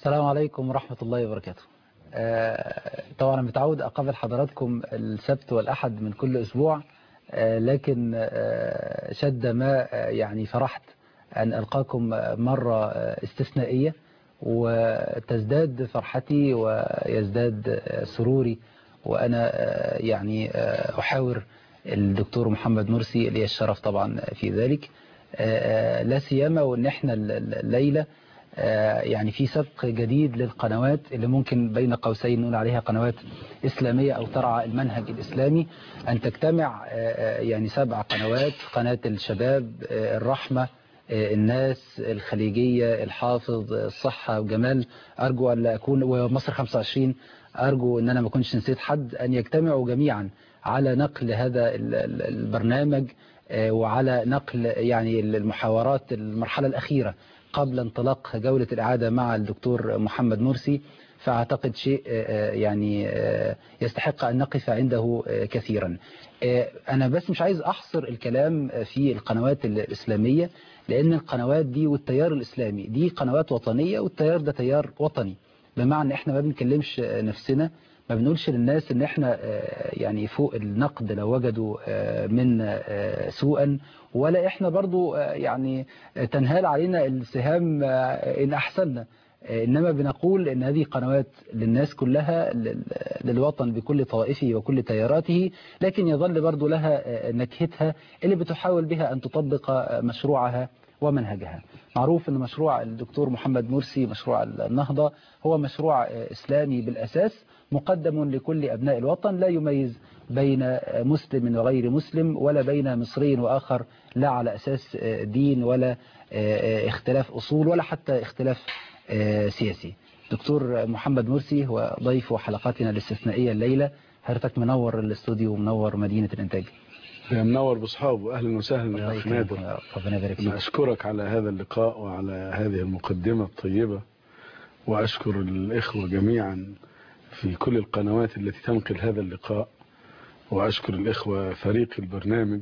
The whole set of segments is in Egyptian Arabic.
السلام عليكم ورحمة الله وبركاته آه، طبعا أنا متعود أقابل حضراتكم السبت والأحد من كل أسبوع آه، لكن آه، شد ما آه، يعني فرحت أن ألقاكم مرة آه، استثنائية وتزداد فرحتي ويزداد آه، سروري وأنا آه، يعني آه، أحاور الدكتور محمد مرسي لي الشرف طبعا في ذلك آه، آه، لا سيما وأن احنا الليلة آه، يعني في سبق جديد للقنوات اللي ممكن بين قوسين نقول عليها قنوات إسلامية أو ترعى المنهج الإسلامي أن تجتمع آه، آه، يعني سبع قنوات قناة الشباب آه، الرحمة آه، الناس الخليجية الحافظ آه، الصحة وجمال أرجو أن لا أكون ومصر 25 أرجو أن أنا ما أكونش نسيت حد أن يجتمعوا جميعا على نقل هذا ال- ال- البرنامج آه، وعلى نقل يعني المحاورات المرحلة الأخيرة قبل انطلاق جولة الإعادة مع الدكتور محمد مرسي فأعتقد شيء آه، آه، يعني آه، يستحق أن نقف عنده آه، كثيرا آه، أنا بس مش عايز أحصر الكلام آه، في القنوات الإسلامية لأن القنوات دي والتيار الإسلامي دي قنوات وطنية والتيار ده تيار وطني بمعنى إحنا ما بنكلمش آه، نفسنا ما بنقولش للناس ان احنا آه، يعني فوق النقد لو وجدوا آه، منا آه، سوءا ولا احنا برضو آه، يعني آه، تنهال علينا السهام آه، ان احسننا آه، انما بنقول ان هذه قنوات للناس كلها لل- للوطن بكل طوائفه وكل تياراته لكن يظل برضو لها آه، نكهتها اللي بتحاول بها ان تطبق آه، مشروعها ومنهجها معروف ان مشروع الدكتور محمد مرسي مشروع النهضة هو مشروع آه، اسلامي بالاساس مقدم لكل أبناء الوطن لا يميز بين مسلم وغير مسلم ولا بين مصري وآخر لا على أساس دين ولا اختلاف أصول ولا حتى اختلاف سياسي دكتور محمد مرسي هو ضيف حلقاتنا الاستثنائية الليلة حضرتك منور الاستوديو ومنور مدينة الإنتاج يا منور باصحابه اهلا وسهلا يا الله اخ يكرمك نادر يا رب. ربنا يبارك انا فيك اشكرك على هذا اللقاء وعلى هذه المقدمه الطيبه واشكر الاخوه جميعا في كل القنوات التي تنقل هذا اللقاء واشكر الاخوه فريق البرنامج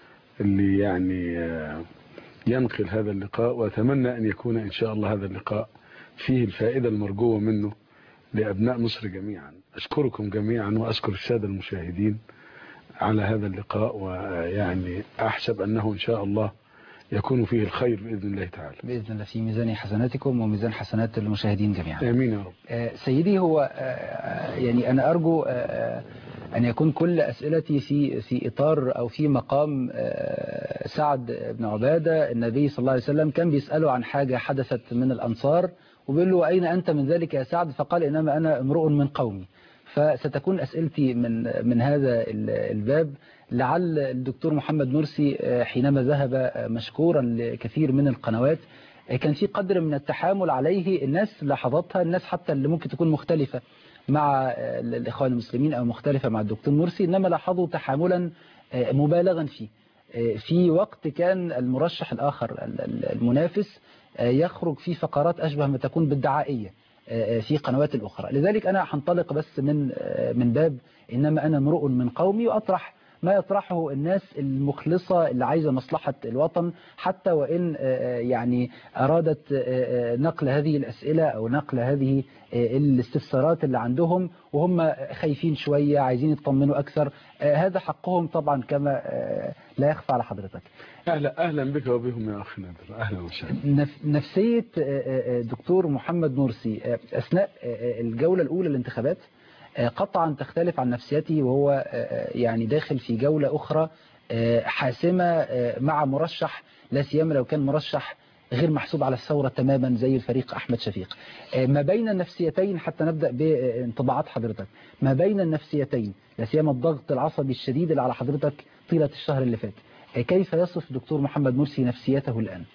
اللي يعني آه، ينقل هذا اللقاء واتمنى ان يكون ان شاء الله هذا اللقاء فيه الفائده المرجوه منه لابناء مصر جميعا اشكركم جميعا واشكر الساده المشاهدين على هذا اللقاء ويعني أحسب أنه إن شاء الله يكون فيه الخير بإذن الله تعالى بإذن الله في ميزان حسناتكم وميزان حسنات المشاهدين جميعا آمين يا رب آه، سيدي هو آه، يعني أنا أرجو آه، أن يكون كل أسئلتي في في إطار أو في مقام آه، سعد بن عبادة النبي صلى الله عليه وسلم كان بيسأله عن حاجة حدثت من الأنصار وبيقول له أين أنت من ذلك يا سعد فقال إنما أنا امرؤ من قومي فستكون أسئلتي من من هذا ال- الباب لعل الدكتور محمد مرسي آه، حينما ذهب آه، مشكورا لكثير من القنوات آه، كان في قدر من التحامل عليه الناس لاحظتها الناس حتى اللي ممكن تكون مختلفة مع آه، الإخوان المسلمين أو مختلفة مع الدكتور مرسي إنما لاحظوا تحاملا آه، مبالغا فيه آه، في وقت كان المرشح الآخر ال- ال- المنافس آه، يخرج في فقرات أشبه ما تكون بالدعائية آه، في قنوات الأخرى لذلك أنا هنطلق بس من آه، من باب إنما أنا امرؤ من قومي وأطرح ما يطرحه الناس المخلصة اللي عايزة مصلحة الوطن حتى وإن آه، يعني أرادت آه، آه، نقل هذه الأسئلة أو نقل هذه آه، الاستفسارات اللي عندهم وهم خايفين شوية عايزين يطمنوا أكثر آه، هذا حقهم طبعا كما آه، لا يخفى على حضرتك أهلا, أهلا بك وبهم يا أخي نادر أهلا وسهلا نف- نفسية آه، آه، آه، دكتور محمد مرسي آه، أثناء آه، آه، الجولة الأولى الانتخابات آه، قطعا تختلف عن نفسيته وهو آه، آه، يعني داخل في جولة أخرى آه، حاسمة آه، مع مرشح لا سيما لو كان مرشح غير محسوب على الثورة تماما زي الفريق أحمد شفيق آه، ما بين النفسيتين حتى نبدأ بانطباعات حضرتك ما بين النفسيتين لا سيما الضغط العصبي الشديد اللي على حضرتك طيلة الشهر اللي فات آه، كيف يصف دكتور محمد مرسي نفسيته الآن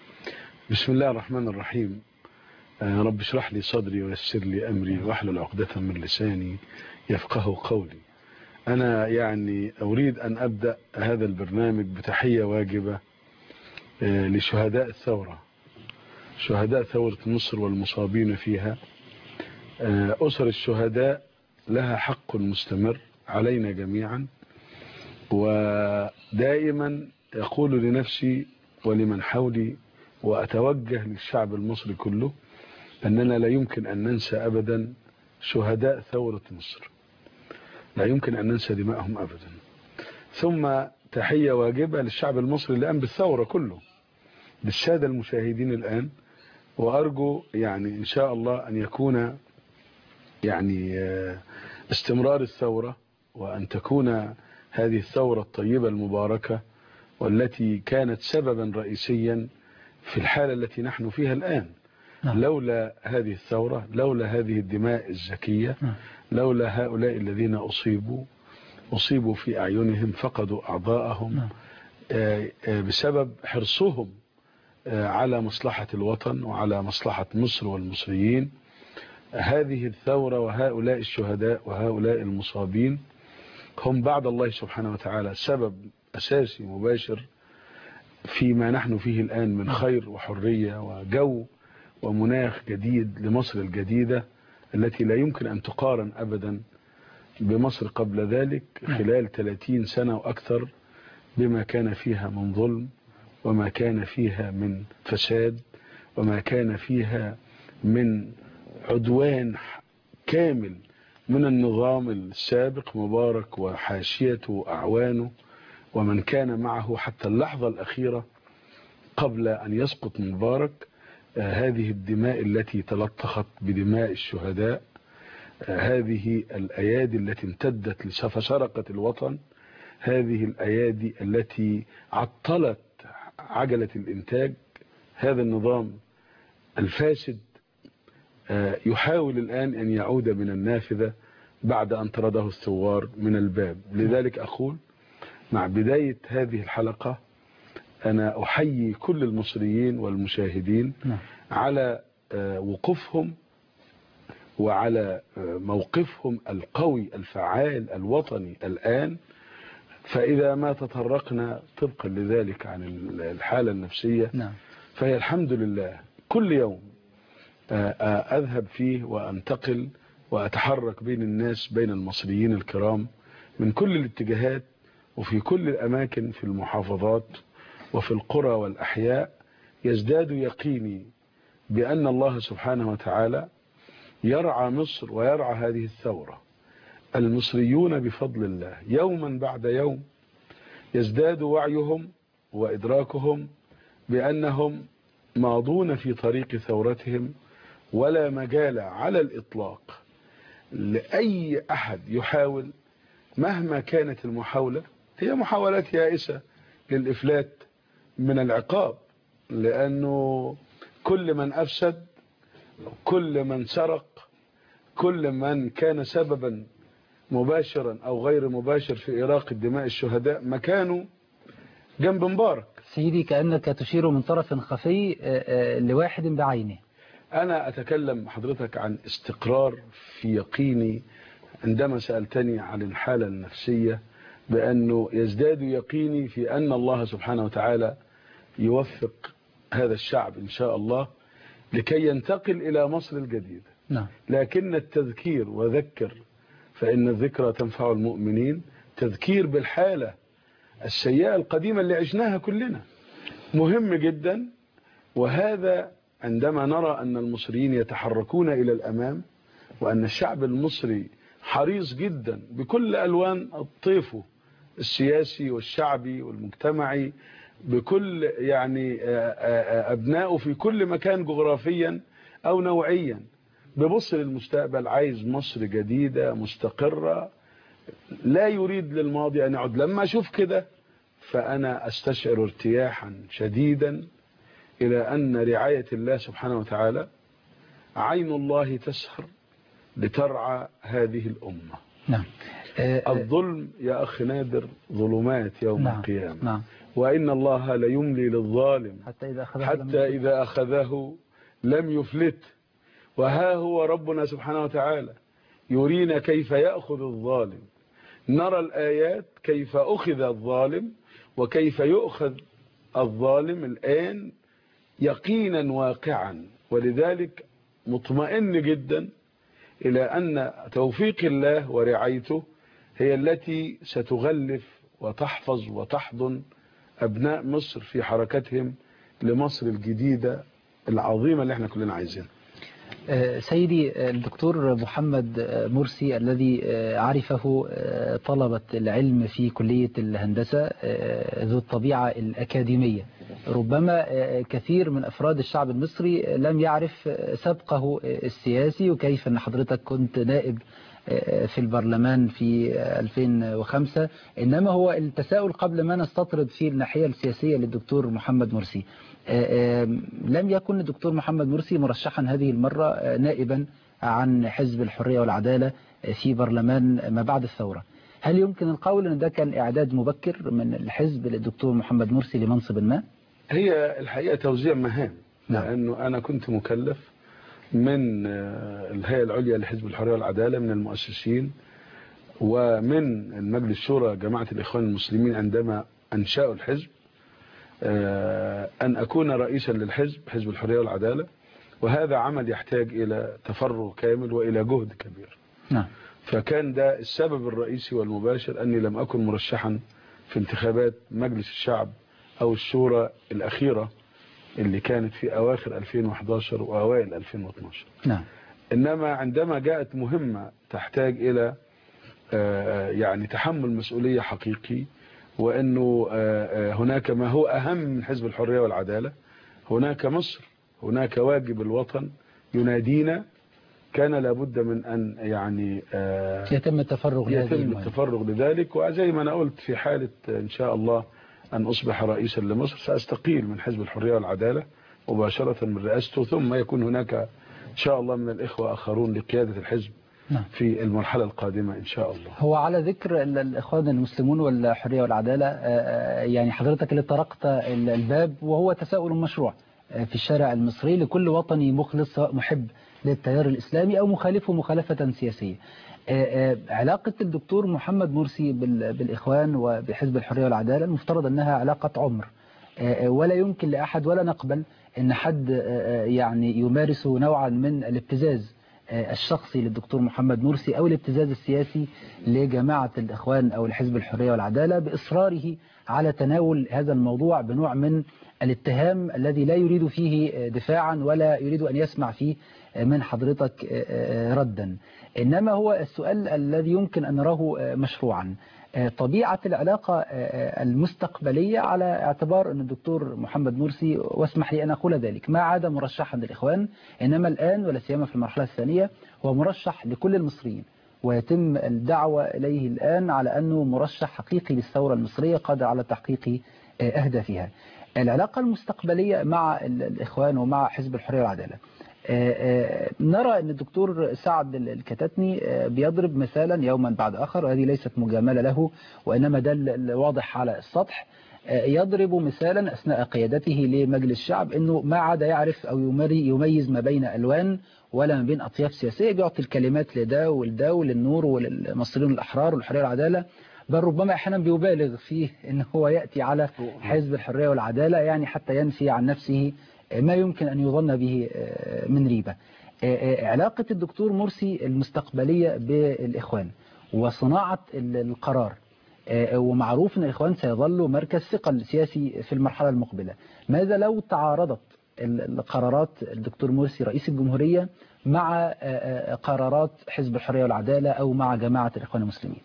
بسم الله الرحمن الرحيم آه، رب اشرح لي صدري ويسر لي أمري واحلل عقدة من لساني يفقه قولي أنا يعني أريد أن أبدأ هذا البرنامج بتحية واجبة آه، لشهداء الثورة شهداء ثورة مصر والمصابين فيها آه، أسر الشهداء لها حق مستمر علينا جميعا ودائما يقول لنفسي ولمن حولي وأتوجه للشعب المصري كله أننا لا يمكن أن ننسى أبدا شهداء ثورة مصر لا يمكن أن ننسى دماءهم أبدا ثم تحية واجبة للشعب المصري اللي قام بالثورة كله للسادة المشاهدين الآن وأرجو يعني إن شاء الله أن يكون يعني استمرار الثورة وأن تكون هذه الثورة الطيبة المباركة والتي كانت سببا رئيسيا في الحالة التي نحن فيها الآن نعم. لولا هذه الثورة لولا هذه الدماء الزكية نعم. لولا هؤلاء الذين أصيبوا أصيبوا في أعينهم فقدوا أعضاءهم نعم. آه، آه، بسبب حرصهم آه، على مصلحة الوطن وعلى مصلحة مصر والمصريين هذه الثورة وهؤلاء الشهداء وهؤلاء المصابين هم بعد الله سبحانه وتعالى سبب أساسي مباشر فيما نحن فيه الآن من خير وحرية وجو ومناخ جديد لمصر الجديدة التي لا يمكن أن تقارن أبدا بمصر قبل ذلك خلال 30 سنة وأكثر بما كان فيها من ظلم وما كان فيها من فساد وما كان فيها من عدوان كامل من النظام السابق مبارك وحاشيته وأعوانه ومن كان معه حتى اللحظة الأخيرة قبل أن يسقط مبارك آه، هذه الدماء التي تلطخت بدماء الشهداء آه، هذه الأيادي التي امتدت لفشرقة الوطن هذه الأيادي التي عطلت عجلة الإنتاج هذا النظام الفاسد آه، يحاول الآن أن يعود من النافذة بعد أن طرده الثوار من الباب لذلك أقول مع بداية هذه الحلقة أنا أحيي كل المصريين والمشاهدين نعم. على آه، وقوفهم وعلى آه، موقفهم القوي الفعال الوطني الآن فإذا ما تطرقنا طبقا لذلك عن الحالة النفسية نعم فهي الحمد لله كل يوم آه، آه، أذهب فيه وأنتقل وأتحرك بين الناس بين المصريين الكرام من كل الاتجاهات وفي كل الأماكن في المحافظات وفي القرى والأحياء يزداد يقيني بأن الله سبحانه وتعالى يرعى مصر ويرعى هذه الثورة المصريون بفضل الله يوما بعد يوم يزداد وعيهم وإدراكهم بأنهم ماضون في طريق ثورتهم ولا مجال على الإطلاق لأي أحد يحاول مهما كانت المحاولة هي محاولات يائسة للإفلات من العقاب لأنه كل من أفسد كل من سرق كل من كان سببا مباشرا أو غير مباشر في إراقة دماء الشهداء مكانه جنب مبارك سيدي كأنك تشير من طرف خفي آه، آه، لواحد بعينه أنا أتكلم حضرتك عن استقرار في يقيني عندما سألتني عن الحالة النفسية بأنه يزداد يقيني في أن الله سبحانه وتعالى يوفق هذا الشعب إن شاء الله لكي ينتقل إلى مصر الجديدة نعم لكن التذكير وذكر فإن الذكرى تنفع المؤمنين تذكير بالحالة السيئة القديمة اللي عشناها كلنا مهم جدا وهذا عندما نرى أن المصريين يتحركون إلى الأمام وأن الشعب المصري حريص جدا بكل ألوان طيفه السياسي والشعبي والمجتمعي بكل يعني أبنائه في كل مكان جغرافيا أو نوعيا ببص للمستقبل عايز مصر جديدة مستقرة لا يريد للماضي أن يعود لما أشوف كده فأنا أستشعر ارتياحا شديدا إلى أن رعاية الله سبحانه وتعالى عين الله تسهر لترعى هذه الأمة نعم آه، آه، الظلم يا أخ نادر ظلمات يوم نعم القيامة نعم وإن الله ليملي للظالم حتى إذا أخذ حتى إذا أخذه لم يفلت وها هو ربنا سبحانه وتعالى يرينا كيف يأخذ الظالم نرى الآيات كيف أخذ الظالم وكيف يؤخذ الظالم الآن يقينا واقعا ولذلك مطمئن جدا إلى أن توفيق الله ورعايته هي التي ستغلف وتحفظ وتحضن أبناء مصر في حركتهم لمصر الجديدة العظيمة اللي احنا كلنا عايزينها سيدي الدكتور محمد مرسي الذي عرفه طلبة العلم في كلية الهندسة ذو الطبيعة الأكاديمية ربما كثير من أفراد الشعب المصري لم يعرف سبقه السياسي وكيف أن حضرتك كنت نائب في البرلمان في 2005 إنما هو التساؤل قبل ما نستطرد في الناحية السياسية للدكتور محمد مرسي لم يكن الدكتور محمد مرسي مرشحا هذه المرة نائبا عن حزب الحرية والعدالة في برلمان ما بعد الثورة هل يمكن القول أن ده كان إعداد مبكر من الحزب للدكتور محمد مرسي لمنصب ما؟ هي الحقيقة توزيع مهام نعم. لأنه أنا كنت مكلف من الهيئة العليا لحزب الحرية والعدالة من المؤسسين ومن المجلس الشورى جماعة الإخوان المسلمين عندما أنشأوا الحزب أن أكون رئيسا للحزب حزب الحرية والعدالة وهذا عمل يحتاج إلى تفرغ كامل وإلى جهد كبير نعم فكان ده السبب الرئيسي والمباشر أني لم أكن مرشحا في انتخابات مجلس الشعب أو الشورى الأخيرة اللي كانت في أواخر 2011 وأوائل 2012 نعم إنما عندما جاءت مهمة تحتاج إلى يعني تحمل مسؤولية حقيقي وأنه هناك ما هو أهم من حزب الحرية والعدالة هناك مصر هناك واجب الوطن ينادينا كان لابد من أن يعني يتم التفرغ لهذه يتم المهمة. التفرغ لذلك وزي ما أنا قلت في حالة إن شاء الله أن أصبح رئيسا لمصر سأستقيل من حزب الحرية والعدالة مباشرة من رئاسته ثم يكون هناك إن شاء الله من الإخوة آخرون لقيادة الحزب نعم. في المرحلة القادمة إن شاء الله هو على ذكر ال- الإخوان المسلمون والحرية والعدالة آه، آه، يعني حضرتك اللي طرقت ال- الباب وهو تساؤل مشروع آه، في الشارع المصري لكل وطني مخلص سواء محب للتيار الإسلامي أو مخالفه مخالفة سياسية آه، آه، علاقة الدكتور محمد مرسي بال- بالإخوان وبحزب الحرية والعدالة المفترض أنها علاقة عمر آه، آه، ولا يمكن لأحد ولا نقبل أن حد آه، آه، يعني يمارس نوعا من الابتزاز آه، الشخصي للدكتور محمد مرسي أو الابتزاز السياسي لجماعة الإخوان أو لحزب الحرية والعدالة بإصراره على تناول هذا الموضوع بنوع من الاتهام الذي لا يريد فيه آه، دفاعا ولا يريد أن يسمع فيه آه، من حضرتك آه، آه، ردا إنما هو السؤال الذي يمكن أن نراه آه، مشروعا آه، طبيعة العلاقة آه، المستقبلية على اعتبار أن الدكتور محمد مرسي واسمح لي أن أقول ذلك ما عاد مرشحا للإخوان إنما الآن ولا سيما في المرحلة الثانية هو مرشح لكل المصريين ويتم الدعوة إليه الآن على أنه مرشح حقيقي للثورة المصرية قادر على تحقيق آه، أهدافها العلاقة المستقبلية مع ال- الإخوان ومع حزب الحرية والعدالة آه، آه، نرى أن الدكتور سعد الكتاتني آه، بيضرب مثالا يوما بعد آخر وهذه ليست مجاملة له وإنما ده ال- الواضح على السطح آه، يضرب مثالا أثناء قيادته لمجلس الشعب أنه ما عاد يعرف أو يمري- يميز ما بين ألوان ولا ما بين أطياف سياسية بيعطي الكلمات لده ولده وللنور وللمصريين الأحرار والحرية والعدالة بل ربما أحيانا بيبالغ فيه أنه هو يأتي على حزب الحرية والعدالة يعني حتى ينفي عن نفسه ما يمكن أن يظن به من ريبة علاقة الدكتور مرسي المستقبلية بالإخوان وصناعة القرار ومعروف أن الإخوان سيظل مركز ثقل سياسي في المرحلة المقبلة ماذا لو تعارضت القرارات الدكتور مرسي رئيس الجمهورية مع قرارات حزب الحرية والعدالة أو مع جماعة الإخوان المسلمين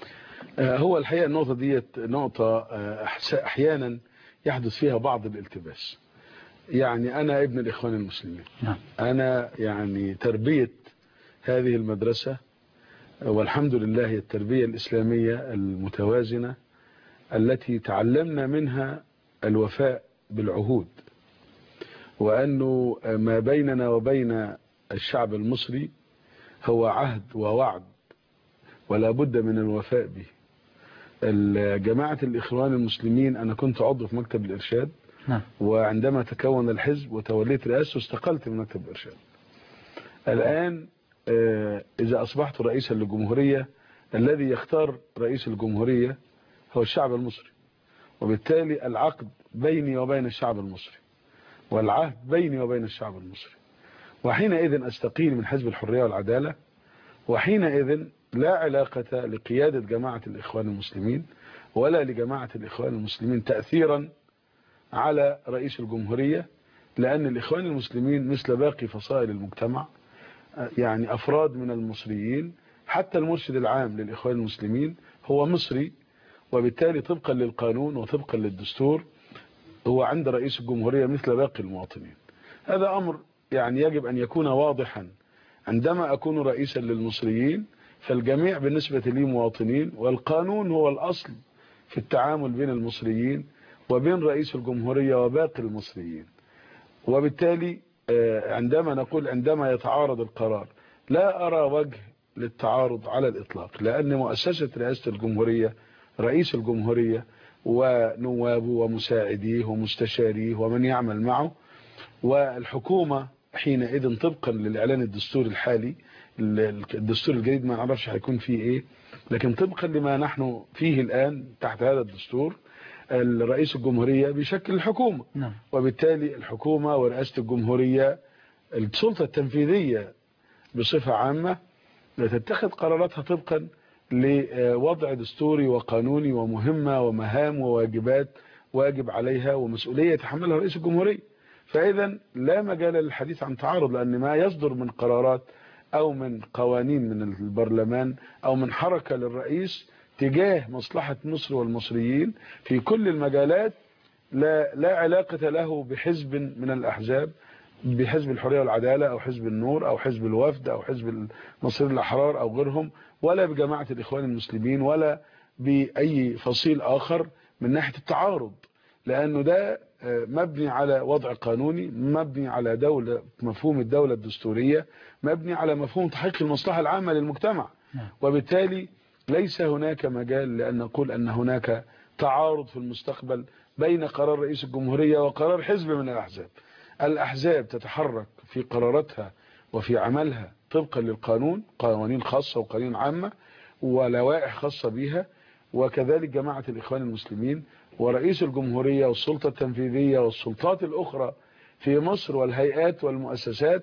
هو الحقيقة النقطة ديت نقطة أحيانا يحدث فيها بعض الالتباس يعني أنا ابن الإخوان المسلمين نعم. أنا يعني تربية هذه المدرسة والحمد لله هي التربية الإسلامية المتوازنة التي تعلمنا منها الوفاء بالعهود وأنه ما بيننا وبين الشعب المصري هو عهد ووعد ولا بد من الوفاء به جماعة الإخوان المسلمين أنا كنت عضو في مكتب الإرشاد نعم. وعندما تكون الحزب وتوليت رئاسته استقلت من مكتب الإرشاد الآن إذا أصبحت رئيسا للجمهورية الذي يختار رئيس الجمهورية هو الشعب المصري وبالتالي العقد بيني وبين الشعب المصري والعهد بيني وبين الشعب المصري وحينئذ أستقيل من حزب الحرية والعدالة وحينئذ لا علاقة لقيادة جماعة الإخوان المسلمين ولا لجماعة الإخوان المسلمين تأثيرا على رئيس الجمهورية لأن الإخوان المسلمين مثل باقي فصائل المجتمع يعني أفراد من المصريين حتى المرشد العام للإخوان المسلمين هو مصري وبالتالي طبقا للقانون وطبقا للدستور هو عند رئيس الجمهورية مثل باقي المواطنين هذا أمر يعني يجب أن يكون واضحا عندما أكون رئيسا للمصريين فالجميع بالنسبة لي مواطنين والقانون هو الأصل في التعامل بين المصريين وبين رئيس الجمهورية وباقي المصريين وبالتالي عندما نقول عندما يتعارض القرار لا أرى وجه للتعارض على الإطلاق لأن مؤسسة رئاسة الجمهورية رئيس الجمهورية ونوابه ومساعديه ومستشاريه ومن يعمل معه والحكومة حينئذ طبقا للإعلان الدستوري الحالي الدستور الجديد ما نعرفش هيكون فيه ايه لكن طبقا لما نحن فيه الآن تحت هذا الدستور الرئيس الجمهورية بيشكل الحكومة نعم. وبالتالي الحكومة ورئاسة الجمهورية السلطة التنفيذية بصفة عامة تتخذ قراراتها طبقا لوضع دستوري وقانوني ومهمة ومهام وواجبات واجب عليها ومسؤولية يتحملها رئيس الجمهورية فإذا لا مجال للحديث عن تعارض لأن ما يصدر من قرارات أو من قوانين من البرلمان أو من حركة للرئيس تجاه مصلحة مصر والمصريين في كل المجالات لا, لا علاقة له بحزب من الأحزاب بحزب الحرية والعدالة أو حزب النور أو حزب الوفد أو حزب المصريين الأحرار أو غيرهم ولا بجماعة الإخوان المسلمين ولا بأي فصيل آخر من ناحية التعارض لأنه ده مبني على وضع قانوني مبني على دولة مفهوم الدولة الدستورية مبني على مفهوم تحقيق المصلحة العامة للمجتمع وبالتالي ليس هناك مجال لأن نقول أن هناك تعارض في المستقبل بين قرار رئيس الجمهورية وقرار حزب من الأحزاب الأحزاب تتحرك في قراراتها وفي عملها طبقا للقانون قوانين خاصة وقوانين عامة ولوائح خاصة بها وكذلك جماعة الإخوان المسلمين ورئيس الجمهورية والسلطة التنفيذية والسلطات الأخرى في مصر والهيئات والمؤسسات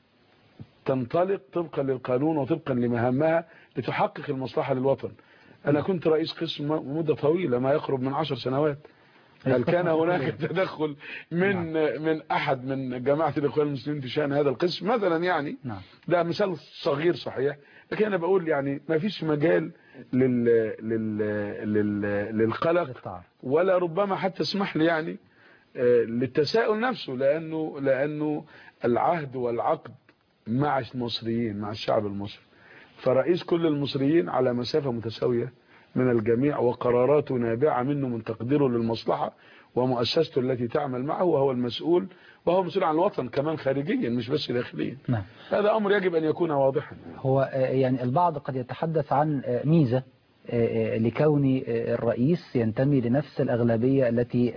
تنطلق طبقا للقانون وطبقا لمهامها لتحقق المصلحة للوطن أنا كنت رئيس قسم مدة طويلة ما يقرب من عشر سنوات هل كان هناك تدخل من من أحد من جماعة الإخوان المسلمين في شأن هذا القسم مثلا يعني ده مثال صغير صحيح لكن أنا بقول يعني ما فيش مجال لل لل لل للقلق ولا ربما حتى اسمح لي يعني للتساؤل نفسه لأنه لأنه العهد والعقد مع المصريين مع الشعب المصري فرئيس كل المصريين على مسافة متساوية من الجميع وقراراته نابعة منه من تقديره للمصلحة ومؤسسته التي تعمل معه وهو المسؤول وهو مسؤول عن الوطن كمان خارجيا مش بس داخليا نعم. هذا أمر يجب أن يكون واضحا هو يعني البعض قد يتحدث عن ميزة لكون الرئيس ينتمي لنفس الأغلبية التي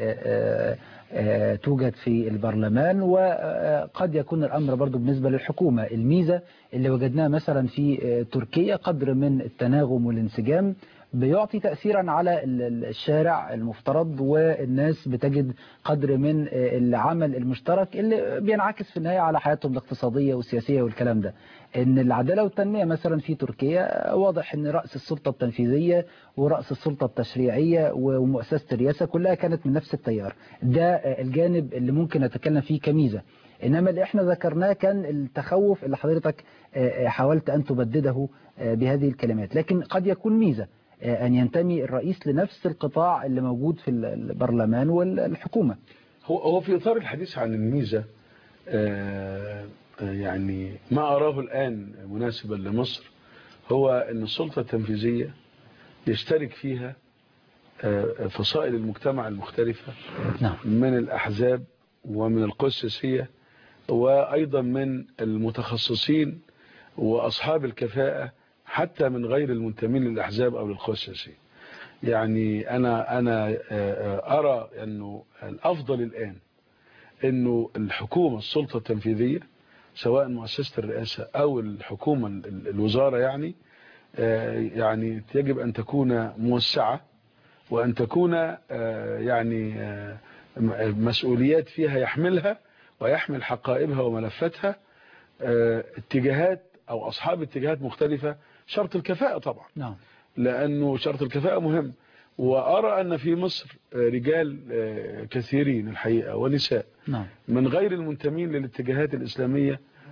توجد في البرلمان وقد يكون الأمر برضو بالنسبة للحكومة الميزة اللي وجدناها مثلا في تركيا قدر من التناغم والانسجام بيعطي تأثيرا على الشارع المفترض والناس بتجد قدر من العمل المشترك اللي بينعكس في النهاية على حياتهم الاقتصادية والسياسية والكلام ده ان العدالة والتنمية مثلا في تركيا واضح ان رأس السلطة التنفيذية ورأس السلطة التشريعية ومؤسسة الرئاسة كلها كانت من نفس التيار ده الجانب اللي ممكن نتكلم فيه كميزة إنما اللي احنا ذكرناه كان التخوف اللي حضرتك حاولت أن تبدده بهذه الكلمات لكن قد يكون ميزة أن ينتمي الرئيس لنفس القطاع اللي موجود في البرلمان والحكومة هو هو في إطار الحديث عن الميزة يعني ما أراه الآن مناسبا لمصر هو أن السلطة التنفيذية يشترك فيها فصائل المجتمع المختلفة نعم. من الأحزاب ومن القوى السياسية وأيضا من المتخصصين وأصحاب الكفاءة حتى من غير المنتمين للأحزاب أو للقوى السياسية يعني أنا, أنا أرى أنه الأفضل الآن أنه الحكومة السلطة التنفيذية سواء مؤسسة الرئاسة أو الحكومة الوزارة يعني يعني يجب أن تكون موسعة وأن تكون يعني مسؤوليات فيها يحملها ويحمل حقائبها وملفاتها اتجاهات أو أصحاب اتجاهات مختلفة شرط الكفاءة طبعا نعم. لأنه شرط الكفاءة مهم وأرى أن في مصر رجال كثيرين الحقيقة ونساء نعم. من غير المنتمين للاتجاهات الإسلامية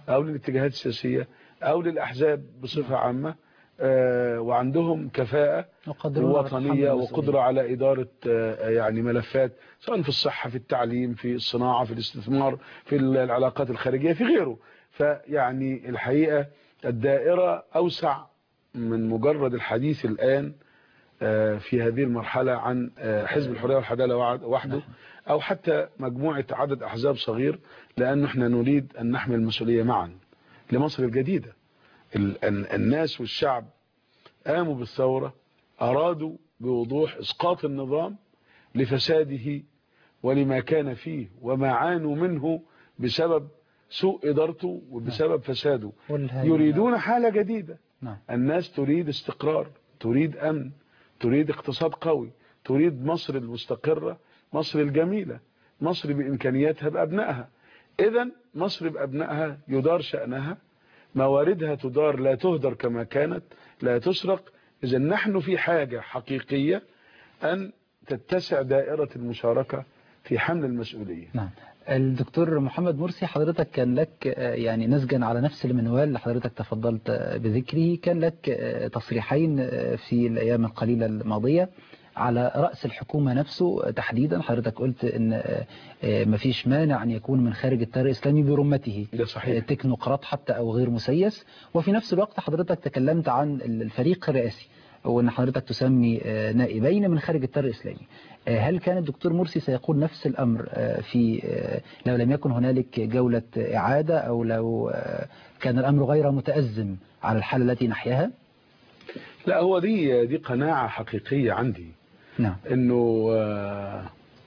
أو للاتجاهات السياسية أو للأحزاب بصفة عامة آه، وعندهم كفاءة يقدرون على وطنية تحمل المسؤولية. وقدرة على إدارة آه، يعني ملفات سواء في الصحة في التعليم في الصناعة في الاستثمار في العلاقات الخارجية في غيره فيعني الحقيقة الدائرة أوسع من مجرد الحديث الآن آه، في هذه المرحلة عن آه، حزب الحرية والعدالة وعد- وحده أو حتى مجموعة عدد أحزاب صغير لأن احنا نريد أن نحمل المسؤولية معا لمصر الجديدة ال- ال- الناس والشعب قاموا بالثورة أرادوا بوضوح إسقاط النظام لفساده ولما كان فيه وما عانوا منه بسبب سوء إدارته وبسبب فساده والهي- يريدون حالة جديدة نعم الناس تريد استقرار تريد أمن تريد اقتصاد قوي تريد مصر المستقرة مصر الجميلة مصر بإمكانياتها بأبنائها إذا مصر بأبنائها يدار شأنها مواردها تدار لا تهدر كما كانت لا تسرق إذا نحن في حاجة حقيقية أن تتسع دائرة المشاركة في حمل المسؤولية نعم الدكتور محمد مرسي حضرتك كان لك آه، يعني نسجا على نفس المنوال اللي حضرتك تفضلت آه، بذكره كان لك آه، تصريحين آه، في الأيام القليلة الماضية على رأس الحكومة نفسه آه، تحديدا حضرتك قلت ان آه، آه، مفيش مانع ان يكون من خارج التيار الاسلامي برمته ده صحيح تكنوقراط حتى او غير مسيس وفي نفس الوقت حضرتك تكلمت عن الفريق الرئاسي وان حضرتك تسمي آه، نائبين من خارج التيار الاسلامي آه، هل كان الدكتور مرسي سيقول نفس الامر آه، في آه، لو لم يكن هنالك جولة اعادة او لو آه، كان الامر غير متأزم على الحالة التي نحياها لا هو دي دي قناعة حقيقية عندي نعم انه آه،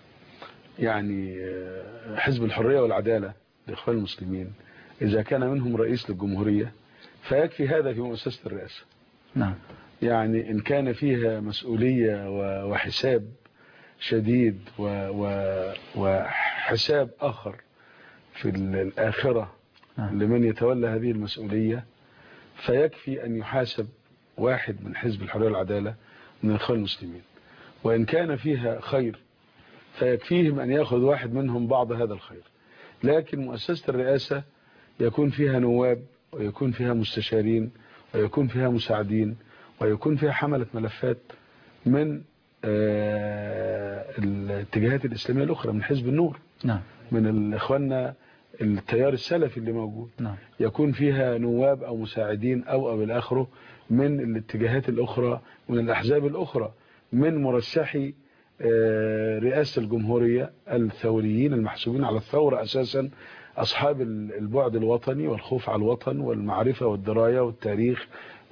يعني آه، حزب الحرية والعدالة لإخوان المسلمين إذا كان منهم رئيس للجمهورية فيكفي هذا في مؤسسة الرئاسة نعم يعني إن كان فيها مسؤولية و- وحساب شديد و- و- وحساب آخر في ال- الآخرة نعم. لمن يتولى هذه المسؤولية فيكفي أن يحاسب واحد من حزب الحرية والعدالة من الإخوان المسلمين وإن كان فيها خير فيكفيهم أن يأخذ واحد منهم بعض هذا الخير لكن مؤسسة الرئاسة يكون فيها نواب ويكون فيها مستشارين ويكون فيها مساعدين ويكون فيها حملة ملفات من آه، الاتجاهات الإسلامية الأخرى من حزب النور نعم من الإخواننا التيار السلفي اللي موجود نعم يكون فيها نواب أو مساعدين أو أو الآخره من الاتجاهات الأخرى من الأحزاب الأخرى من مرشحي آه، رئاسة الجمهورية الثوريين المحسوبين على الثورة أساسا أصحاب ال- البعد الوطني والخوف على الوطن والمعرفة والدراية والتاريخ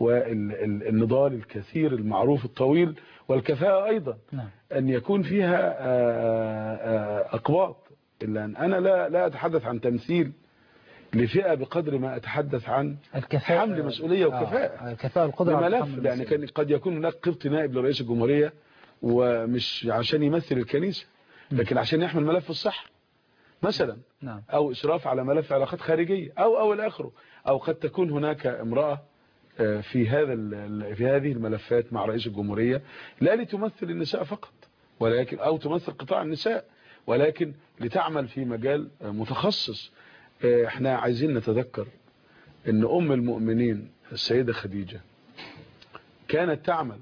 والنضال الكثير المعروف الطويل والكفاءة أيضا نعم أن يكون فيها آه، آه، أقباط إلا أن أنا لا لا أتحدث عن تمثيل لفئة بقدر ما أتحدث عن الكفاءة حمل مسؤولية وكفاءة. آه، الكفاءة القدرة على بملف تحمل يعني المسؤولية. كان قد يكون هناك قبط نائب لرئيس الجمهورية ومش عشان يمثل الكنيسة لكن عشان يحمل ملف الصحة مثلا نعم أو إشراف على ملف علاقات خارجية أو أو الآخره أو قد تكون هناك امرأة آه، في هذا ال- ال- في هذه الملفات مع رئيس الجمهورية لا لتمثل النساء فقط ولكن أو تمثل قطاع النساء ولكن لتعمل في مجال آه، متخصص آه، احنا عايزين نتذكر ان ام المؤمنين السيدة خديجة كانت تعمل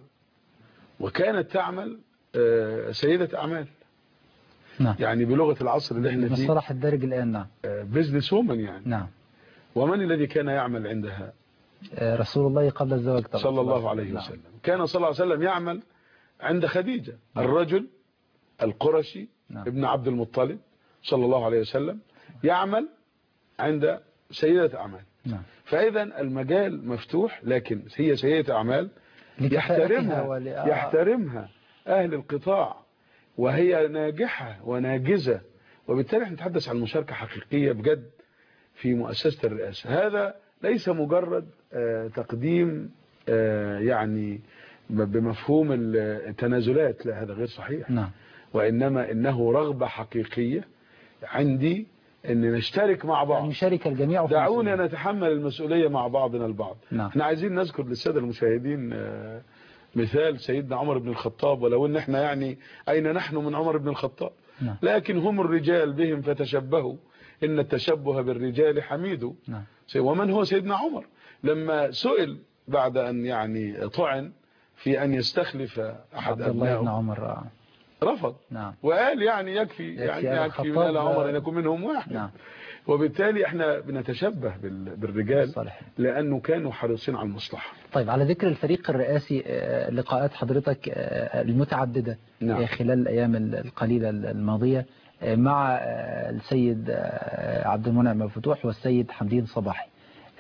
وكانت تعمل آه، سيدة اعمال نعم يعني بلغة العصر اللي احنا فيه مصطلح الدارج الآن نعم بزنس وومن يعني نعم ومن الذي كان يعمل عندها آه، رسول الله قبل الزواج طبعا صلى الله عليه نعم. وسلم كان صلى الله عليه وسلم يعمل عند خديجة الرجل القرشي نعم. ابن عبد المطلب صلى الله عليه وسلم يعمل عند سيدة أعمال نعم فإذا المجال مفتوح لكن هي سيدة أعمال لكفاءتها يحترمها ول- آه. يحترمها أهل القطاع وهي ناجحة وناجزة وبالتالي احنا نتحدث عن مشاركة حقيقية بجد في مؤسسة الرئاسة هذا ليس مجرد آه، تقديم آه، يعني ب- بمفهوم التنازلات لا هذا غير صحيح نعم وإنما إنه رغبة حقيقية عندي أن نشترك مع أن بعض يشارك الجميع في دعونا المسؤولية. نتحمل المسؤولية مع بعضنا البعض نعم احنا عايزين نذكر للسادة المشاهدين آه، مثال سيدنا عمر بن الخطاب ولو ان احنا يعني اين نحن من عمر بن الخطاب نعم لكن هم الرجال بهم فتشبهوا ان التشبه بالرجال حميد نعم ومن هو سيدنا عمر لما سئل بعد أن يعني طعن في أن يستخلف أحد عبد الله بن أبنائه عمر آه. رفض نعم وقال يعني يكفي يكفي يعني آل يكفي من الخطاب آل عمر لا- أن يكون منهم واحد نعم وبالتالي احنا بنتشبه بال- بالرجال صالح لأنه كانوا حريصين على المصلحة طيب على ذكر الفريق الرئاسي آه، لقاءات حضرتك آه، المتعددة نعم. آه، خلال الأيام القليلة الماضية آه، مع آه، السيد آه، عبد المنعم أبو فتوح والسيد حمدين صباحي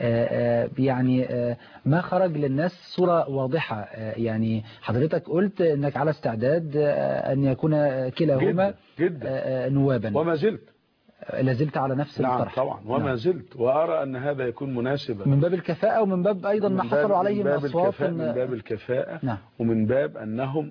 آه، آه، يعني آه، ما خرج للناس صورة واضحة آه، يعني حضرتك قلت أنك على استعداد آه، أن يكون كلاهما جدا جدا آه، آه، نوابا وما زلت لازلت على نفس نعم الطرح طبعا وما نعم. زلت وأرى أن هذا يكون مناسبا من باب الكفاءة ومن باب أيضا ما من باب- حصلوا عليه من من باب أصوات الكفاءة من باب الكفاءة نعم ومن باب أنهم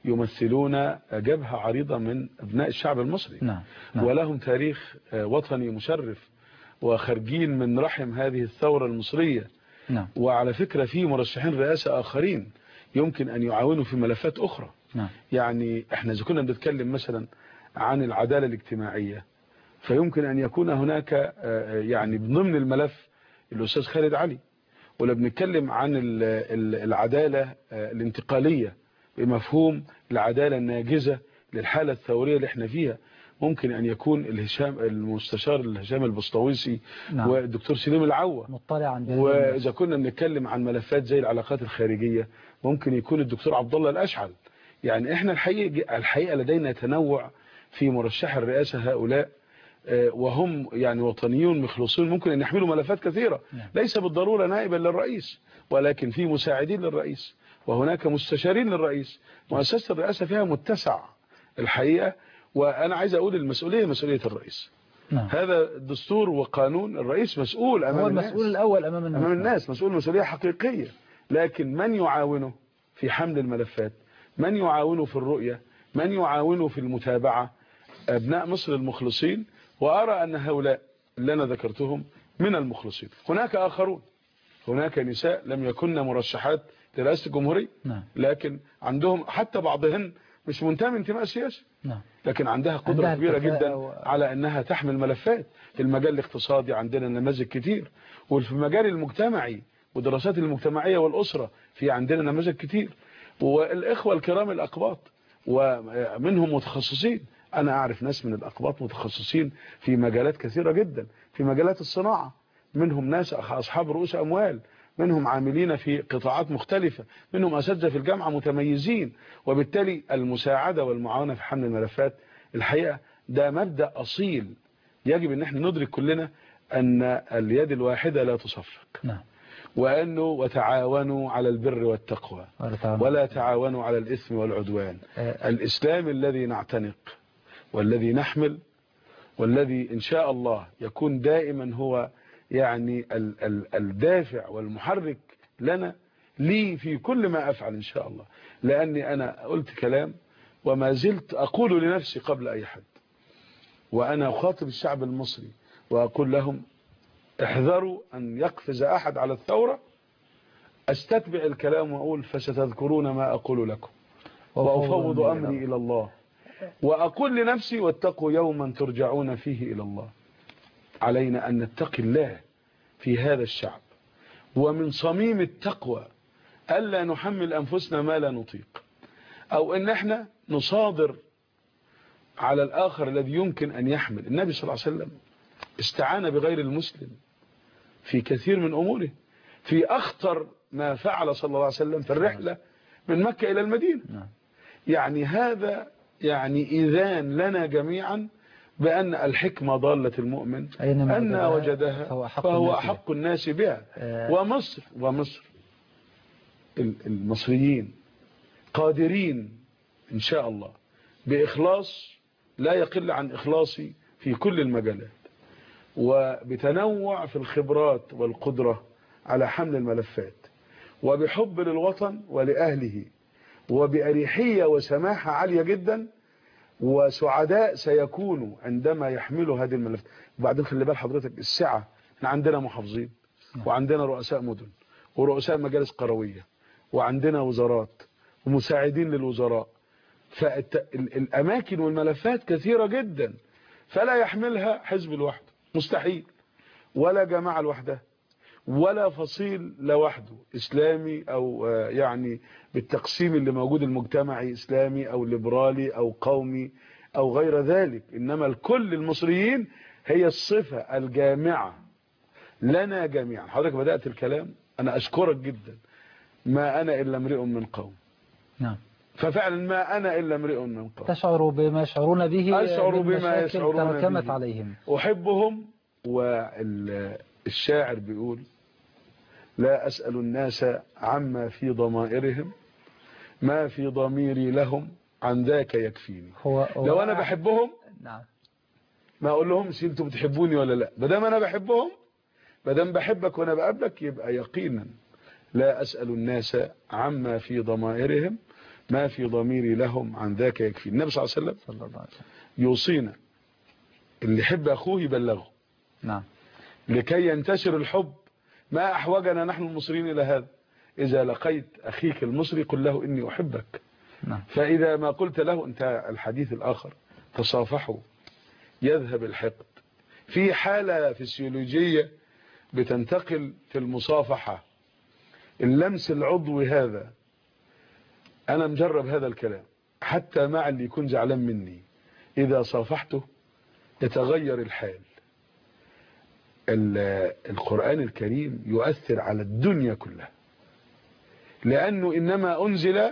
يمثلون جبهة عريضة من أبناء الشعب المصري نعم نعم ولهم تاريخ آه، وطني مشرف وخارجين من رحم هذه الثورة المصرية نعم وعلى فكرة في مرشحين رئاسة آخرين يمكن أن يعاونوا في ملفات أخرى نعم يعني احنا إذا كنا بنتكلم مثلا عن العدالة الاجتماعية فيمكن أن يكون هناك آه، آه، يعني ضمن الملف الأستاذ خالد علي ولا بنتكلم عن ال- ال- العدالة آه، الانتقالية بمفهوم العدالة الناجزة للحالة الثورية اللي احنا فيها ممكن أن يكون الهشام المستشار الهشام البسطويسي نعم. والدكتور سليم العوة مطلع عن بهذه وإذا كنا بنتكلم عن ملفات زي العلاقات الخارجية ممكن يكون الدكتور عبد الله الأشعل يعني احنا الحقيقة, الحقيقة لدينا تنوع في مرشح الرئاسة هؤلاء آه، وهم يعني وطنيون مخلصون ممكن أن يحملوا ملفات كثيرة نعم. ليس بالضرورة نائبا للرئيس ولكن في مساعدين للرئيس وهناك مستشارين للرئيس مؤسسة الرئاسة فيها متسع الحقيقة وأنا عايز أقول المسؤولية مسؤولية الرئيس نعم هذا دستور وقانون الرئيس مسؤول أمام هو الناس المسؤول الأول أمام الناس أمام الناس مسؤول مسؤولية حقيقية لكن من يعاونه في حمل الملفات من يعاونه في الرؤية من يعاونه في المتابعة أبناء مصر المخلصين وأرى أن هؤلاء اللي أنا ذكرتهم من المخلصين هناك آخرون هناك نساء لم يكن مرشحات لرئاسة الجمهورية نعم لكن عندهم حتى بعضهن مش منتمي انتماء سياسي نعم لكن عندها قدرة عندها كبيرة الكفاءة جدا و- على انها تحمل ملفات في المجال الاقتصادي عندنا نماذج كتير وفي المجال المجتمعي والدراسات المجتمعية والأسرة في عندنا نماذج كتير والإخوة الكرام الأقباط ومنهم متخصصين أنا أعرف ناس من الأقباط متخصصين في مجالات كثيرة جدا في مجالات الصناعة منهم ناس أصحاب رؤوس أموال منهم عاملين في قطاعات مختلفة منهم أساتذة في الجامعة متميزين وبالتالي المساعدة والمعاونة في حمل الملفات الحقيقة ده مبدأ أصيل يجب ان احنا ندرك كلنا ان اليد الواحدة لا تصفق نعم وانه وتعاونوا على البر والتقوى ولا تعلم. ولا تعاونوا على الاثم والعدوان آه، الاسلام الذي نعتنق والذي نحمل والذي ان شاء الله يكون دائما هو يعني ال ال الدافع والمحرك لنا لي في كل ما افعل ان شاء الله لاني انا قلت كلام وما زلت اقول لنفسي قبل اي حد وانا اخاطب الشعب المصري واقول لهم احذروا ان يقفز احد على الثورة استتبع الكلام واقول فستذكرون ما اقول لكم وأفوض أمري إلى الله وأقول لنفسي واتقوا يوما ترجعون فيه إلى الله علينا أن نتقي الله في هذا الشعب ومن صميم التقوى ألا نحمل أنفسنا ما لا نطيق أو أن احنا نصادر على الآخر الذي يمكن أن يحمل النبي صلى الله عليه وسلم استعان بغير المسلم في كثير من أموره في أخطر ما فعل صلى الله عليه وسلم في الرحلة من مكة إلى المدينة نعم يعني هذا يعني إذان لنا جميعا بأن الحكمة ضالة المؤمن أينما أن وجدها وجدها فهو أحق فهو الناس أحق الناس بها آه. ومصر ومصر ال- المصريين قادرين إن شاء الله بإخلاص لا يقل عن إخلاصي في كل المجالات وبتنوع في الخبرات والقدرة على حمل الملفات وبحب للوطن ولأهله وبأريحية وسماحة عالية جدا وسعداء سيكونوا عندما يحملوا هذه الملفات وبعدين خلي بال حضرتك السعة احنا عندنا محافظين وعندنا رؤساء مدن ورؤساء مجالس قروية وعندنا وزارات ومساعدين للوزراء فالأماكن والملفات كثيرة جدا فلا يحملها حزب لوحده مستحيل ولا جماعة لوحدها ولا فصيل لوحده إسلامي أو آه، يعني بالتقسيم اللي موجود المجتمعي إسلامي أو ليبرالي أو قومي أو غير ذلك إنما الكل المصريين هي الصفة الجامعة لنا جميعا حضرتك بدأت الكلام أنا أشكرك جدا ما أنا إلا امرئ من قوم نعم ففعلا ما أنا إلا امرئ من قوم تشعر بما يشعرون به أشعر من بما مشاكل يشعرون تراكمت به. عليهم أحبهم والشاعر بيقول لا أسأل الناس عما في ضمائرهم ما في ضميري لهم عن ذاك يكفيني هو, هو لو أنا بحبهم نعم ما أقول لهمش أنتوا بتحبوني ولا لا بدام أنا بحبهم بدام بحبك وأنا بقابلك يبقى يقينا لا أسأل الناس عما في ضمائرهم ما في ضميري لهم عن ذاك يكفي النبي صلى الله عليه وسلم صلى الله عليه وسلم يوصينا اللي يحب أخوه يبلغه نعم لكي ينتشر الحب ما أحوجنا نحن المصريين إلى هذا إذا لقيت أخيك المصري قل له إني أحبك نعم فإذا ما قلت له أنت الحديث الآخر تصافحوا يذهب الحقد في حالة فسيولوجية بتنتقل في المصافحة اللمس العضوي هذا أنا مجرب هذا الكلام حتى مع اللي يكون زعلان مني إذا صافحته يتغير الحال ال- القرآن الكريم يؤثر على الدنيا كلها لأنه إنما أنزل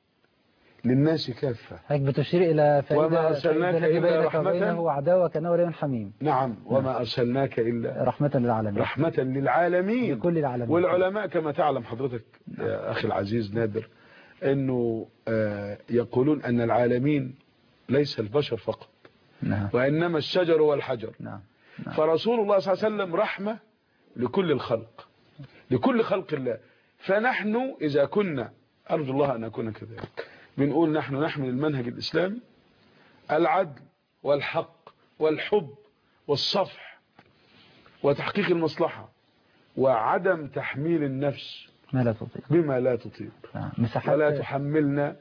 للناس كافة هيك بتشير إلى فإذا وما أرسلناك فإذا الذي إلا بينك رحمة وبينه عداوة كأنه ولي حميم نعم وما أرسلناك إلا رحمة للعالمين رحمة للعالمين لكل العالمين والعلماء كما تعلم حضرتك يا أخي العزيز نادر أنه آه، يقولون أن العالمين ليس البشر فقط نعم وإنما الشجر والحجر نعم نعم. فرسول الله صلى الله عليه وسلم رحمة لكل الخلق لكل خلق الله فنحن إذا كنا أرجو الله أن أكون كذلك بنقول نحن نحمل المنهج الإسلامي العدل والحق والحب والصفح وتحقيق المصلحة وعدم تحميل النفس ما لا تطيق بما لا تطيق نعم. مساحات ولا تحملنا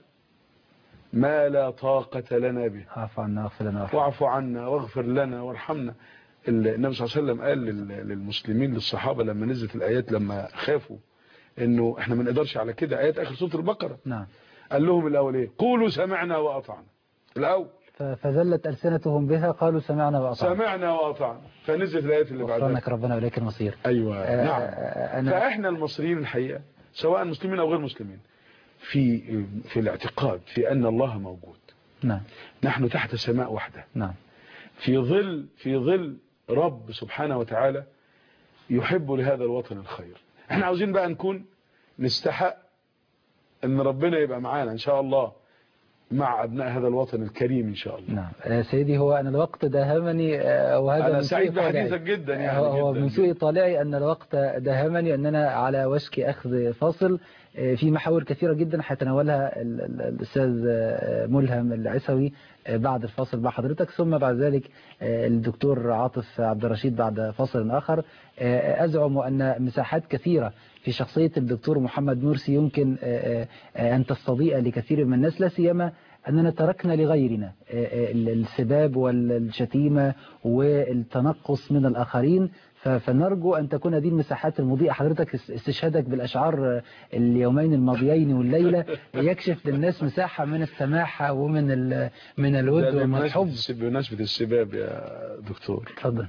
ما لا طاقة لنا به عفو عنا واغفر لنا وارحمنا. واعف عنا واغفر لنا وارحمنا النبي صلى الله عليه وسلم قال لل- للمسلمين للصحابة لما نزلت الآيات لما خافوا انه احنا ما نقدرش على كده آيات آخر سورة البقرة نعم قال لهم الأول ايه قولوا سمعنا وأطعنا الأول ف- فذلت ألسنتهم بها قالوا سمعنا وأطعنا سمعنا وأطعنا فنزلت الآيات اللي بعدها غفرانك ربنا وإليك المصير أيوة آه، نعم آه، أنا فإحنا المصريين الحقيقة سواء مسلمين أو غير مسلمين في في الاعتقاد في أن الله موجود نعم نحن تحت سماء واحدة نعم في ظل في ظل رب سبحانه وتعالى يحب لهذا الوطن الخير احنا عاوزين بقى نكون نستحق ان ربنا يبقى معانا ان شاء الله مع ابناء هذا الوطن الكريم ان شاء الله نعم آه، سيدي هو أن الوقت داهمني آه، وهذا انا من سوء سعيد طالعي. بحديثك جدا يعني هو هو جداً من جداً. سوء طالعي أن الوقت داهمني أننا على وشك أخذ فاصل آه، في محاور كثيرة جدا حيتناولها ال- ال- الأستاذ آه، ملهم العسوي آه، بعد الفاصل مع حضرتك ثم بعد ذلك آه، الدكتور عاطف عبد الرشيد بعد فاصل آخر آه، أزعم أن مساحات كثيرة في شخصية الدكتور محمد مرسي يمكن آه، آه، أن تستضيء لكثير من الناس لا سيما أننا تركنا لغيرنا آه، آه، السباب والشتيمة والتنقص من الآخرين ف- فنرجو أن تكون هذه المساحات المضيئة حضرتك اس- استشهادك بالأشعار آه، اليومين الماضيين والليلة يكشف للناس مساحة من السماحة ومن ال- من الود ده ومن بمناسبة الحب السب- بمناسبة السباب يا دكتور تفضل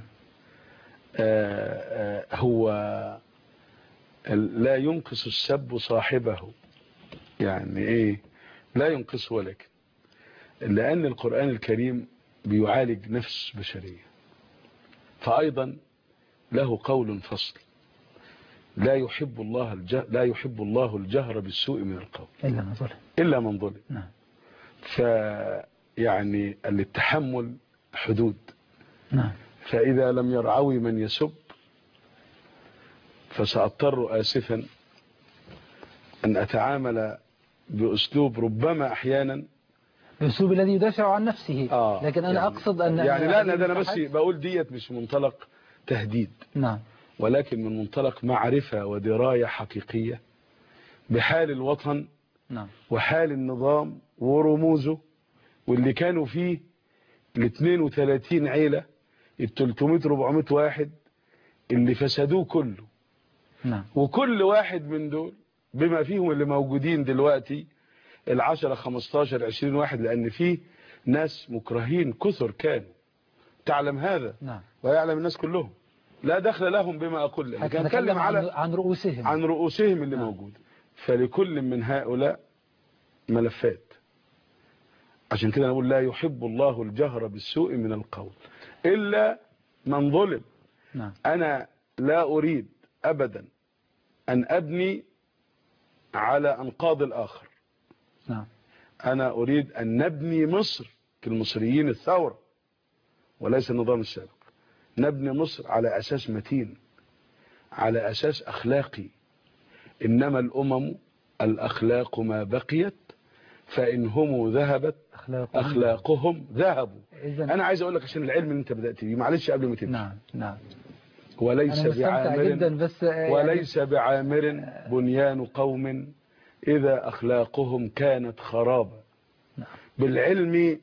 آه، آه، هو ال- لا ينقص السب صاحبه يعني ايه لا ينقصه ولكن لأن القرآن الكريم بيعالج نفس بشرية فأيضا له قول فصل لا يحب الله الجه لا يحب الله الجهر بالسوء من القول إلا ما ظلم إلا من ظلم نعم فيعني للتحمل حدود نعم فإذا لم يرعوي من يسب فسأضطر آسفا أن أتعامل بأسلوب ربما أحيانا الأسلوب الذي يدافع عن نفسه آه لكن أنا يعني أقصد أن يعني أن لا هذه لا ده أنا بس المساحات- بقول ديت مش منطلق تهديد نعم ولكن من منطلق معرفة ودراية حقيقية بحال الوطن نعم وحال النظام ورموزه واللي كانوا فيه ال 32 عيلة ال 300 400 واحد اللي فسدوه كله نعم وكل واحد من دول بما فيهم اللي موجودين دلوقتي العشرة 15 20 واحد لأن فيه ناس مكرهين كثر كانوا تعلم هذا نعم ويعلم الناس كلهم لا دخل لهم بما أقول لك حتى نتكلم نتكلم عن, على عن رؤوسهم عن رؤوسهم اللي نعم. موجود فلكل من هؤلاء ملفات عشان كده نقول لا يحب الله الجهر بالسوء من القول إلا من ظلم نعم أنا لا أريد أبدا أن أبني على أنقاض الآخر نعم أنا أريد أن نبني مصر كالمصريين الثورة وليس النظام السابق نبني مصر على أساس متين على أساس أخلاقي إنما الأمم الأخلاق ما بقيت فإن هم ذهبت أخلاق أخلاقهم ذهبوا إذا أنا عايز أقول لك عشان العلم اللي أنت بدأت بيه معلش قبل ما تمشي نعم نعم وليس أنا مستمتع بعامر جدا بس آه، يعني وليس بعامر بنيان قوم إذا أخلاقهم كانت خرابا نعم. بالعلم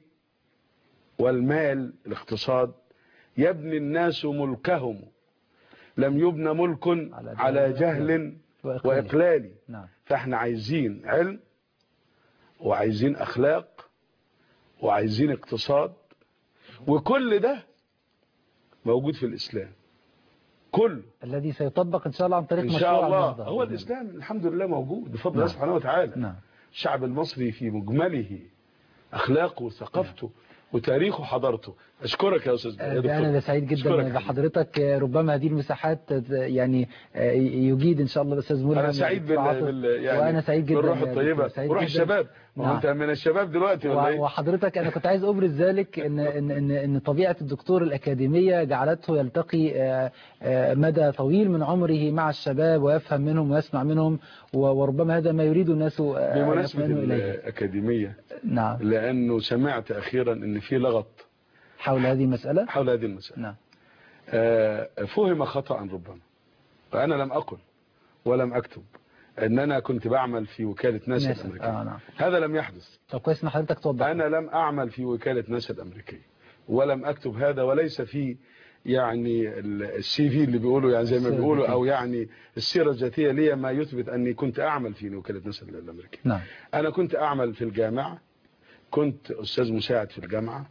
والمال الاقتصاد يبني الناس ملكهم لم يبنى ملك على على جهل جهل وإقلال. وإقلال نعم فاحنا عايزين علم وعايزين أخلاق وعايزين اقتصاد وكل ده موجود في الإسلام كله الذي سيطبق إن شاء الله عن طريق إن مشروع شاء الله النهضة. هو الإسلام الحمد لله موجود بفضل الله نعم. سبحانه وتعالى نعم الشعب المصري في مجمله أخلاقه وثقافته وتاريخه وحضارته أشكرك يا أستاذ يا دكتور. أنا سعيد أشكرك جدا بحضرتك ربما هذه المساحات يعني يجيد إن شاء الله الأستاذ مولى أنا سعيد بال... العاطف. بال... يعني وأنا سعيد جدا بالروح يا الطيبة دكتور. سعيد وروح جدا. الشباب نعم. وأنت من الشباب دلوقتي ولا و- إيه؟ وحضرتك أنا كنت عايز أبرز ذلك إن إن إن, إن طبيعة الدكتور الأكاديمية جعلته يلتقي آه، آه، مدى طويل من عمره مع الشباب ويفهم منهم ويسمع منهم و- وربما هذا ما يريد الناس آه، أن بمناسبة يطمئنوا إليه الأكاديمية نعم لأنه سمعت أخيرا أن في لغط حول هذه المسألة حول هذه المسألة نعم آه، فهم خطأ ربما فأنا لم أقل ولم أكتب أن أنا كنت بعمل في وكالة ناسا ناسا. الأمريكية آه نعم هذا لم يحدث طب كويس إن حضرتك توضح أنا لم أعمل في وكالة ناسا الأمريكية ولم أكتب هذا وليس في يعني ال- السي في اللي بيقولوا يعني زي ما السيرة بيقولوا الذاتية. أو يعني السيرة الذاتية لي ما يثبت أني كنت أعمل في وكالة ناسا الأمريكية نعم أنا كنت أعمل في الجامعة كنت أستاذ مساعد في الجامعة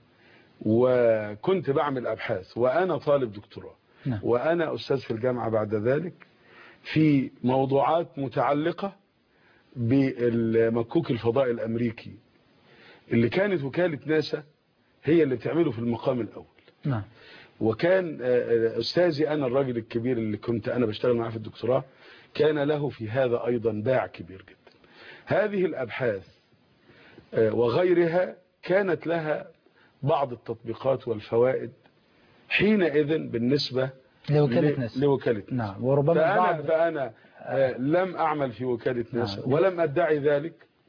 وكنت بعمل أبحاث وأنا طالب دكتوراه نعم وأنا أستاذ في الجامعة بعد ذلك في موضوعات متعلقة بالمكوك الفضائي الأمريكي اللي كانت وكالة ناسا هي اللي بتعمله في المقام الأول نعم وكان آه، آه، أستاذي أنا الراجل الكبير اللي كنت أنا بشتغل معاه في الدكتوراه كان له في هذا أيضا باع كبير جدا هذه الأبحاث آه، وغيرها كانت لها بعض التطبيقات والفوائد حينئذ بالنسبة لوكالة ل- ناس لوكالة ناسا نعم وربما فأنا, بعض فأنا آه، لم أعمل في وكالة نعم. ناسا ولم أدعي ذلك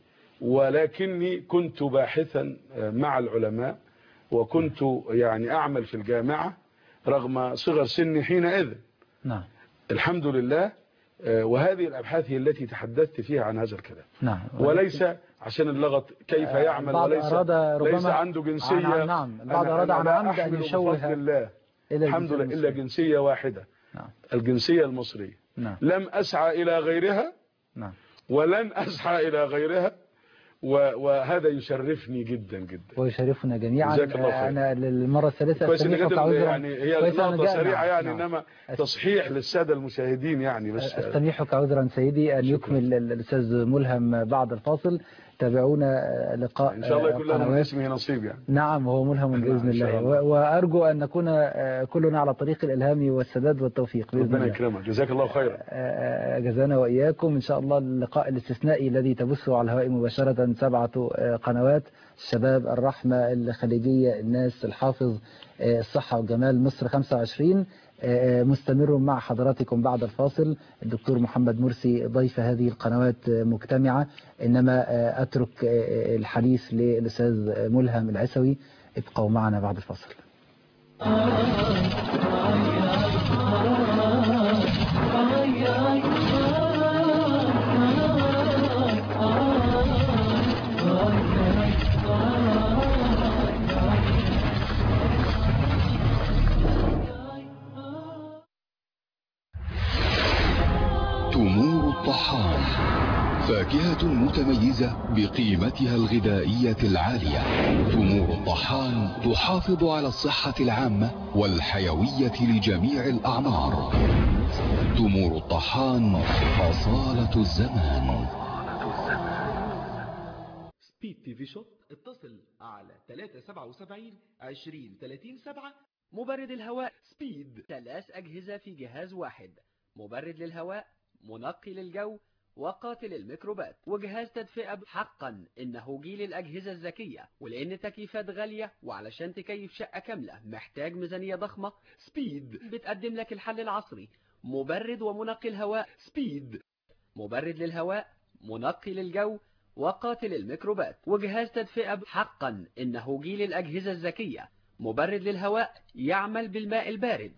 ولكني كنت باحثا آه، مع العلماء وكنت يعني أعمل في الجامعة رغم صغر سني حينئذ نعم الحمد لله آه، وهذه الأبحاث هي التي تحدثت فيها عن هذا الكلام نعم وليس عشان اللغط كيف آه، يعمل البعض وليس أراد ربما ليس عنده جنسية عن- نعم البعض أنا- أراد أنا عن لا عمد أن أحمل يشوه بفضل الله إلى الحمد الجنسية لله إلا المصرية. جنسية واحدة نعم الجنسية المصرية نعم لم أسعى إلى غيرها نعم ولن أسعى إلى غيرها و- وهذا يشرفني جدا جدا ويشرفنا جميعا جزاك الله خير. آه، أنا للمرة الثالثة كويس ان أستميحك كده عذرا يعني هي كويس أنا نقطة جاء- سريعة نعم، يعني نعم. انما تصحيح للسادة المشاهدين يعني بس أستميحك عذرا سيدي أن شكرا. يكمل ال- الأستاذ ملهم بعد الفاصل تابعونا آه، لقاء ان شاء الله يكون لنا من قنوات. اسمه نصيب يعني نعم هو ملهم نعم، بإذن إن شاء الله الله. و- وأرجو أن نكون آه، كلنا على طريق الإلهام والسداد والتوفيق بإذن ربنا الله يكرمك جزاك الله خيرا آه، جزانا وإياكم إن شاء الله اللقاء الاستثنائي الذي تبثه على الهواء مباشرة سبعة آه، قنوات الشباب الرحمة الخليجية الناس الحافظ آه، الصحة والجمال مصر 25 آه، مستمر مع حضراتكم بعد الفاصل الدكتور محمد مرسي ضيف هذه القنوات آه، مجتمعة إنما آه، أترك آه، الحديث للأستاذ ملهم العسوي ابقوا معنا بعد الفاصل الطحان فاكهة متميزة بقيمتها الغذائية العالية تمور الطحان تحافظ على الصحة العامة والحيوية لجميع الأعمار تمور الطحان فصالة الزمان سبيد تي في شوب اتصل على 377 20 30 7 مبرد الهواء سبيد ثلاث أجهزة في جهاز واحد مبرد للهواء منقي للجو وقاتل الميكروبات وجهاز تدفئة حقا إنه جيل الأجهزة الذكية ولأن التكييفات غالية وعلشان تكيف شقة كاملة محتاج ميزانية ضخمة سبيد بتقدم لك الحل العصري مبرد ومنقي الهواء سبيد مبرد للهواء منقي للجو وقاتل الميكروبات وجهاز تدفئة حقا إنه جيل الأجهزة الذكية مبرد للهواء يعمل بالماء البارد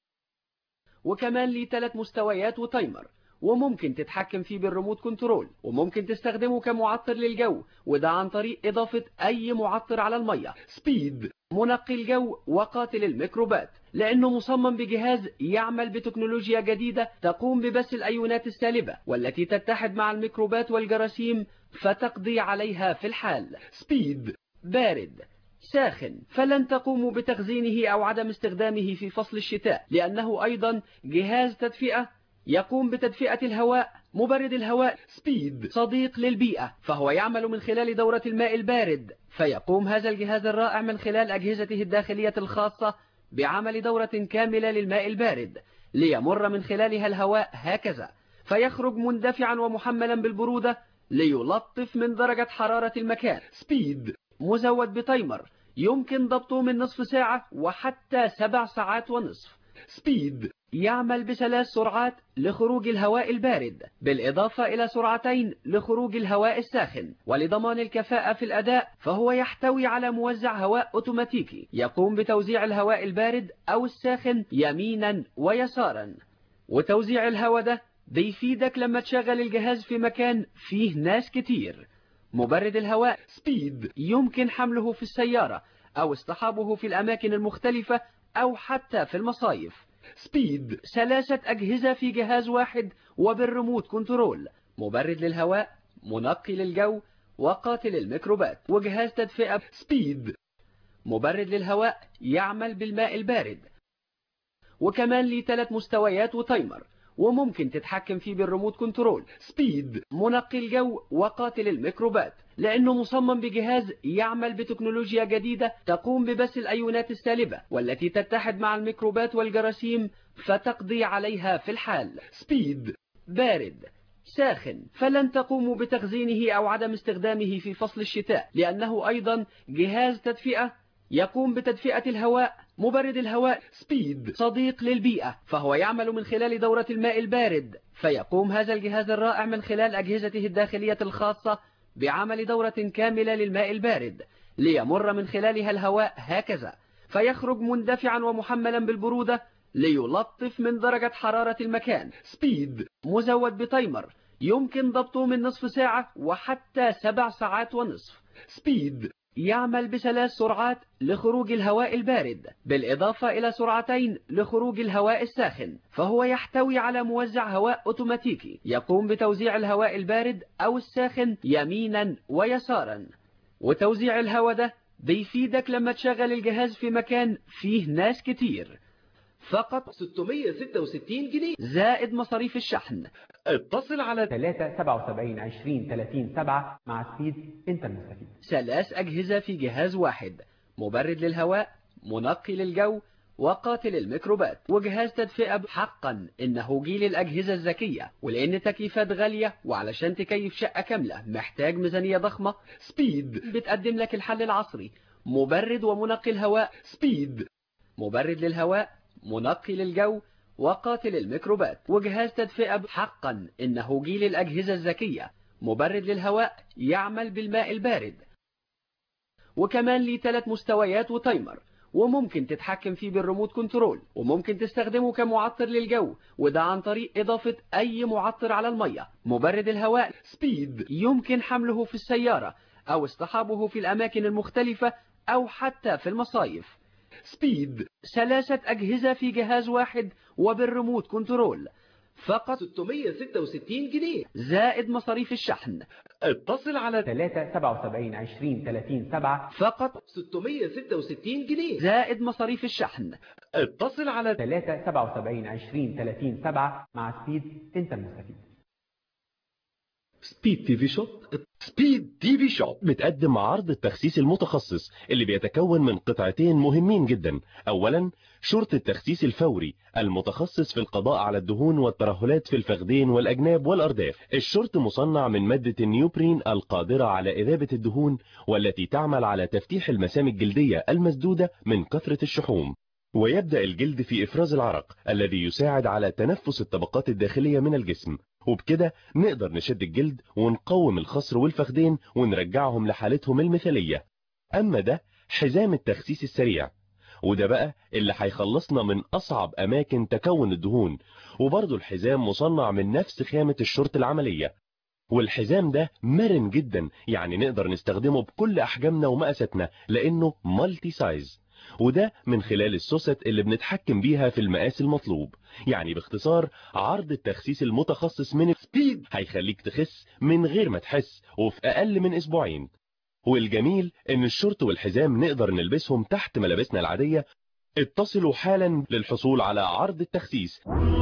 وكمان ليه ثلاث مستويات وتايمر وممكن تتحكم فيه بالريموت كنترول وممكن تستخدمه كمعطر للجو وده عن طريق إضافة أي معطر على المية سبيد منقي الجو وقاتل الميكروبات لأنه مصمم بجهاز يعمل بتكنولوجيا جديدة تقوم ببث الأيونات السالبة والتي تتحد مع الميكروبات والجراثيم فتقضي عليها في الحال سبيد بارد ساخن فلن تقوموا بتخزينه أو عدم استخدامه في فصل الشتاء لأنه أيضا جهاز تدفئة يقوم بتدفئة الهواء مبرد الهواء سبيد صديق للبيئة فهو يعمل من خلال دورة الماء البارد فيقوم هذا الجهاز الرائع من خلال أجهزته الداخلية الخاصة بعمل دورة كاملة للماء البارد ليمر من خلالها الهواء هكذا فيخرج مندفعا ومحملا بالبرودة ليلطف من درجة حرارة المكان سبيد مزود بتايمر يمكن ضبطه من نصف ساعة وحتى سبع ساعات ونصف سبيد يعمل بثلاث سرعات لخروج الهواء البارد بالإضافة إلى سرعتين لخروج الهواء الساخن ولضمان الكفاءة في الأداء فهو يحتوي على موزع هواء أوتوماتيكي يقوم بتوزيع الهواء البارد أو الساخن يمينا ويسارا وتوزيع الهواء ده بيفيدك لما تشغل الجهاز في مكان فيه ناس كتير مبرد الهواء سبيد يمكن حمله في السيارة أو اصطحابه في الأماكن المختلفة أو حتى في المصايف سبيد ثلاثة أجهزة في جهاز واحد وبالريموت كنترول مبرد للهواء منقي للجو وقاتل الميكروبات وجهاز تدفئة سبيد مبرد للهواء يعمل بالماء البارد وكمان ليه ثلاث مستويات وتايمر وممكن تتحكم فيه بالريموت كنترول سبيد منقي الجو وقاتل الميكروبات لأنه مصمم بجهاز يعمل بتكنولوجيا جديدة تقوم ببث الأيونات السالبة والتي تتحد مع الميكروبات والجراثيم فتقضي عليها في الحال سبيد بارد ساخن فلن تقوموا بتخزينه أو عدم استخدامه في فصل الشتاء لأنه أيضا جهاز تدفئة يقوم بتدفئة الهواء مبرد الهواء سبيد صديق للبيئة فهو يعمل من خلال دورة الماء البارد فيقوم هذا الجهاز الرائع من خلال أجهزته الداخلية الخاصة بعمل دورة كاملة للماء البارد ليمر من خلالها الهواء هكذا فيخرج مندفعا ومحملا بالبرودة ليلطف من درجة حرارة المكان سبيد مزود بتايمر يمكن ضبطه من نصف ساعة وحتى سبع ساعات ونصف سبيد يعمل بثلاث سرعات لخروج الهواء البارد بالإضافة إلى سرعتين لخروج الهواء الساخن فهو يحتوي على موزع هواء أوتوماتيكي يقوم بتوزيع الهواء البارد أو الساخن يمينا ويسارا وتوزيع الهواء ده بيفيدك لما تشغل الجهاز في مكان فيه ناس كتير فقط 666 جنيه زائد مصاريف الشحن اتصل على 377 20 30 7 مع سبيد انت المستفيد ثلاث أجهزة في جهاز واحد مبرد للهواء منقي للجو وقاتل الميكروبات وجهاز تدفئة حقا إنه جيل الأجهزة الذكية ولأن التكييفات غالية وعلشان تكيف شقة كاملة محتاج ميزانية ضخمة سبيد بتقدم لك الحل العصري مبرد ومنقي الهواء سبيد مبرد للهواء منقي للجو وقاتل الميكروبات وجهاز تدفئة حقا إنه جيل الأجهزة الذكية مبرد للهواء يعمل بالماء البارد وكمان ليه ثلاث مستويات وتايمر وممكن تتحكم فيه بالريموت كنترول وممكن تستخدمه كمعطر للجو وده عن طريق إضافة أي معطر على المية مبرد الهواء سبيد يمكن حمله في السيارة أو اصطحابه في الأماكن المختلفة أو حتى في المصايف سبيد ثلاثة أجهزة في جهاز واحد وبالريموت كنترول فقط 666 جنيه زائد مصاريف الشحن اتصل على 377 20 30 7 فقط 666 جنيه زائد مصاريف الشحن اتصل على 377 20 30 7 مع سبيد انت المستفيد سبيد تي في شوب سبيد تي في شوب بتقدم عرض التخسيس المتخصص اللي بيتكون من قطعتين مهمين جدا اولا شرط التخسيس الفوري المتخصص في القضاء على الدهون والترهلات في الفخذين والاجناب والارداف الشرط مصنع من مادة النيوبرين القادرة على اذابة الدهون والتي تعمل على تفتيح المسام الجلدية المسدودة من كثرة الشحوم ويبدأ الجلد في إفراز العرق الذي يساعد على تنفس الطبقات الداخلية من الجسم وبكده نقدر نشد الجلد ونقوم الخصر والفخدين ونرجعهم لحالتهم المثالية أما ده حزام التخسيس السريع وده بقى اللي هيخلصنا من أصعب أماكن تكون الدهون وبرضه الحزام مصنع من نفس خامة الشرط العملية والحزام ده مرن جدا يعني نقدر نستخدمه بكل أحجامنا ومقاساتنا لأنه مالتي سايز وده من خلال السوست اللي بنتحكم بيها في المقاس المطلوب يعني باختصار عرض التخسيس المتخصص من سبيد هيخليك تخس من غير ما تحس وفي أقل من أسبوعين والجميل ان الشورت والحزام نقدر نلبسهم تحت ملابسنا العادية اتصلوا حالا للحصول على عرض التخسيس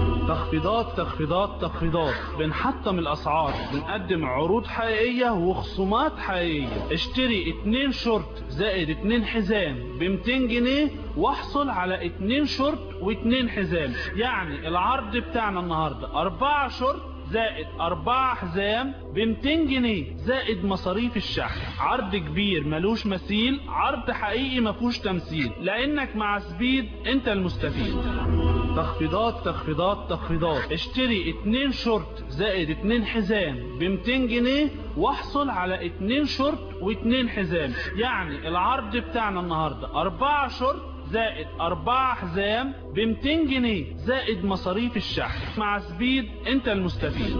تخفيضات تخفيضات تخفيضات بنحطم الاسعار بنقدم عروض حقيقية وخصومات حقيقية اشتري اتنين شورت زائد اتنين حزام ب 200 جنيه واحصل على اتنين شورت واتنين حزام يعني العرض بتاعنا النهاردة اربعة شورت زائد أربعة حزام ب 200 جنيه زائد مصاريف الشحن عرض كبير ملوش مثيل عرض حقيقي مفهوش تمثيل لأنك مع سبيد أنت المستفيد تخفيضات تخفيضات تخفيضات اشتري اتنين شورت زائد اتنين حزام ب 200 جنيه واحصل على اتنين شورت واتنين حزام يعني العرض بتاعنا النهاردة أربعة شورت زائد أربعة حزام ب 200 جنيه زائد مصاريف الشحن مع سبيد أنت المستفيد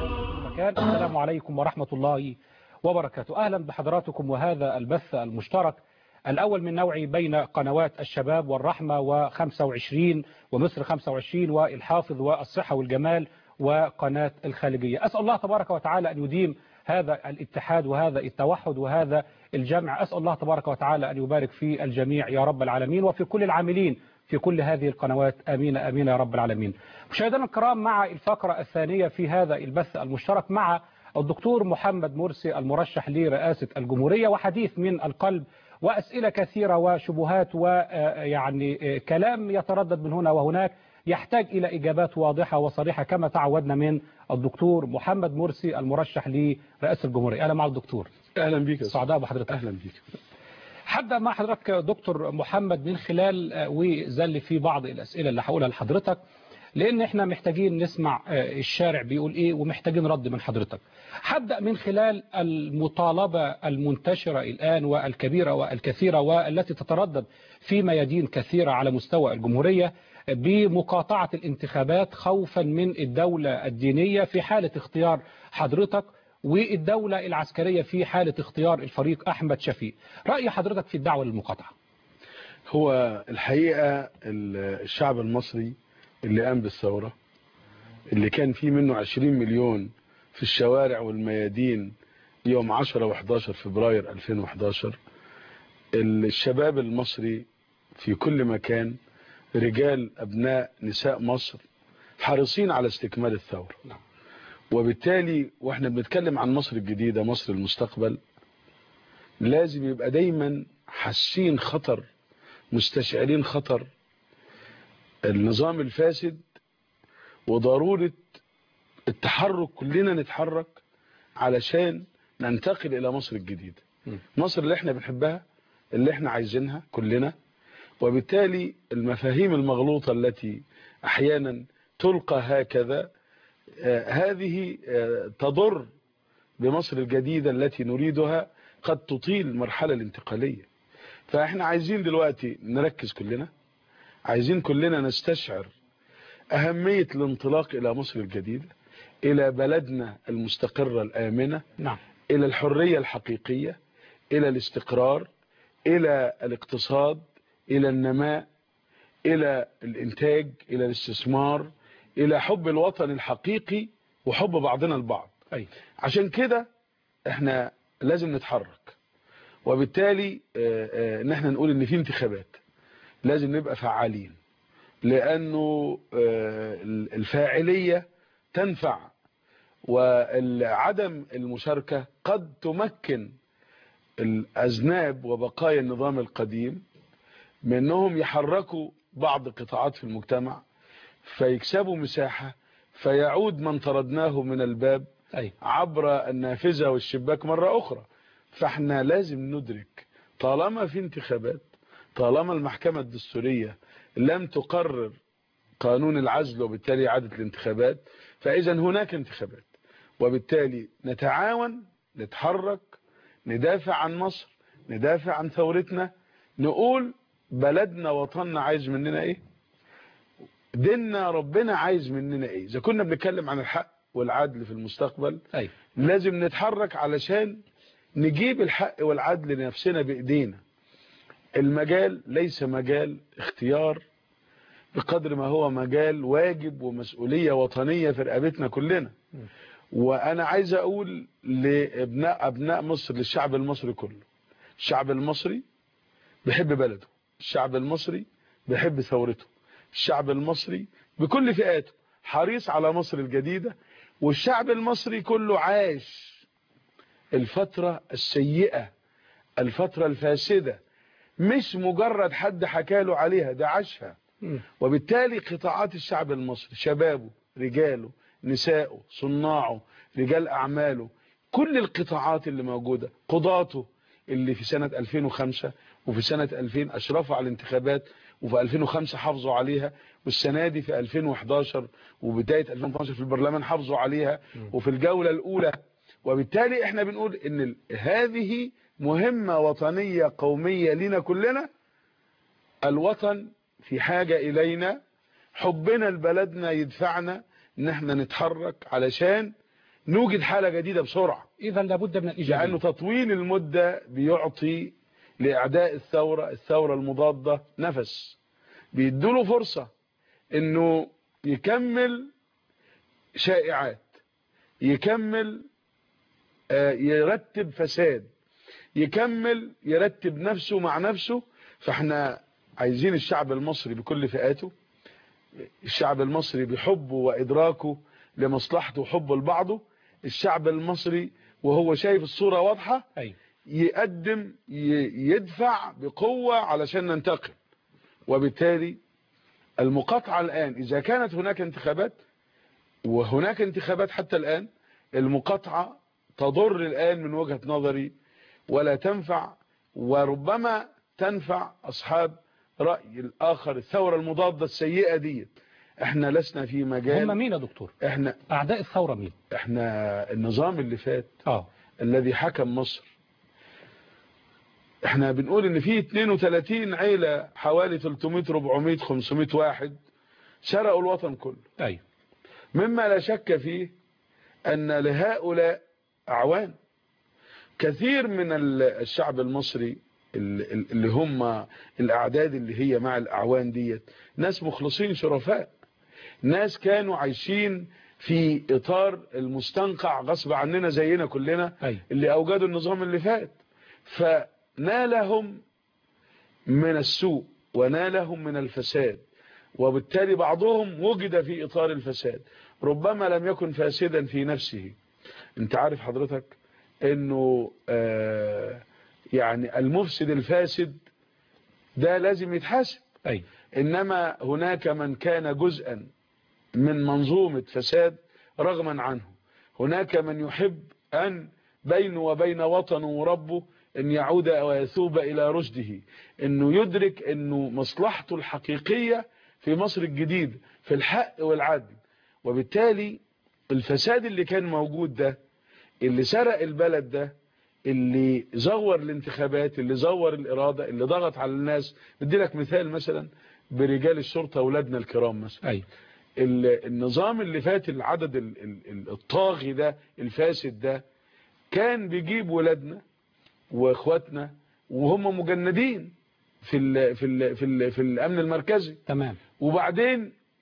مكان السلام عليكم ورحمة الله وبركاته أهلا بحضراتكم وهذا البث المشترك الأول من نوعه بين قنوات الشباب والرحمة و25 ومصر 25 والحافظ والصحة والجمال وقناة الخالقية أسأل الله تبارك وتعالى أن يديم هذا الاتحاد وهذا التوحد وهذا الجمع أسأل الله تبارك وتعالى أن يبارك في الجميع يا رب العالمين وفي كل العاملين في كل هذه القنوات آمين آمين يا رب العالمين مشاهدينا الكرام مع الفقرة الثانية في هذا البث المشترك مع الدكتور محمد مرسي المرشح لرئاسة الجمهورية وحديث من القلب وأسئلة كثيرة وشبهات ويعني كلام يتردد من هنا وهناك يحتاج إلى إجابات واضحة وصريحة كما تعودنا من الدكتور محمد مرسي المرشح لرئاسة الجمهورية أهلا مع الدكتور أهلا بك سعداء بحضرتك أهلا بك حابة مع حضرتك دكتور محمد من خلال وزل في بعض الأسئلة اللي هقولها لحضرتك لأن احنا محتاجين نسمع الشارع بيقول إيه ومحتاجين رد من حضرتك هبدأ من خلال المطالبة المنتشرة الآن والكبيرة والكثيرة والتي تتردد في ميادين كثيرة على مستوى الجمهورية بمقاطعة الانتخابات خوفا من الدولة الدينية في حالة اختيار حضرتك والدولة العسكرية في حالة اختيار الفريق أحمد شفيق رأي حضرتك في الدعوة للمقاطعة هو الحقيقة الشعب المصري اللي قام بالثورة اللي كان فيه منه 20 مليون في الشوارع والميادين يوم 10 و11 فبراير 2011 الشباب المصري في كل مكان رجال أبناء نساء مصر حريصين على استكمال الثورة نعم. وبالتالي واحنا بنتكلم عن مصر الجديدة مصر المستقبل لازم يبقى دايما حاسين خطر مستشعرين خطر النظام الفاسد وضرورة التحرك كلنا نتحرك علشان ننتقل إلى مصر الجديدة مصر اللي احنا بنحبها اللي احنا عايزينها كلنا وبالتالي المفاهيم المغلوطة التي أحيانا تلقى هكذا آه هذه آه تضر بمصر الجديدة التي نريدها قد تطيل المرحلة الانتقالية فاحنا عايزين دلوقتي نركز كلنا عايزين كلنا نستشعر أهمية الانطلاق إلى مصر الجديدة إلى بلدنا المستقرة الآمنة نعم. إلى الحرية الحقيقية إلى الاستقرار إلى الاقتصاد إلى النماء إلى الإنتاج إلى الاستثمار الى حب الوطن الحقيقي وحب بعضنا البعض أي. عشان كده احنا لازم نتحرك وبالتالي آه، آه، ان احنا نقول ان في انتخابات لازم نبقى فعالين لانه آه، الفاعلية تنفع وعدم المشاركة قد تمكن الأذناب وبقايا النظام القديم من أنهم يحركوا بعض قطاعات في المجتمع فيكسبوا مساحة فيعود من طردناه من الباب أي. عبر النافذة والشباك مرة أخرى فاحنا لازم ندرك طالما في انتخابات طالما المحكمة الدستورية لم تقرر قانون العزل وبالتالي إعادة الانتخابات فإذا هناك انتخابات وبالتالي نتعاون نتحرك ندافع عن مصر ندافع عن ثورتنا نقول بلدنا وطننا عايز مننا ايه ديننا ربنا عايز مننا ايه اذا كنا بنتكلم عن الحق والعدل في المستقبل أي. لازم نتحرك علشان نجيب الحق والعدل لنفسنا بايدينا المجال ليس مجال اختيار بقدر ما هو مجال واجب ومسؤولية وطنية في رقبتنا كلنا وانا عايز اقول لابناء ابناء مصر للشعب المصري كله الشعب المصري بيحب بلده الشعب المصري بيحب ثورته الشعب المصري بكل فئاته حريص على مصر الجديدة والشعب المصري كله عاش الفترة السيئة الفترة الفاسدة مش مجرد حد حكاله عليها ده عاشها وبالتالي قطاعات الشعب المصري شبابه رجاله نسائه صناعه رجال أعماله كل القطاعات اللي موجودة قضاته اللي في سنة 2005 وفي سنة 2000 أشرفوا على الانتخابات وفي 2005 حافظوا عليها والسنة دي في 2011 وبداية 2012 في البرلمان حافظوا عليها وفي الجولة الأولى وبالتالي احنا بنقول ان ال- هذه مهمة وطنية قومية لنا كلنا الوطن في حاجة إلينا حبنا لبلدنا يدفعنا ان احنا نتحرك علشان نوجد حالة جديدة بسرعة إذا لابد من الإيجابية لأنه تطويل المدة بيعطي لإعداء الثورة الثورة المضادة نفس بيدوله فرصة انه يكمل شائعات يكمل آه، يرتب فساد يكمل يرتب نفسه مع نفسه فاحنا عايزين الشعب المصري بكل فئاته الشعب المصري بحبه وإدراكه لمصلحته وحبه لبعضه الشعب المصري وهو شايف الصورة واضحة أي. يقدم ي- يدفع بقوة علشان ننتقل وبالتالي المقاطعة الآن إذا كانت هناك انتخابات وهناك انتخابات حتى الآن المقاطعة تضر الآن من وجهة نظري ولا تنفع وربما تنفع أصحاب رأي الآخر الثورة المضادة السيئة دي احنا لسنا في مجال هم مين يا دكتور احنا أعداء الثورة مين احنا النظام اللي فات آه الذي حكم مصر احنا بنقول ان في 32 عيلة حوالي 300 400 500 واحد سرقوا الوطن كله أي. مما لا شك فيه ان لهؤلاء اعوان كثير من ال- الشعب المصري ال- ال- اللي هم الاعداد اللي هي مع الاعوان ديت ناس مخلصين شرفاء ناس كانوا عايشين في اطار المستنقع غصب عننا زينا كلنا أي. اللي اوجدوا النظام اللي فات فنالهم من السوء ونالهم من الفساد وبالتالي بعضهم وجد في اطار الفساد ربما لم يكن فاسدا في نفسه انت عارف حضرتك انه آه يعني المفسد الفاسد ده لازم يتحاسب أي. انما هناك من كان جزءا من منظومة فساد رغما عنه هناك من يحب أن بينه وبين وطنه وربه أن يعود ويثوب إلى رشده أنه يدرك أنه مصلحته الحقيقية في مصر الجديدة في الحق والعدل وبالتالي الفساد اللي كان موجود ده اللي سرق البلد ده اللي زور الانتخابات اللي زور الإرادة اللي ضغط على الناس بدي لك مثال مثلا برجال الشرطة أولادنا الكرام مثلا أي. ال- النظام اللي فات العدد ال- ال- ال- الطاغي ده الفاسد ده كان بيجيب ولادنا واخواتنا وهم مجندين في ال في ال في ال في الامن المركزي تمام وبعدين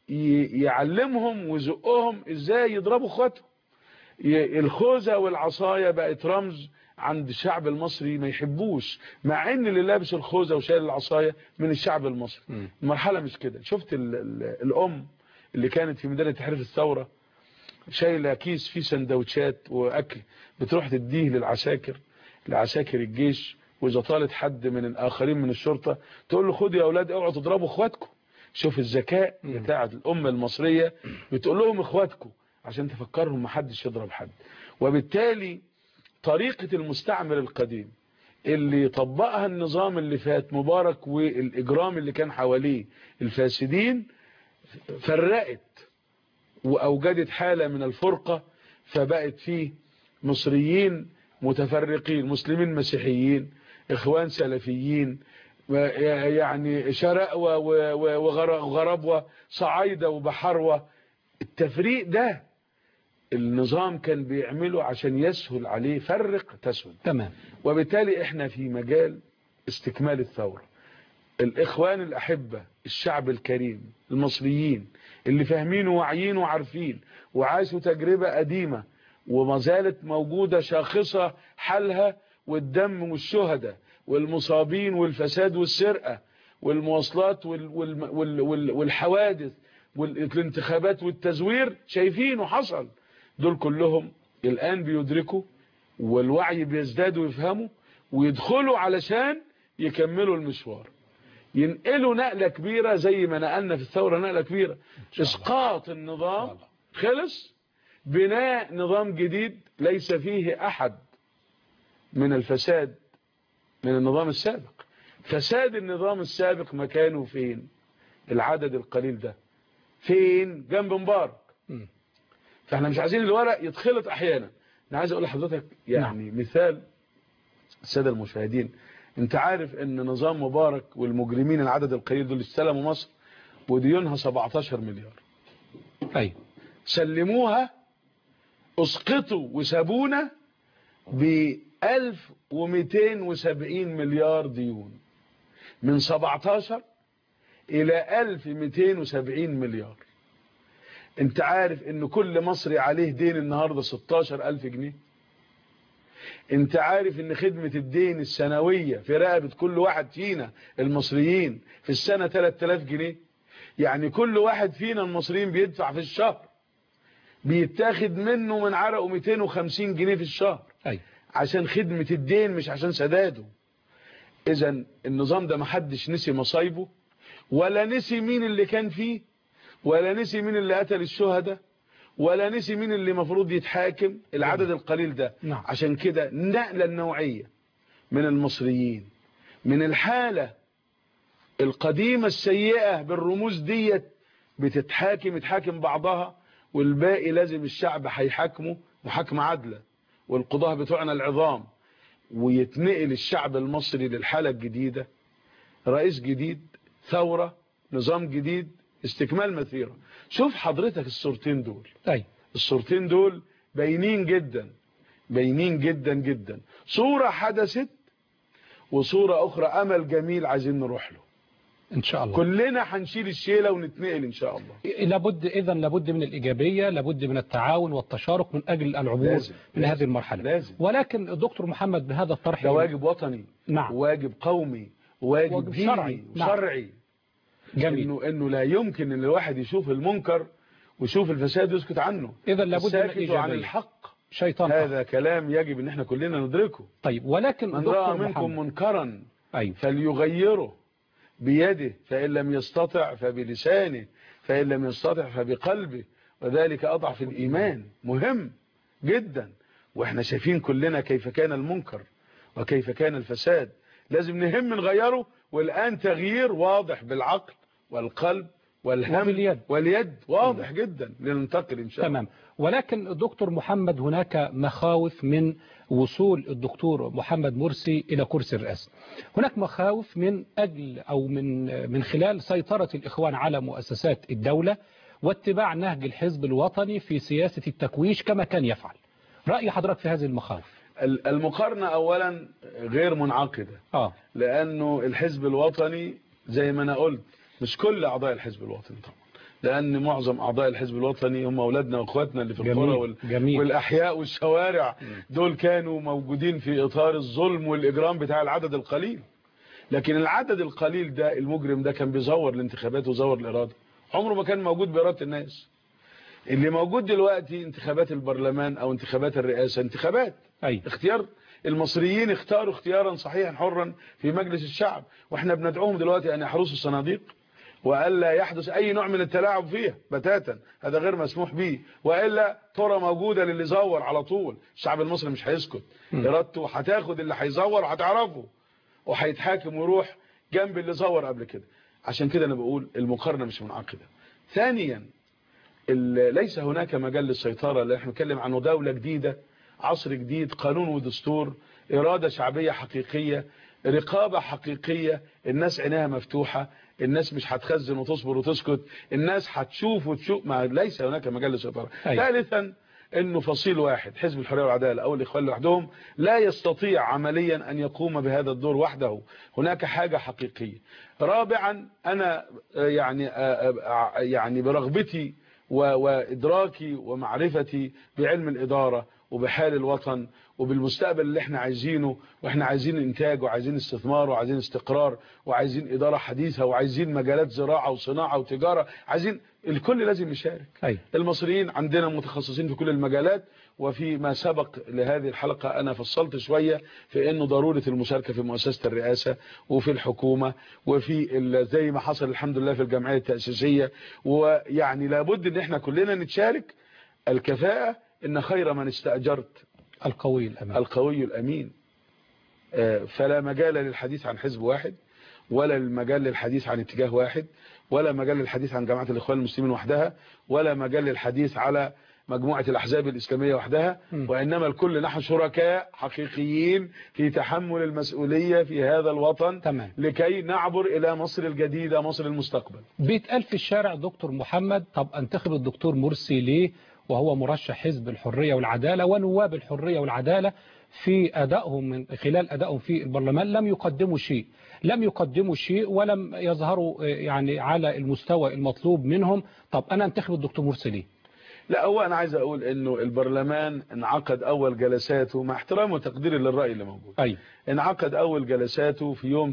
ي- يعلمهم ويزقهم ازاي يضربوا اخواتهم ي- الخوذة والعصاية بقت رمز عند الشعب المصري ما يحبوش مع ان اللي لابس الخوذة وشايل العصاية من الشعب المصري مم. المرحلة مش كده شفت ال ال الام اللي كانت في ميدان تحرير الثورة شايلة كيس فيه سندوتشات واكل بتروح تديه للعساكر لعساكر الجيش واذا طالت حد من الاخرين من الشرطة تقول له خدوا يا اولاد اوعوا تضربوا اخواتكم شوف الذكاء بتاع الامة المصرية بتقول لهم اخواتكم عشان تفكرهم محدش يضرب حد وبالتالي طريقة المستعمر القديم اللي طبقها النظام اللي فات مبارك والإجرام اللي كان حواليه الفاسدين فرقت وأوجدت حالة من الفرقة فبقت فيه مصريين متفرقين مسلمين مسيحيين إخوان سلفيين يعني شرقوة وغربوة صعايدة وبحروة التفريق ده النظام كان بيعمله عشان يسهل عليه فرق تسهل تمام وبالتالي احنا في مجال استكمال الثورة الاخوان الاحبة الشعب الكريم المصريين اللي فاهمين وواعيين وعارفين وعاشوا تجربة قديمة وما زالت موجودة شاخصة حالها والدم والشهداء والمصابين والفساد والسرقة والمواصلات وال وال وال وال والحوادث والانتخابات والتزوير شايفين وحصل دول كلهم الآن بيدركوا والوعي بيزداد ويفهموا ويدخلوا علشان يكملوا المشوار ينقلوا نقلة كبيرة زي ما نقلنا في الثورة نقلة كبيرة اسقاط النظام خلص بناء نظام جديد ليس فيه أحد من الفساد من النظام السابق فساد النظام السابق مكانه فين العدد القليل ده فين جنب مبارك فاحنا مش عايزين الورق يتخلط احيانا انا عايز اقول لحضرتك يعني نعم. مثال الساده المشاهدين انت عارف ان نظام مبارك والمجرمين العدد القليل دول استلموا مصر وديونها 17 مليار ايوه سلموها اسقطوا وسابونا ب 1270 مليار ديون من 17 الى 1270 مليار انت عارف ان كل مصري عليه دين النهاردة 16 الف جنيه انت عارف ان خدمة الدين السنوية في رقبة كل واحد فينا المصريين في السنة 3000 جنيه يعني كل واحد فينا المصريين بيدفع في الشهر بيتاخد منه من عرقه 250 جنيه في الشهر أي. عشان خدمة الدين مش عشان سداده اذا النظام ده محدش نسي مصايبه ولا نسي مين اللي كان فيه ولا نسي مين اللي قتل الشهداء ولا نسي مين اللي مفروض يتحاكم العدد القليل ده نعم. عشان كده النقلة النوعية من المصريين من الحالة القديمة السيئة بالرموز ديت بتتحاكم يتحاكم بعضها والباقي لازم الشعب هيحاكمه محاكمة عادلة والقضاة بتوعنا العظام ويتنقل الشعب المصري للحالة الجديدة رئيس جديد ثورة نظام جديد استكمال مثيرة شوف حضرتك الصورتين دول أي. الصورتين دول باينين جدا باينين جدا جدا صورة حدثت وصورة أخرى أمل جميل عايزين نروح له إن شاء الله كلنا هنشيل الشيلة ونتنقل إن شاء الله لابد إذا لابد من الإيجابية لابد من التعاون والتشارك من أجل العبور لازم. من لازم. هذه المرحلة لازم. ولكن دكتور محمد بهذا الطرح ده واجب وطني نعم. واجب قومي واجب, واجب ديني شرعي. نعم. وشرعي جميل إنه, إنه لا يمكن إن الواحد يشوف المنكر ويشوف الفساد ويسكت عنه إذا لابد من الساكت عن الإيجابية الحق شيطان هذا كلام يجب ان احنا كلنا ندركه طيب ولكن من دكتور رأى منكم محمد منكرا أيوه فليغيره بيده فإن لم يستطع فبلسانه فإن لم يستطع فبقلبه وذلك أضعف الإيمان مهم جدا واحنا شايفين كلنا كيف كان المنكر وكيف كان الفساد لازم نهم نغيره والآن تغيير واضح بالعقل والقلب والهم وباليد. واليد واضح جدا لننتقل إن شاء الله تمام ولكن دكتور محمد هناك مخاوف من وصول الدكتور محمد مرسي إلى كرسي الرئاسة هناك مخاوف من أجل أو من من خلال سيطرة الإخوان على مؤسسات الدولة واتباع نهج الحزب الوطني في سياسة التكويش كما كان يفعل رأي حضرتك في هذه المخاوف المقارنة أولا غير منعقدة آه. لأنه الحزب الوطني زي ما أنا قلت مش كل أعضاء الحزب الوطني طبعا لان معظم اعضاء الحزب الوطني هم اولادنا واخواتنا اللي في جميل، القرى وال... جميل. والاحياء والشوارع دول كانوا موجودين في اطار الظلم والاجرام بتاع العدد القليل لكن العدد القليل ده المجرم ده كان بيزور الانتخابات وزور الاراده عمره ما كان موجود باراده الناس اللي موجود دلوقتي انتخابات البرلمان او انتخابات الرئاسه انتخابات أي اختيار المصريين اختاروا اختيارا صحيحا حرا في مجلس الشعب واحنا بندعوهم دلوقتي ان يحرسوا الصناديق والا يحدث اي نوع من التلاعب فيها بتاتا هذا غير مسموح به والا ترى موجوده للي زور على طول الشعب المصري مش هيسكت ارادته هتاخد اللي هيزور وهتعرفه وهيتحاكم ويروح جنب اللي زور قبل كده عشان كده انا بقول المقارنه مش منعقده ثانيا ال- ليس هناك مجال للسيطره اللي احنا بنتكلم عنه دوله جديده عصر جديد قانون ودستور اراده شعبيه حقيقيه رقابه حقيقيه الناس عينيها مفتوحه الناس مش هتخزن وتصبر وتسكت الناس هتشوف وتشوف ما ليس هناك مجال للسيطره أيوة. ثالثا انه فصيل واحد حزب الحريه والعداله او الاخوان لوحدهم لا يستطيع عمليا ان يقوم بهذا الدور وحده هناك حاجه حقيقيه رابعا انا آه، يعني آه، آه، يعني برغبتي و- وادراكي ومعرفتي بعلم الاداره وبحال الوطن وبالمستقبل اللي احنا عايزينه واحنا عايزين انتاج وعايزين استثمار وعايزين استقرار وعايزين اداره حديثه وعايزين مجالات زراعه وصناعه وتجاره عايزين الكل لازم يشارك أي المصريين عندنا متخصصين في كل المجالات وفي ما سبق لهذه الحلقة أنا فصلت شوية في أنه ضرورة المشاركة في مؤسسة الرئاسة وفي الحكومة وفي ال- زي ما حصل الحمد لله في الجمعية التأسيسية ويعني لابد أن احنا كلنا نتشارك الكفاءة إن خير من استأجرت القوي الأمين القوي الأمين آه، فلا مجال للحديث عن حزب واحد ولا المجال للحديث عن اتجاه واحد ولا مجال للحديث عن جماعة الإخوان المسلمين وحدها ولا مجال للحديث على مجموعة الأحزاب الإسلامية وحدها م. وإنما الكل نحن شركاء حقيقيين في تحمل المسؤولية في هذا الوطن تمام لكي نعبر إلى مصر الجديدة مصر المستقبل بيتقال في الشارع دكتور محمد طب انتخب الدكتور مرسي ليه وهو مرشح حزب الحرية والعدالة ونواب الحرية والعدالة في أدائهم من خلال أدائهم في البرلمان لم يقدموا شيء لم يقدموا شيء ولم يظهروا آه، يعني على المستوى المطلوب منهم طب أنا انتخب الدكتور مرسي ليه لا هو أنا عايز أقول إنه البرلمان انعقد أول جلساته مع احترام وتقديري للرأي اللي موجود أي انعقد أول جلساته في يوم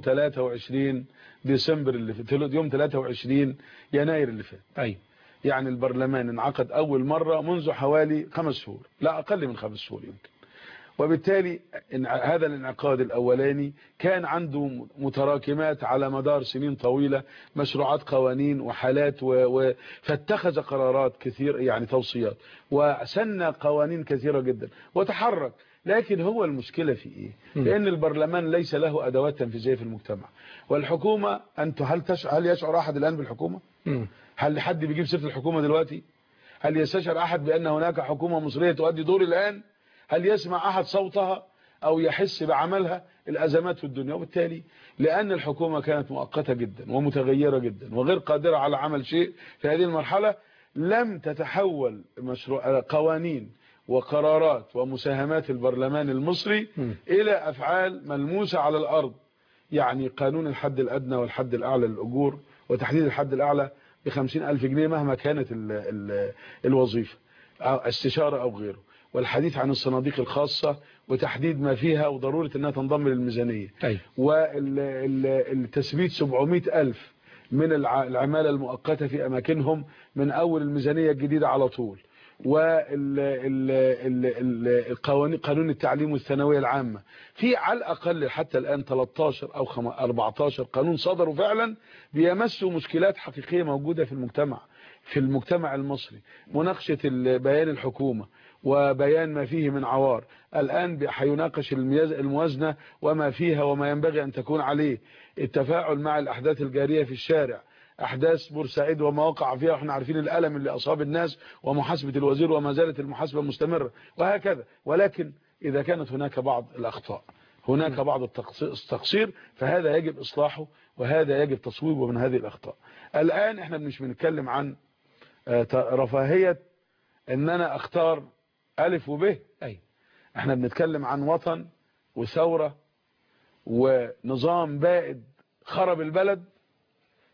23 ديسمبر اللي فات يوم 23 يناير اللي فات أي يعني البرلمان انعقد أول مرة منذ حوالي خمس شهور لا أقل من خمس شهور يمكن وبالتالي إن- هذا الانعقاد الأولاني كان عنده متراكمات على مدار سنين طويلة مشروعات قوانين وحالات و... و... فاتخذ قرارات كثير يعني توصيات وسن قوانين كثيرة جدا وتحرك لكن هو المشكلة في إيه لأن البرلمان ليس له أدوات تنفيذية في المجتمع والحكومة أنت هل, تش... هل يشعر أحد الآن بالحكومة مم. هل حد بيجيب سيره الحكومه دلوقتي هل يستشعر احد بان هناك حكومه مصريه تؤدي دور الان هل يسمع احد صوتها او يحس بعملها الازمات في الدنيا وبالتالي لان الحكومه كانت مؤقته جدا ومتغيره جدا وغير قادره على عمل شيء في هذه المرحله لم تتحول مشروع قوانين وقرارات ومساهمات البرلمان المصري م. الى افعال ملموسه على الارض يعني قانون الحد الأدنى والحد الأعلى للأجور وتحديد الحد الأعلى بخمسين ألف جنيه مهما كانت ال ال الوظيفة أو استشارة أو غيره والحديث عن الصناديق الخاصة وتحديد ما فيها وضرورة أنها تنضم للميزانية أي والتثبيت 700 ألف من الع- العمالة المؤقتة في أماكنهم من أول الميزانية الجديدة على طول والقوانين قانون التعليم والثانوية العامة في على الأقل حتى الآن 13 أو خم- 14 قانون صدروا فعلا بيمسوا مشكلات حقيقية موجودة في المجتمع في المجتمع المصري مناقشة ال- بيان الحكومة وبيان ما فيه من عوار الآن بي- هيناقش المياز- الموازنة وما فيها وما ينبغي أن تكون عليه التفاعل مع الأحداث الجارية في الشارع أحداث بورسعيد وما وقع فيها واحنا عارفين الألم اللي أصاب الناس ومحاسبة الوزير وما زالت المحاسبة مستمرة وهكذا ولكن إذا كانت هناك بعض الأخطاء هناك بعض التقص- التقصير فهذا يجب إصلاحه وهذا يجب تصويبه من هذه الأخطاء الآن احنا مش بنتكلم عن آه، ت- رفاهية ان انا اختار الف وب أي احنا بنتكلم عن وطن وثورة ونظام بائد خرب البلد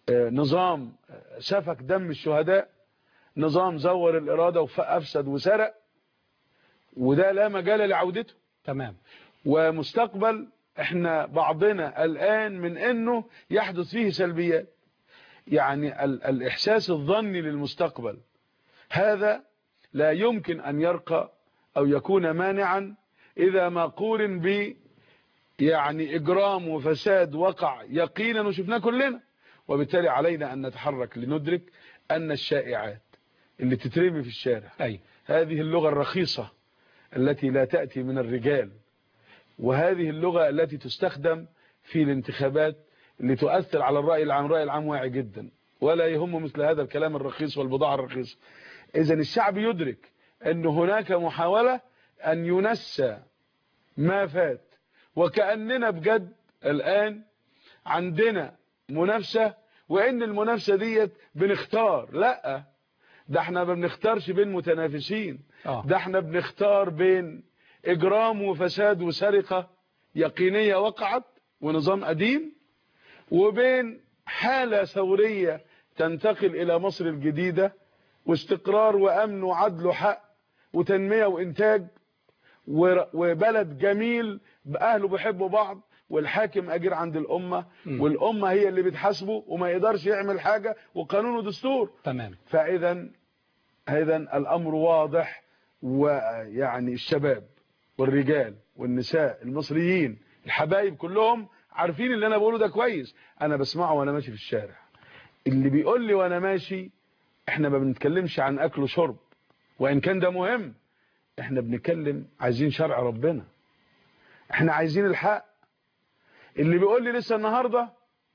آه، نظام آه، سفك دم الشهداء نظام زور الإرادة وأفسد وسرق وده لا مجال لعودته تمام ومستقبل احنا بعضنا الآن من انه يحدث فيه سلبيات يعني ال الإحساس الظني للمستقبل هذا لا يمكن أن يرقى أو يكون مانعا إذا ما قورن ب يعني إجرام وفساد وقع يقينا وشفناه كلنا وبالتالي علينا أن نتحرك لندرك أن الشائعات اللي تترمي في الشارع أي هذه اللغة الرخيصة التي لا تأتي من الرجال وهذه اللغة التي تستخدم في الانتخابات اللي تؤثر على الرأي العام الرأي العام واعي جدا ولا يهم مثل هذا الكلام الرخيص والبضاعة الرخيصة إذا الشعب يدرك أن هناك محاولة أن ينسى ما فات وكأننا بجد الآن عندنا منافسة وإن المنافسة ديت بنختار لا ده احنا ما بنختارش بين متنافسين آه. ده احنا بنختار بين اجرام وفساد وسرقة يقينية وقعت ونظام قديم وبين حالة ثورية تنتقل الى مصر الجديدة واستقرار وامن وعدل وحق وتنمية وانتاج ور- وبلد جميل اهله بيحبوا بعض والحاكم اجير عند الامة مم. والامة هي اللي بتحاسبه وما يقدرش يعمل حاجة وقانون ودستور تمام فاذا اذا الامر واضح ويعني الشباب والرجال والنساء المصريين الحبايب كلهم عارفين اللي انا بقوله ده كويس انا بسمعه وانا ماشي في الشارع اللي بيقول لي وانا ماشي احنا ما بنتكلمش عن اكل وشرب وان كان ده مهم احنا بنتكلم عايزين شرع ربنا احنا عايزين الحق اللي بيقول لي لسه النهارده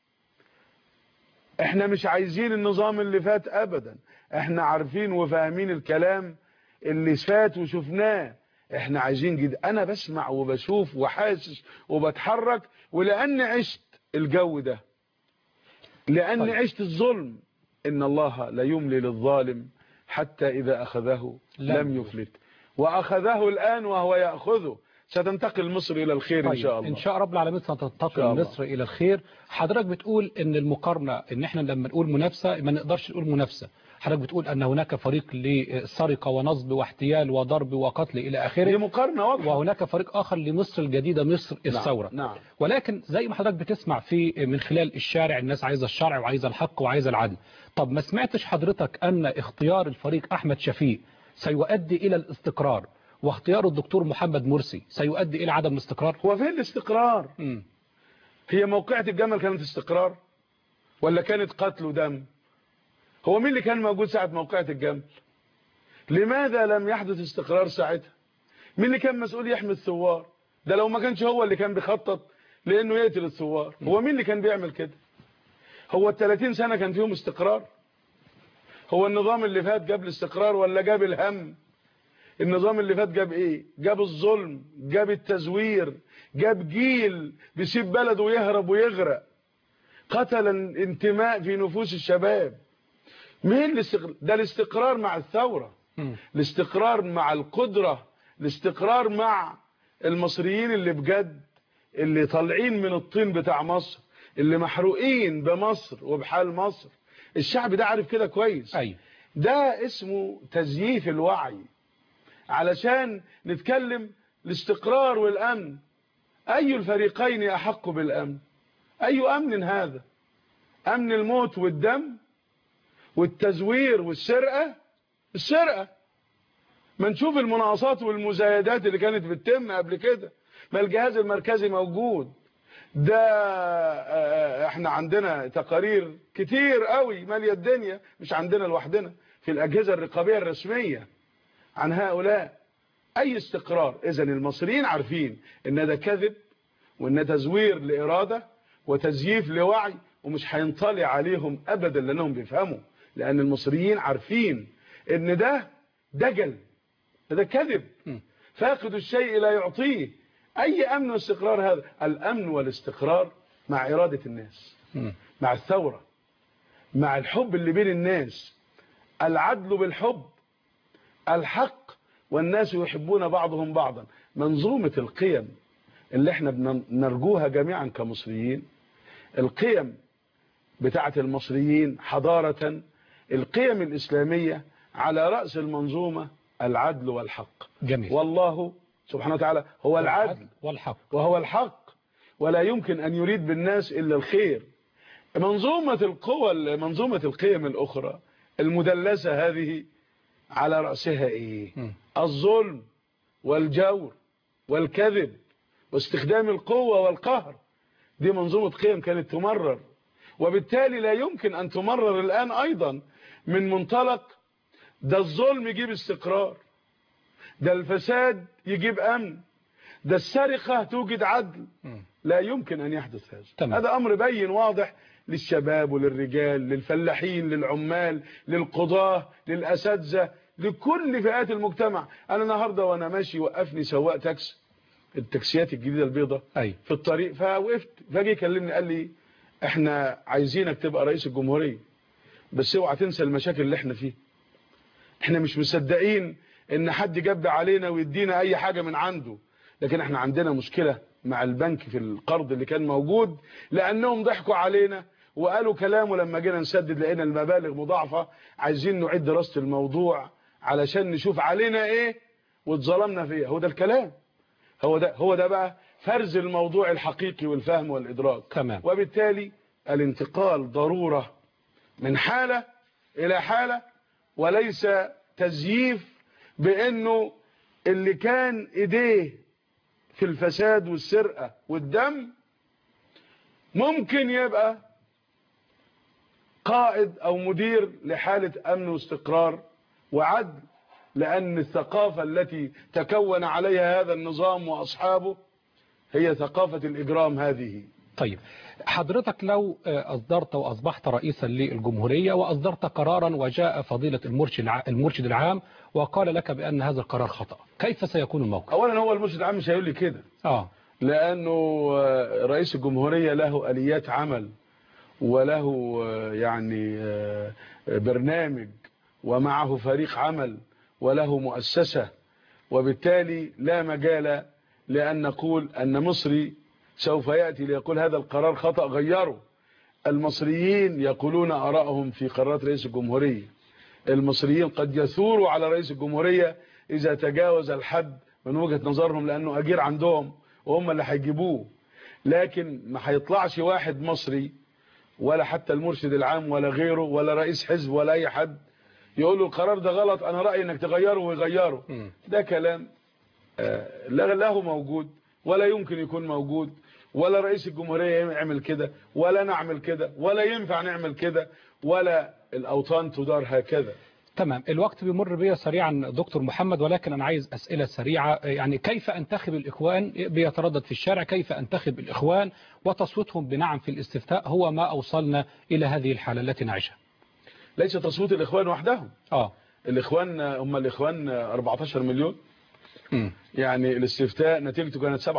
احنا مش عايزين النظام اللي فات ابدا احنا عارفين وفاهمين الكلام اللي فات وشفناه احنا عايزين جديد انا بسمع وبشوف وحاسس وبتحرك ولان عشت الجو ده لان طيب. عشت الظلم ان الله لا يملي للظالم حتى اذا اخذه لم لم يفلت واخذه الان وهو ياخذه ستنتقل مصر الى الخير ان شاء الله ان شاء رب العالمين شاء ستنتقل الله. مصر الى الخير حضرتك بتقول ان المقارنه ان احنا لما نقول منافسه ما نقدرش نقول منافسه حضرتك بتقول ان هناك فريق لسرقه ونصب واحتيال وضرب وقتل الى دي اخره مقارنه واضحه وهناك فريق اخر لمصر الجديده مصر الثوره نعم ولكن زي ما حضرتك بتسمع في من خلال الشارع الناس عايزه الشرع وعايزه الحق وعايزه العدل طب ما سمعتش حضرتك ان اختيار الفريق احمد شفيق سيؤدي الى الاستقرار واختيار الدكتور محمد مرسي سيؤدي الى عدم الاستقرار هو فين الاستقرار مم. هي موقعة الجمل كانت استقرار ولا كانت قتل ودم هو مين اللي كان موجود ساعة موقعة الجمل لماذا لم يحدث استقرار ساعتها مين اللي كان مسؤول يحمي الثوار ده لو ما كانش هو اللي كان بيخطط لانه يقتل الثوار هو مين اللي كان بيعمل كده هو ال 30 سنة كان فيهم استقرار هو النظام اللي فات جاب الاستقرار ولا جاب الهم النظام اللي فات جاب ايه جاب الظلم جاب التزوير جاب جيل بيسيب بلده ويهرب ويغرق قتل الانتماء في نفوس الشباب مين الاستقرار ده الاستقرار مع الثورة مم. الاستقرار مع القدرة الاستقرار مع المصريين اللي بجد اللي طالعين من الطين بتاع مصر اللي محروقين بمصر وبحال مصر الشعب ده عارف كده كويس ايوه ده اسمه تزييف الوعي علشان نتكلم الاستقرار والأمن أي الفريقين أحق بالأمن أي أمن هذا أمن الموت والدم والتزوير والسرقة السرقة ما نشوف المناقصات والمزايدات اللي كانت بتتم قبل كده ما الجهاز المركزي موجود ده آه، احنا عندنا تقارير كتير قوي ماليه الدنيا مش عندنا لوحدنا في الأجهزة الرقابية الرسمية عن هؤلاء أي استقرار إذا المصريين عارفين إن ده كذب وإن تزوير لإرادة وتزييف لوعي ومش هينطلع عليهم أبدا لأنهم بيفهموا لأن المصريين عارفين إن ده دجل ده كذب فاقد الشيء لا يعطيه أي أمن واستقرار هذا الأمن والاستقرار مع إرادة الناس مم. مع الثورة مع الحب اللي بين الناس العدل بالحب الحق والناس يحبون بعضهم بعضا منظومة القيم اللي احنا بنرجوها جميعا كمصريين القيم بتاعة المصريين حضارة القيم الإسلامية على رأس المنظومة العدل والحق جميل والله سبحانه وتعالى هو العدل والحق وهو الحق ولا يمكن أن يريد بالناس إلا الخير منظومة القوى منظومة القيم الأخرى المدلسة هذه على رأسها إيه م. الظلم والجور والكذب واستخدام القوة والقهر دي منظومة قيم كانت تمرر وبالتالي لا يمكن أن تمرر الآن أيضا من منطلق ده الظلم يجيب استقرار ده الفساد يجيب أمن ده السرقة توجد عدل م. لا يمكن أن يحدث هذا تمام. هذا أمر بين واضح للشباب وللرجال للفلاحين للعمال للقضاة للأساتذة لكل فئات المجتمع أنا النهاردة وأنا ماشي وقفني سواق تاكسي التاكسيات الجديدة البيضة أي في الطريق فوقفت فاجي يكلمني قال لي احنا عايزينك تبقى رئيس الجمهورية بس اوعى تنسى المشاكل اللي احنا فيه احنا مش مصدقين ان حد جاب علينا ويدينا اي حاجة من عنده لكن احنا عندنا مشكلة مع البنك في القرض اللي كان موجود لانهم ضحكوا علينا وقالوا كلام ولما جينا نسدد لقينا المبالغ مضاعفة عايزين نعيد دراسة الموضوع علشان نشوف علينا ايه واتظلمنا فيه هو ده الكلام هو ده هو ده بقى فرز الموضوع الحقيقي والفهم والإدراك تمام. وبالتالي الانتقال ضرورة من حالة إلى حالة وليس تزييف بأنه اللي كان إيديه في الفساد والسرقة والدم ممكن يبقى قائد أو مدير لحالة أمن واستقرار وعدل لأن الثقافة التي تكون عليها هذا النظام وأصحابه هي ثقافة الإجرام هذه طيب حضرتك لو آه، أصدرت وأصبحت رئيسا للجمهورية وأصدرت قرارا وجاء فضيلة المرشد الع- المرشد العام وقال لك بأن هذا القرار خطأ كيف سيكون الموقف؟ أولا هو المرشد العام مش هيقول لي كده آه لأنه آه، رئيس الجمهورية له آليات عمل وله آه، يعني آه، برنامج ومعه فريق عمل وله مؤسسة وبالتالي لا مجال لأن نقول أن مصري سوف يأتي ليقول هذا القرار خطأ غيره المصريين يقولون آرائهم في قرارات رئيس الجمهورية المصريين قد يثوروا على رئيس الجمهورية إذا تجاوز الحد من وجهة نظرهم لأنه أجير عندهم وهم اللي هيجيبوه لكن ما هيطلعش واحد مصري ولا حتى المرشد العام ولا غيره ولا رئيس حزب ولا أي حد يقول له القرار ده غلط أنا رأيي إنك تغيره ويغيره مم. ده كلام آه، لا له موجود ولا يمكن يكون موجود ولا رئيس الجمهورية يعمل كده ولا نعمل كده ولا ينفع نعمل كده ولا الأوطان تدار هكذا تمام الوقت بيمر بيا سريعا دكتور محمد ولكن أنا عايز أسئلة سريعة يعني كيف أنتخب الإخوان بيتردد في الشارع كيف أنتخب الإخوان وتصويتهم بنعم في الاستفتاء هو ما أوصلنا إلى هذه الحالة التي نعيشها ليس تصويت الإخوان وحدهم آه الإخوان هم الإخوان 14 مليون مم. يعني الاستفتاء نتيجته كانت 77%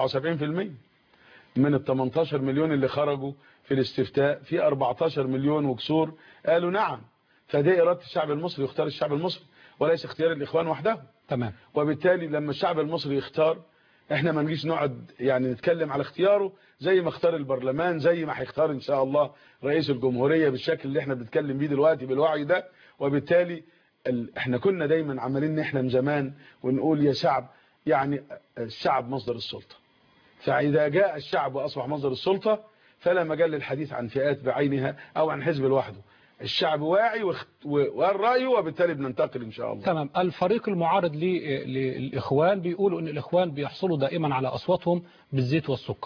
من ال 18 مليون اللي خرجوا في الاستفتاء في 14 مليون وكسور قالوا نعم فدي إرادة الشعب المصري يختار الشعب المصري وليس اختيار الإخوان وحدهم تمام وبالتالي لما الشعب المصري يختار احنا ما نجيش نقعد يعني نتكلم على اختياره زي ما اختار البرلمان زي ما هيختار ان شاء الله رئيس الجمهورية بالشكل اللي احنا بنتكلم بيه دلوقتي بالوعي ده وبالتالي ال... احنا كنا دايما عمالين نحلم زمان ونقول يا شعب يعني الشعب مصدر السلطة فإذا جاء الشعب وأصبح مصدر السلطة فلا مجال للحديث عن فئات بعينها أو عن حزب لوحده الشعب واعي واخت... وقال رأيه وبالتالي بننتقل إن شاء الله تمام الفريق المعارض ل- للإخوان بيقولوا أن الإخوان بيحصلوا دائما على أصواتهم بالزيت والسكر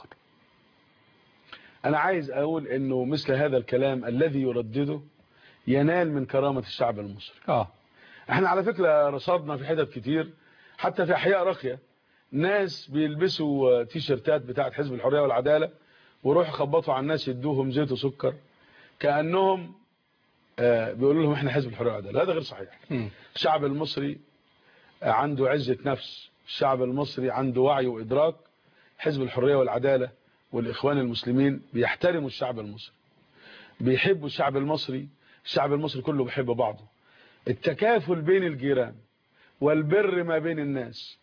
أنا عايز أقول أنه مثل هذا الكلام الذي يردده ينال من كرامة الشعب المصري آه احنا على فكرة رصدنا في حتت كتير حتى في أحياء راقية ناس بيلبسوا تيشرتات بتاعت حزب الحرية والعدالة ويروحوا يخبطوا على الناس يدوهم زيت وسكر كأنهم آه، بيقولوا لهم احنا حزب الحرية والعدالة هذا غير صحيح مم. الشعب المصري عنده عزة نفس الشعب المصري عنده وعي وإدراك حزب الحرية والعدالة والإخوان المسلمين بيحترموا الشعب المصري بيحبوا الشعب المصري الشعب المصري كله بيحب بعضه التكافل بين الجيران والبر ما بين الناس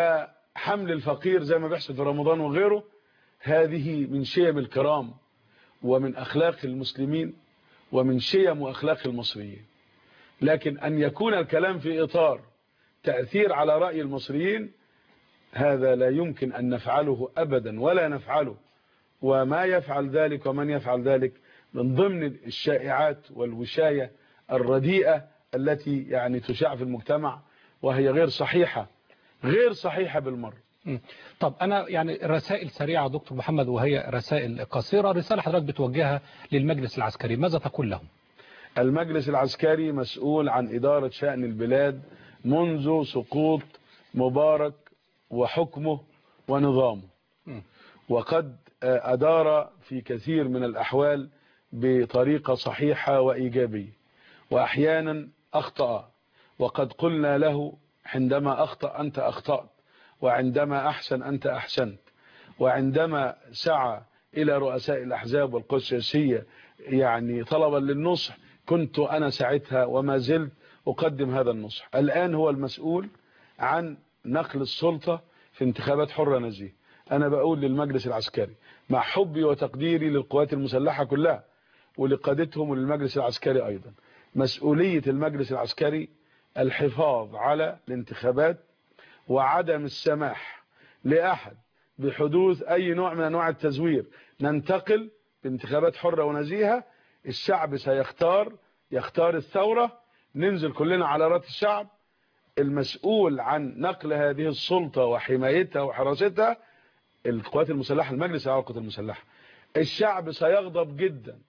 وحمل الفقير زي ما بيحصل في رمضان وغيره هذه من شيم الكرام ومن أخلاق المسلمين ومن شيم وأخلاق المصريين لكن أن يكون الكلام في إطار تأثير على رأي المصريين هذا لا يمكن أن نفعله أبدا ولا نفعله وما يفعل ذلك ومن يفعل ذلك من ضمن الشائعات والوشاية الرديئة التي يعني تشاع في المجتمع وهي غير صحيحة غير صحيحة بالمرة مم. طب أنا يعني رسائل سريعة دكتور محمد وهي رسائل قصيرة رسالة حضرتك بتوجهها للمجلس العسكري ماذا تقول لهم المجلس العسكري مسؤول عن إدارة شأن البلاد منذ سقوط مبارك وحكمه ونظامه مم. وقد أدار في كثير من الأحوال بطريقة صحيحة وإيجابية وأحيانا أخطأ وقد قلنا له عندما أخطأ أنت أخطأت وعندما أحسن أنت أحسنت وعندما سعى إلى رؤساء الأحزاب والقوى السياسية يعني طلبا للنصح كنت أنا ساعتها وما زلت أقدم هذا النصح الآن هو المسؤول عن نقل السلطة في انتخابات حرة نزيه أنا بقول للمجلس العسكري مع حبي وتقديري للقوات المسلحة كلها ولقادتهم وللمجلس العسكري أيضا مسؤولية المجلس العسكري الحفاظ على الانتخابات وعدم السماح لأحد بحدوث أي نوع من أنواع التزوير ننتقل بانتخابات حرة ونزيهة الشعب سيختار يختار الثورة ننزل كلنا على رات الشعب المسؤول عن نقل هذه السلطة وحمايتها وحراستها القوات المسلحة المجلس على القوات المسلحة الشعب سيغضب جدا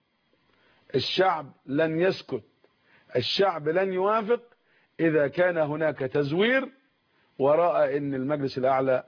الشعب لن يسكت الشعب لن يوافق إذا كان هناك تزوير ورأى أن المجلس الأعلى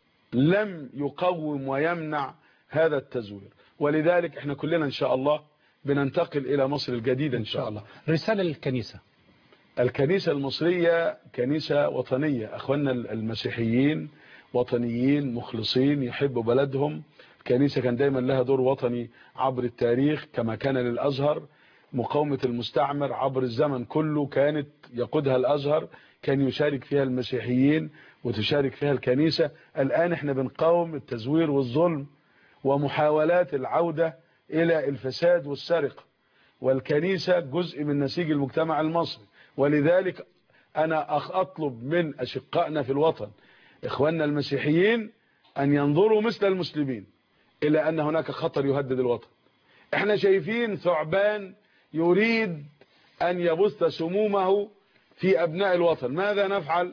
لم يقوم ويمنع هذا التزوير ولذلك احنا كلنا إن شاء الله بننتقل إلى مصر الجديدة إن شاء الله رسالة للكنيسة الكنيسة المصرية كنيسة وطنية أخواننا المسيحيين وطنيين مخلصين يحبوا بلدهم الكنيسة كان دايما لها دور وطني عبر التاريخ كما كان للأزهر مقاومة المستعمر عبر الزمن كله كانت يقودها الأزهر كان يشارك فيها المسيحيين وتشارك فيها الكنيسة الآن احنا بنقاوم التزوير والظلم ومحاولات العودة إلى الفساد والسرقة والكنيسة جزء من نسيج المجتمع المصري ولذلك أنا أطلب من أشقائنا في الوطن إخواننا المسيحيين أن ينظروا مثل المسلمين إلى أن هناك خطر يهدد الوطن احنا شايفين ثعبان يريد أن يبث سمومه في أبناء الوطن ماذا نفعل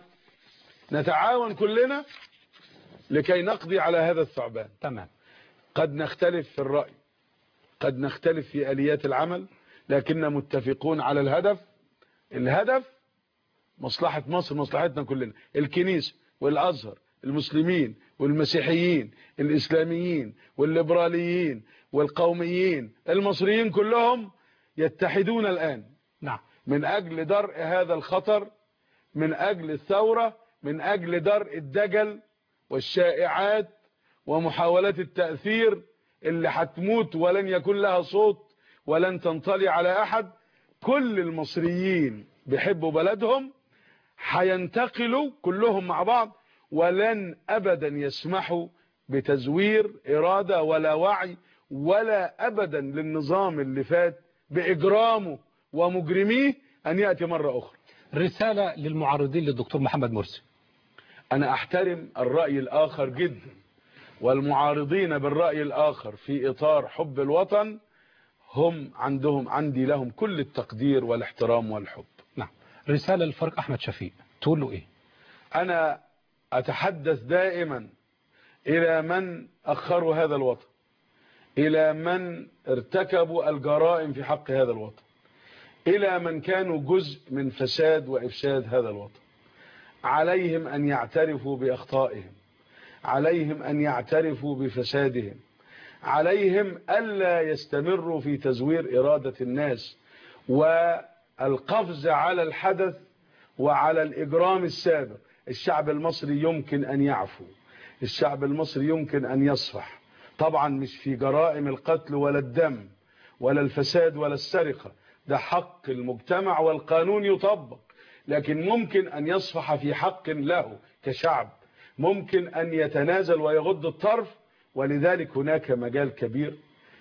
نتعاون كلنا لكي نقضي على هذا الثعبان تمام قد نختلف في الرأي قد نختلف في آليات العمل لكننا متفقون على الهدف الهدف مصلحة مصر مصلحتنا كلنا الكنيسة والأزهر المسلمين والمسيحيين الإسلاميين والليبراليين والقوميين المصريين كلهم يتحدون الآن نعم من أجل درء هذا الخطر من أجل الثورة من أجل درء الدجل والشائعات ومحاولات التأثير اللي هتموت ولن يكون لها صوت ولن تنطلي على أحد كل المصريين بيحبوا بلدهم هينتقلوا كلهم مع بعض ولن أبدا يسمحوا بتزوير إرادة ولا وعي ولا أبدا للنظام اللي فات بإجرامه ومجرميه أن يأتي مرة أخرى رسالة للمعارضين للدكتور محمد مرسي أنا أحترم الرأي الآخر جدا والمعارضين بالرأي الآخر في إطار حب الوطن هم عندهم عندي لهم كل التقدير والاحترام والحب نعم رسالة للفريق أحمد شفيق تقول له إيه أنا أتحدث دائما إلى من أخروا هذا الوطن إلى من ارتكبوا الجرائم في حق هذا الوطن إلى من كانوا جزء من فساد وإفساد هذا الوطن عليهم أن يعترفوا بأخطائهم عليهم أن يعترفوا بفسادهم عليهم ألا يستمروا في تزوير إرادة الناس والقفز على الحدث وعلى الإجرام السابق الشعب المصري يمكن أن يعفو الشعب المصري يمكن أن يصفح طبعا مش في جرائم القتل ولا الدم ولا الفساد ولا السرقة ده حق المجتمع والقانون يطبق لكن ممكن أن يصفح في حق له كشعب ممكن أن يتنازل ويغض الطرف ولذلك هناك مجال كبير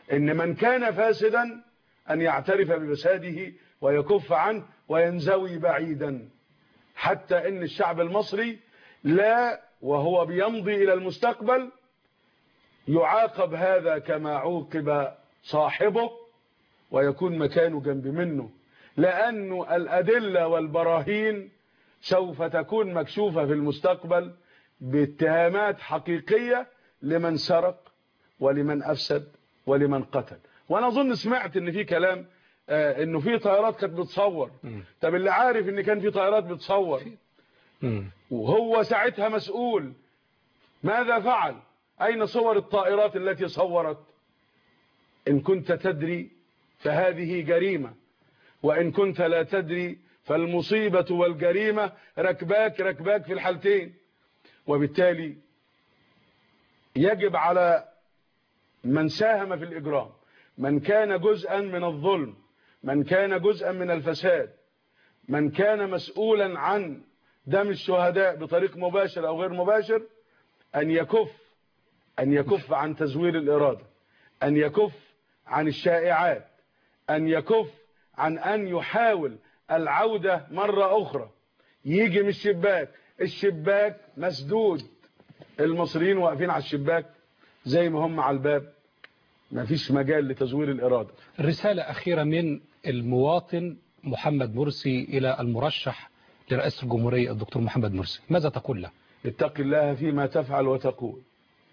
ان من كان فاسدا ان يعترف بفساده ويكف عنه وينزوي بعيدا حتى ان الشعب المصري لا وهو بيمضي الى المستقبل يعاقب هذا كما عوقب صاحبه ويكون مكانه جنب منه لأنه الأدلة والبراهين سوف تكون مكشوفة في المستقبل باتهامات حقيقية لمن سرق ولمن أفسد ولمن قتل وأنا أظن سمعت إن في كلام آه إنه في طائرات كانت بتصور طب اللي عارف إن كان في طائرات بتصور وهو ساعتها مسؤول ماذا فعل أين صور الطائرات التي صورت إن كنت تدري فهذه جريمة وإن كنت لا تدري فالمصيبة والجريمة ركباك ركباك في الحالتين وبالتالي يجب على من ساهم في الإجرام من كان جزءا من الظلم من كان جزءا من الفساد من كان مسؤولا عن دم الشهداء بطريق مباشر أو غير مباشر أن يكف أن يكف عن تزوير الإرادة أن يكف عن الشائعات أن يكف عن أن يحاول العودة مرة أخرى يجي من الشباك الشباك مسدود المصريين واقفين على الشباك زي ما هم على الباب ما فيش مجال لتزوير الإرادة رسالة أخيرة من المواطن محمد مرسي إلى المرشح لرئاسة الجمهورية الدكتور محمد مرسي ماذا تقول له اتق الله فيما تفعل وتقول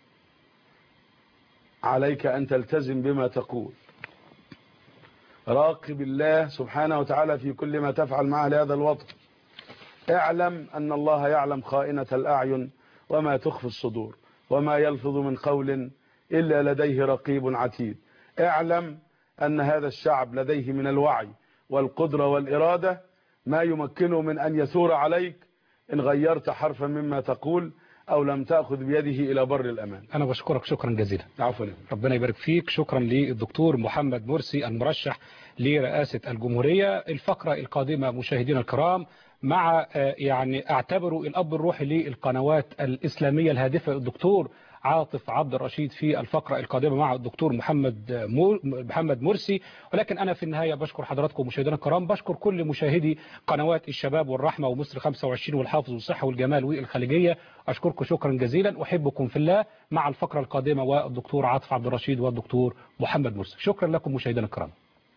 عليك أن تلتزم بما تقول راقب الله سبحانه وتعالى في كل ما تفعل مع هذا الوطن اعلم أن الله يعلم خائنة الأعين وما تخفي الصدور وما يلفظ من قول إلا لديه رقيب عتيد اعلم أن هذا الشعب لديه من الوعي والقدرة والإرادة ما يمكنه من أن يثور عليك إن غيرت حرفا مما تقول أو لم تأخذ بيده إلى بر الأمان أنا بشكرك شكرا جزيلا عفوا ربنا يبارك فيك شكرا للدكتور محمد مرسي المرشح لرئاسة الجمهورية الفقرة القادمة مشاهدينا الكرام مع يعني اعتبروا الأب الروحي للقنوات الإسلامية الهادفة الدكتور عاطف عبد الرشيد في الفقرة القادمة مع الدكتور محمد محمد مرسي ولكن أنا في النهاية بشكر حضراتكم مشاهدينا الكرام بشكر كل مشاهدي قنوات الشباب والرحمة ومصر 25 والحافظ والصحة والجمال والخليجية أشكركم شكرا جزيلا أحبكم في الله مع الفقرة القادمة والدكتور عاطف عبد الرشيد والدكتور محمد مرسي شكرا لكم مشاهدينا الكرام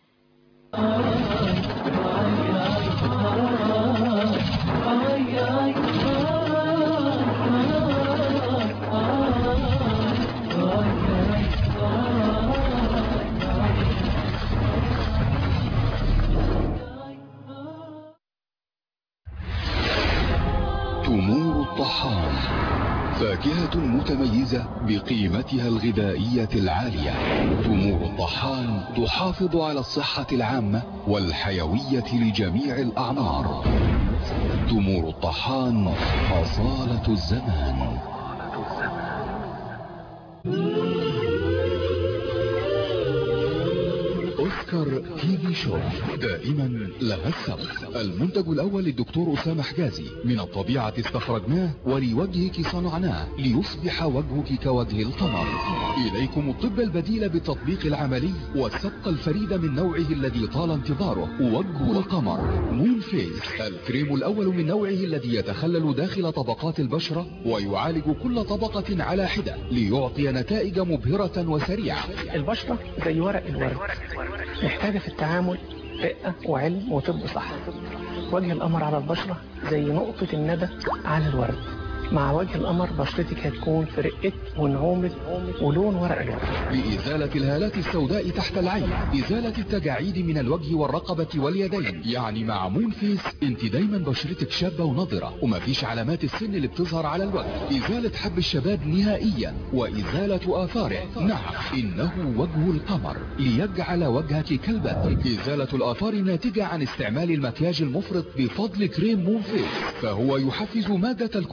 تمور الطحان فاكهة متميزة بقيمتها الغذائية العالية تمور الطحان تحافظ على الصحة العامة والحيوية لجميع الأعمار تمور الطحان أصالة الزمان اوسكار تي في شو دائما لها السبق المنتج الاول للدكتور اسامه حجازي من الطبيعه استخرجناه ولوجهك صنعناه ليصبح وجهك كوجه القمر اليكم الطب البديل بالتطبيق العملي والسبق الفريد من نوعه الذي طال انتظاره وجه القمر مون فيس الكريم الاول من نوعه الذي يتخلل داخل طبقات البشره ويعالج كل طبقه على حده ليعطي نتائج مبهره وسريعه البشرة زي ورق الورد محتاجة في التعامل رقة وعلم وطب صح وجه القمر على البشرة زي نقطة الندى على الورد مع وجه القمر بشرتك هتكون في رقة ونعومة ولون ورق الورد لإزالة الهالات السوداء تحت العين إزالة التجاعيد من الوجه والرقبة واليدين يعني مع مون فيس انت دايما بشرتك شابة ونضرة ومفيش علامات السن اللي بتظهر على الوجه إزالة حب الشباب نهائيا وإزالة آثاره نعم إنه وجه القمر ليجعل وجهك كالبدر إزالة الآثار الناتجة عن استعمال المكياج المفرط بفضل كريم مون فيس فهو يحفز مادة الكولاجين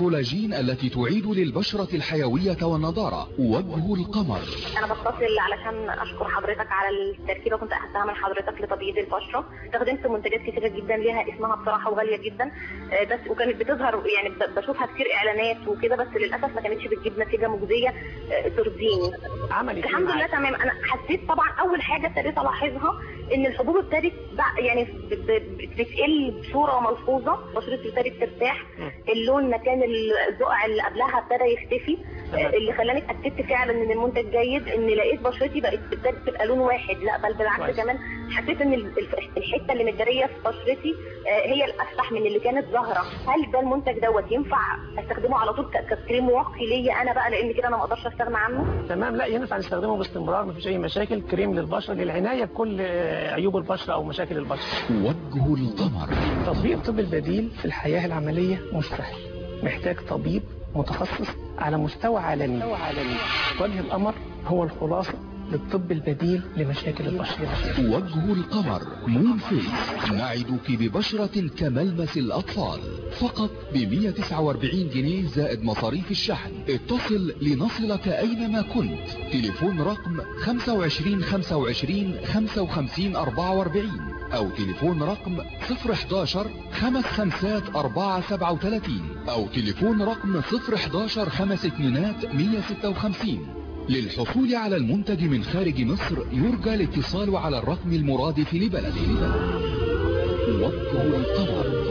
العناوين التي تعيد للبشرة الحيوية والنضارة وجه القمر انا بتصل علشان اشكر حضرتك على التركيبه كنت اخدتها من حضرتك لتبييض البشره استخدمت منتجات كتيره جدا ليها اسمها بصراحه وغاليه جدا آه، بس وكانت بتظهر يعني ب- بشوفها كتير اعلانات وكده بس للاسف ما كانتش بتجيب نتيجه مجزيه آه، ترضيني عملت إيه الحمد لله معاك؟ تمام انا حسيت طبعا اول حاجه ابتديت الاحظها ان الحبوب ابتدت بع- يعني ب- ب- بتقل بصوره ملحوظه بشرتي ابتدت ترتاح اللون مكان الزقع اللي قبلها ابتدى يختفي آه، اللي خلاني اتاكدت فعلا ان المنتج جيد ان لقيت بشرتي بقت ابتدت تبقى لون واحد لا بل بالعكس كويس. كمان حسيت ان ال- الف- الحته اللي متداريه في بشرتي آه، هي الافتح من اللي كانت ظاهره هل ده المنتج دوت ينفع استخدمه على طول ك- ككريم واقي ليا انا بقى لان كده انا ما اقدرش استغنى عنه تمام لا ينفع نستخدمه باستمرار مفيش اي مشاكل كريم للبشره للعنايه بكل آه، عيوب البشره او مشاكل البشره وجه القمر تطبيق الطب البديل في الحياه العمليه مش سهل محتاج طبيب متخصص على مستوى عالمي وجه القمر هو الخلاصه للطب البديل لمشاكل البشره وجه القمر مون فيس نعدك ببشرة كملمس الأطفال فقط ب 149 جنيه زائد مصاريف الشحن اتصل لنصلك أينما كنت تليفون رقم 25 25 55 44 أو تليفون رقم 011 خمس خمسات 437 أو تليفون رقم 011 خمس اتنينات 156 للحصول على المنتج من خارج مصر يرجى الاتصال على الرقم المرادف لبلده وجه القمر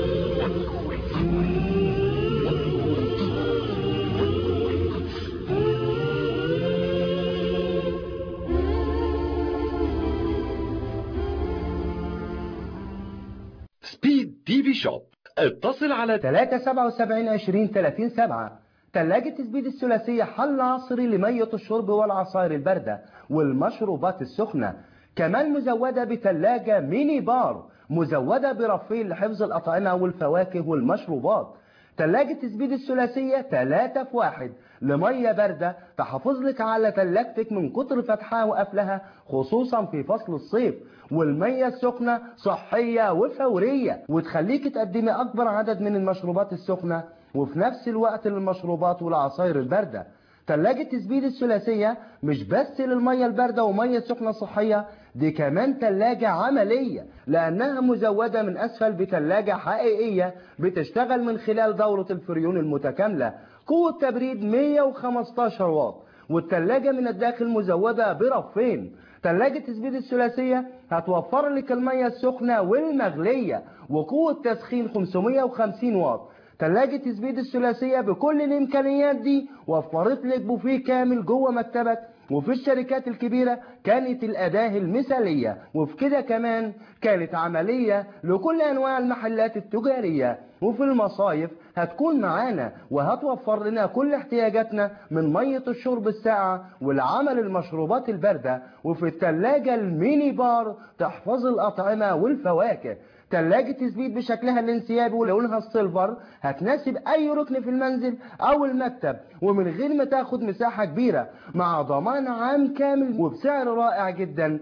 سبيد تي في شوب اتصل على 377 20 30 7 ثلاجة سبيد الثلاثية حل عصري لمية الشرب والعصائر الباردة والمشروبات السخنة كمان مزودة بثلاجة ميني بار مزودة برفين لحفظ الأطعمة والفواكه والمشروبات ثلاجة سبيد الثلاثية 3 في 1 لمية باردة تحافظ لك على ثلاجتك من كتر فتحها وقفلها خصوصا في فصل الصيف والمية السخنة صحية وفورية وتخليك تقدمي أكبر عدد من المشروبات السخنة وفي نفس الوقت للمشروبات والعصائر الباردة ثلاجة تثبيت الثلاثية مش بس للمية الباردة ومية سخنة صحية دي كمان ثلاجة عملية لأنها مزودة من أسفل بثلاجة حقيقية بتشتغل من خلال دورة الفريون المتكاملة قوة تبريد 115 واط والثلاجة من الداخل مزودة برفين ثلاجة تثبيت الثلاثية هتوفر لك المية السخنة والمغلية وقوة تسخين 550 واط ثلاجة تثبيت الثلاثية بكل الإمكانيات دي وفرت لك بوفيه كامل جوه مكتبك وفي الشركات الكبيرة كانت الأداة المثالية وفي كده كمان كانت عملية لكل أنواع المحلات التجارية وفي المصايف هتكون معانا وهتوفر لنا كل احتياجاتنا من مية الشرب الساقعة والعمل المشروبات الباردة وفي الثلاجة الميني بار تحفظ الأطعمة والفواكه ثلاجة تثبيت بشكلها الانسيابي ولونها السيلفر هتناسب أي ركن في المنزل أو المكتب ومن غير ما تاخد مساحة كبيرة مع ضمان عام كامل وبسعر رائع جدا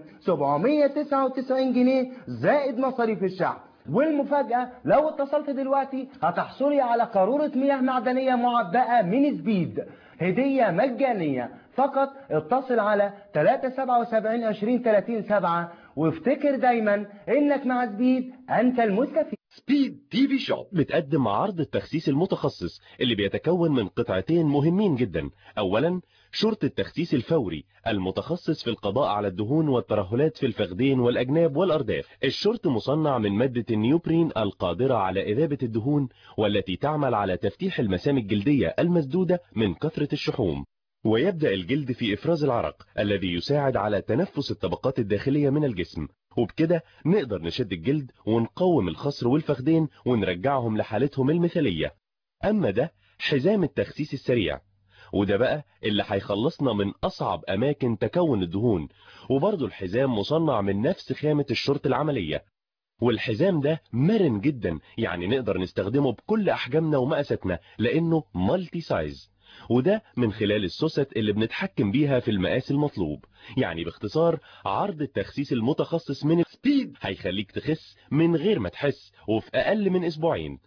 799 جنيه زائد مصاريف الشحن والمفاجأة لو اتصلت دلوقتي هتحصلي على قارورة مياه معدنية معبأة من سبيد هدية مجانية فقط اتصل على 377 20 30 7 وافتكر دايما انك مع سبيد انت المستفيد سبيد تي في شوب بتقدم عرض التخسيس المتخصص اللي بيتكون من قطعتين مهمين جدا اولا شرط التخسيس الفوري المتخصص في القضاء على الدهون والترهلات في الفخذين والأجناب والأرداف الشرط مصنع من مادة النيوبرين القادرة على إذابة الدهون والتي تعمل على تفتيح المسام الجلدية المسدودة من كثرة الشحوم ويبدأ الجلد في إفراز العرق الذي يساعد على تنفس الطبقات الداخلية من الجسم وبكده نقدر نشد الجلد ونقوم الخصر والفخدين ونرجعهم لحالتهم المثالية أما ده حزام التخسيس السريع وده بقى اللي هيخلصنا من أصعب أماكن تكون الدهون وبرضه الحزام مصنع من نفس خامة الشرط العملية والحزام ده مرن جدا يعني نقدر نستخدمه بكل أحجامنا ومقاساتنا لأنه مالتي سايز وده من خلال السوست اللي بنتحكم بيها في المقاس المطلوب يعني باختصار عرض التخسيس المتخصص من سبيد هيخليك تخس من غير ما تحس وفي أقل من أسبوعين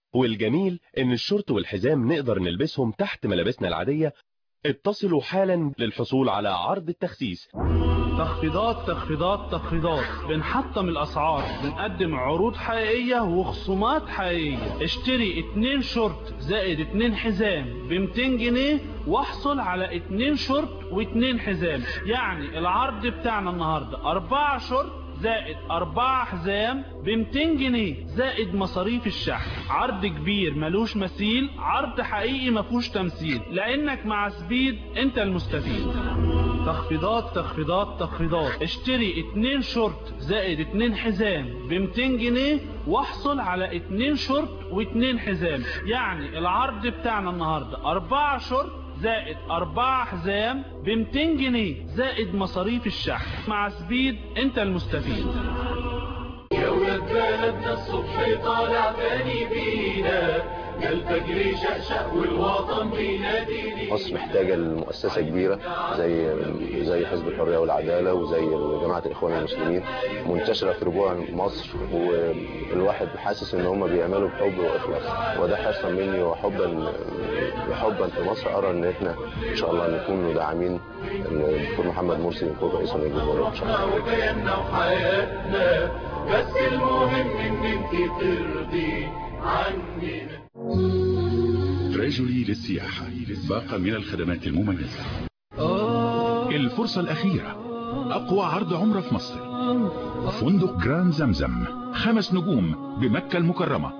والجميل ان الشورت والحزام نقدر نلبسهم تحت ملابسنا العادية اتصلوا حالا للحصول على عرض التخسيس تخفيضات تخفيضات تخفيضات بنحطم الاسعار بنقدم عروض حقيقية وخصومات حقيقية اشتري اتنين شورت زائد اتنين حزام ب 200 جنيه واحصل على اتنين شورت واتنين حزام يعني العرض بتاعنا النهاردة اربعة شورت زائد أربعة حزام ب 200 جنيه زائد مصاريف الشحن عرض كبير ملوش مثيل عرض حقيقي مفهوش تمثيل لأنك مع سبيد أنت المستفيد تخفيضات تخفيضات تخفيضات اشتري اتنين شورت زائد اتنين حزام ب 200 جنيه واحصل على اتنين شورت واتنين حزام يعني العرض بتاعنا النهاردة أربعة شورت زائد أربعة حزام ب 200 جنيه زائد مصاريف الشحن مع سبيد أنت المستفيد يا ولاد بلدنا الصبح طالع تاني بينا يا الفجر شقشق والوطن بيناديني مصر محتاجة لمؤسسة كبيرة زي زي حزب الحرية والعدالة وزي جماعة الإخوان المسلمين منتشرة في ربوع مصر والواحد حاسس إن هم بيعملوا بحب وإخلاص وده حسن مني وحبا حبا في مصر أرى إن إحنا إن شاء الله نكون داعمين الدكتور محمد مرسي يكون رئيس الجمهورية إن شاء الله. وكياننا وحياتنا بس المهم إن أنت ترضي عننا تراجولي للسياحة باقة من الخدمات المميزة الفرصة الأخيرة أقوى عرض عمرة في مصر فندق جراند زمزم خمس نجوم بمكة المكرمة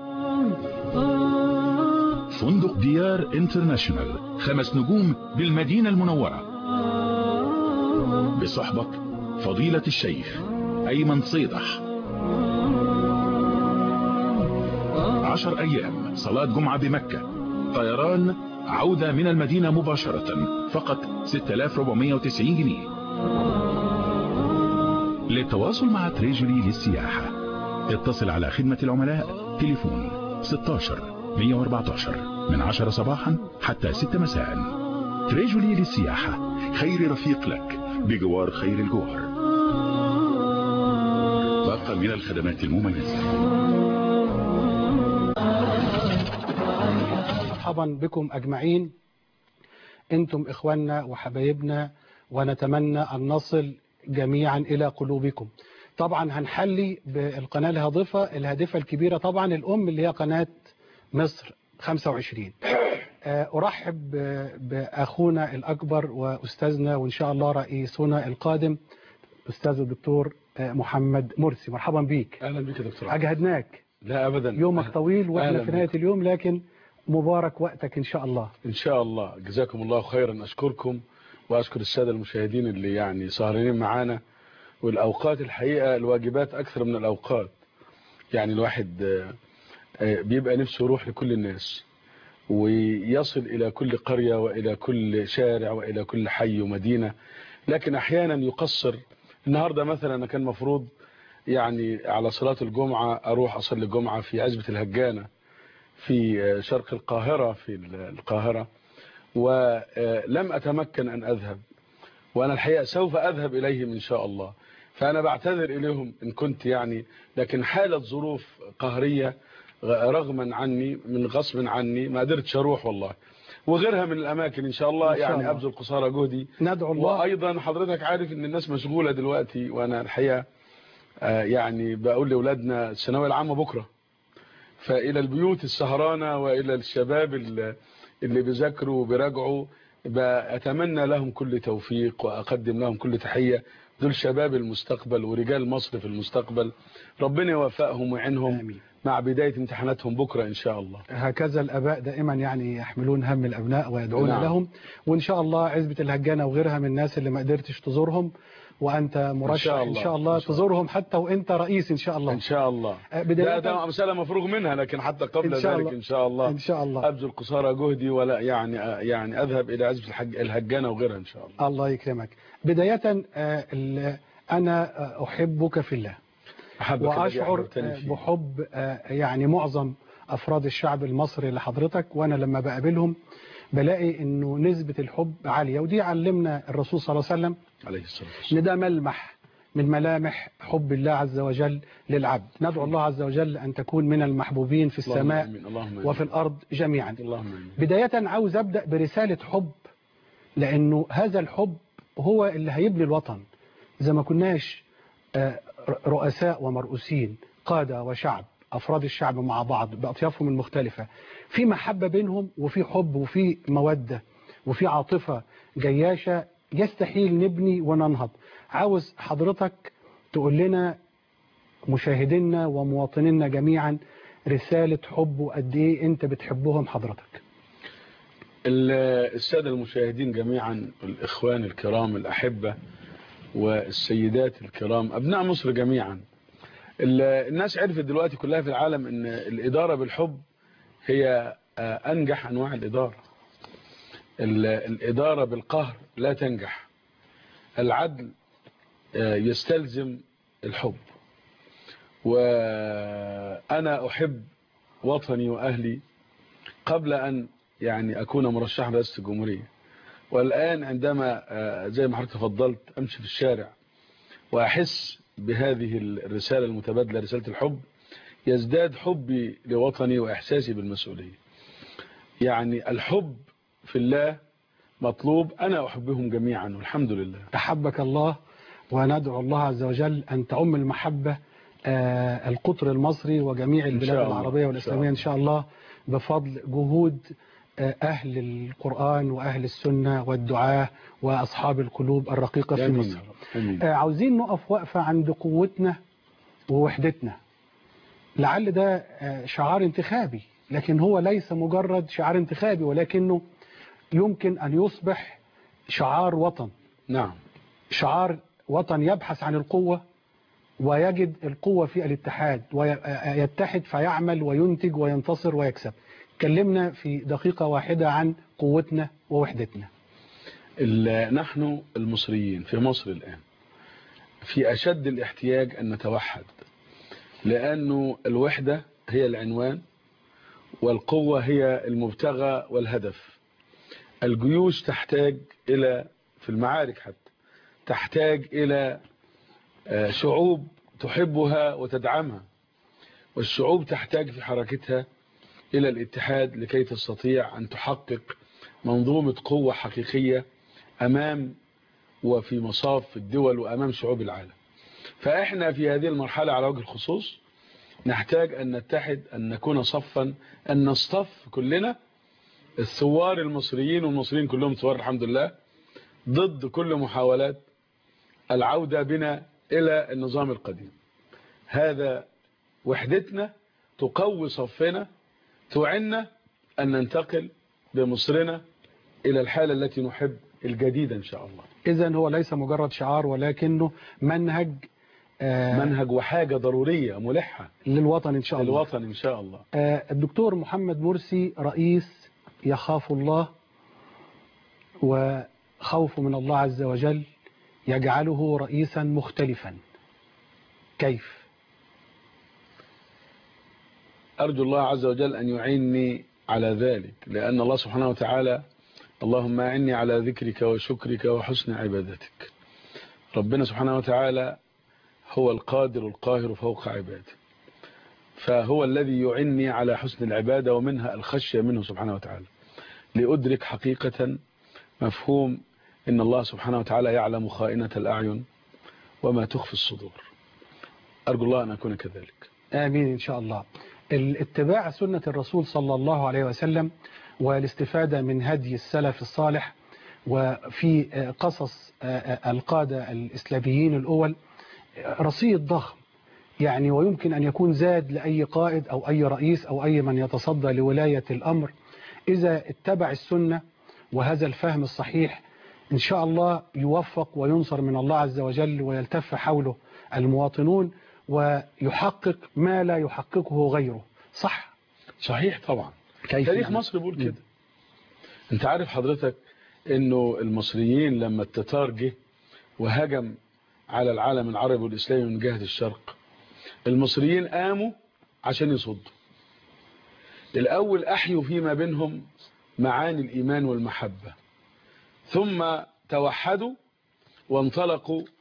فندق ديار انترناشونال خمس نجوم بالمدينة المنورة بصحبة فضيلة الشيخ أيمن صيدح عشر أيام صلاة جمعة بمكة طيران عودة من المدينة مباشرة فقط 6490 جنيه للتواصل مع تريجري للسياحة اتصل على خدمة العملاء تليفون 16 114 من 10 صباحا حتى 6 مساء تريجري للسياحة خير رفيق لك بجوار خير الجوار باقة من الخدمات المميزة مرحبا بكم أجمعين أنتم إخواننا وحبايبنا ونتمنى أن نصل جميعا إلى قلوبكم طبعا هنحلي بالقناة الهادفة الهادفة الكبيرة طبعا الأم اللي هي قناة مصر 25 أرحب بأخونا الأكبر وأستاذنا وإن شاء الله رئيسنا القادم أستاذ الدكتور محمد مرسي مرحبا بيك أهلا بك يا دكتور أجهدناك لا أبدا يومك طويل وإحنا أهلا في نهاية بك. اليوم لكن مبارك وقتك إن شاء الله إن شاء الله جزاكم الله خيرا أشكركم وأشكر السادة المشاهدين اللي يعني سهرانين معانا والأوقات الحقيقة الواجبات أكثر من الأوقات يعني الواحد آه، آه، بيبقى نفسه يروح لكل الناس ويصل إلى كل قرية وإلى كل شارع وإلى كل حي ومدينة لكن أحيانا يقصر النهاردة مثلا أنا كان مفروض يعني على صلاة الجمعة أروح أصلي الجمعة في عزبة الهجانة في آه، شرق القاهرة في القاهرة ولم أتمكن أن أذهب وأنا الحقيقة سوف أذهب إليهم إن شاء الله فأنا بعتذر إليهم إن كنت يعني لكن حالة ظروف قهرية رغما عني من غصب عني ما قدرتش أروح والله وغيرها من الأماكن إن شاء الله إن شاء يعني الله. أبذل قصارى جهدي ندعو الله وأيضا حضرتك عارف إن الناس مشغولة دلوقتي وأنا الحقيقة آه، يعني بقول لأولادنا الثانوية العامة بكرة فإلى البيوت السهرانة وإلى الشباب اللي اللي بيذاكروا وبيراجعوا بأتمنى لهم كل توفيق وأقدم لهم كل تحية دول شباب المستقبل ورجال مصر في المستقبل ربنا يوفقهم ويعينهم آمين. مع بداية امتحاناتهم بكرة إن شاء الله هكذا الآباء دائما يعني يحملون هم الأبناء ويدعون نعم. لهم وإن شاء الله عزبة الهجانة وغيرها من الناس اللي ما قدرتش تزورهم وأنت مرشح شاء إن الله. شاء الله إن شاء تزورهم حتى وأنت رئيس إن شاء الله إن شاء الله آه، ده, بداية ده مسألة مفروغ منها لكن حتى قبل إن شاء ذلك الله. إن شاء الله إن شاء الله أبذل قصارى جهدي ولا يعني يعني أذهب إلى عزبة الحج الهجانة وغيرها إن شاء الله الله يكرمك بداية آه، ال- أنا آه، أحبك في الله أحبك الذي وأشعر أحببتني آه، فيه. بحب آه، يعني معظم أفراد الشعب المصري لحضرتك وأنا لما بقابلهم بلاقي إنه نسبة الحب عالية ودي علمنا الرسول صلى الله عليه وسلم عليه الصلاة والسلام إن ده ملمح من ملامح حب الله عز وجل للعبد ندعو الله عز وجل أن تكون من المحبوبين في اللهم السماء آمين، اللهم آمين. وفي الأرض جميعا اللهم آمين. بداية عاوز أبدأ برسالة حب لأنه هذا الحب هو اللي هيبني الوطن إذا ما كناش آه، رؤساء ومرؤوسين قادة وشعب أفراد الشعب مع بعض بأطيافهم المختلفة في محبة بينهم وفي حب وفي مودة وفي عاطفة جياشة يستحيل نبني وننهض عاوز حضرتك تقول لنا مشاهدينا ومواطنينا جميعا رسالة حب وقد ايه انت بتحبهم حضرتك ال- السادة المشاهدين جميعا الإخوان الكرام الأحبة والسيدات الكرام أبناء مصر جميعا ال- الناس عرفت دلوقتي كلها في العالم أن الإدارة بالحب هي آه، أنجح أنواع الإدارة ال- الإدارة بالقهر لا تنجح العدل آه، يستلزم الحب وأنا أحب وطني وأهلي قبل أن يعني أكون مرشحا رئاسة الجمهورية والآن عندما آه، زي ما حضرتك تفضلت أمشي في الشارع وأحس بهذه الرسالة المتبادلة رسالة الحب يزداد حبي لوطني وإحساسي بالمسؤولية يعني الحب في الله مطلوب أنا أحبهم جميعا والحمد لله أحبك الله وندعو الله عز وجل أن تعم المحبة آه، القطر المصري وجميع إن البلاد شاء الله. العربية إن والإسلامية شاء إن شاء الله بفضل جهود آه، أهل القرآن وأهل السنة والدعاة وأصحاب القلوب الرقيقة في آمين مصر يا رب. آمين. آه، عاوزين نقف وقفة عند قوتنا ووحدتنا لعل ده آه، شعار انتخابي لكن هو ليس مجرد شعار انتخابي ولكنه يمكن أن يصبح شعار وطن نعم شعار وطن يبحث عن القوة ويجد القوة في الاتحاد ويتحد فيعمل وينتج وينتصر ويكسب كلمنا في دقيقة واحدة عن قوتنا ووحدتنا ال- نحن المصريين في مصر الآن في أشد الاحتياج أن نتوحد لأنه الوحدة هي العنوان والقوة هي المبتغى والهدف الجيوش تحتاج إلى في المعارك حتى تحتاج إلى آه، شعوب تحبها وتدعمها والشعوب تحتاج في حركتها إلى الاتحاد لكي تستطيع أن تحقق منظومة قوة حقيقية أمام وفي مصاف الدول وأمام شعوب العالم فإحنا في هذه المرحلة على وجه الخصوص نحتاج أن نتحد أن نكون صفا أن نصطف كلنا الثوار المصريين والمصريين كلهم ثوار الحمد لله ضد كل محاولات العودة بنا إلى النظام القديم هذا وحدتنا تقوي صفنا تعنا أن ننتقل بمصرنا إلى الحالة التي نحب الجديدة إن شاء الله إذا هو ليس مجرد شعار ولكنه منهج آه، منهج وحاجة ضرورية ملحة للوطن إن شاء الله للوطن إن شاء الله آه، الدكتور محمد مرسي رئيس يخاف الله وخوفه من الله عز وجل يجعله رئيسا مختلفا كيف أرجو الله عز وجل أن يعيني على ذلك لأن الله سبحانه وتعالى اللهم أعني على ذكرك وشكرك وحسن عبادتك ربنا سبحانه وتعالى هو القادر القاهر فوق عباده فهو الذي يعني على حسن العبادة ومنها الخشية منه سبحانه وتعالى لأدرك حقيقة مفهوم إن الله سبحانه وتعالى يعلم خائنة الأعين وما تخفي الصدور أرجو الله أن أكون كذلك آمين إن شاء الله الاتباع سنة الرسول صلى الله عليه وسلم والاستفادة من هدي السلف الصالح وفي قصص القادة الإسلاميين الأول رصيد ضخم يعني ويمكن أن يكون زاد لأي قائد أو أي رئيس أو أي من يتصدى لولاية الأمر إذا اتبع السنة وهذا الفهم الصحيح إن شاء الله يوفق وينصر من الله عز وجل ويلتف حوله المواطنون ويحقق ما لا يحققه غيره صح صحيح طبعا كيف تاريخ يعني؟ مصر بيقول كده انت عارف حضرتك انه المصريين لما التتار جه وهجم على العالم العربي والاسلامي من جهة الشرق المصريين قاموا عشان يصدوا الاول احيوا فيما بينهم معاني الايمان والمحبة ثم توحدوا وانطلقوا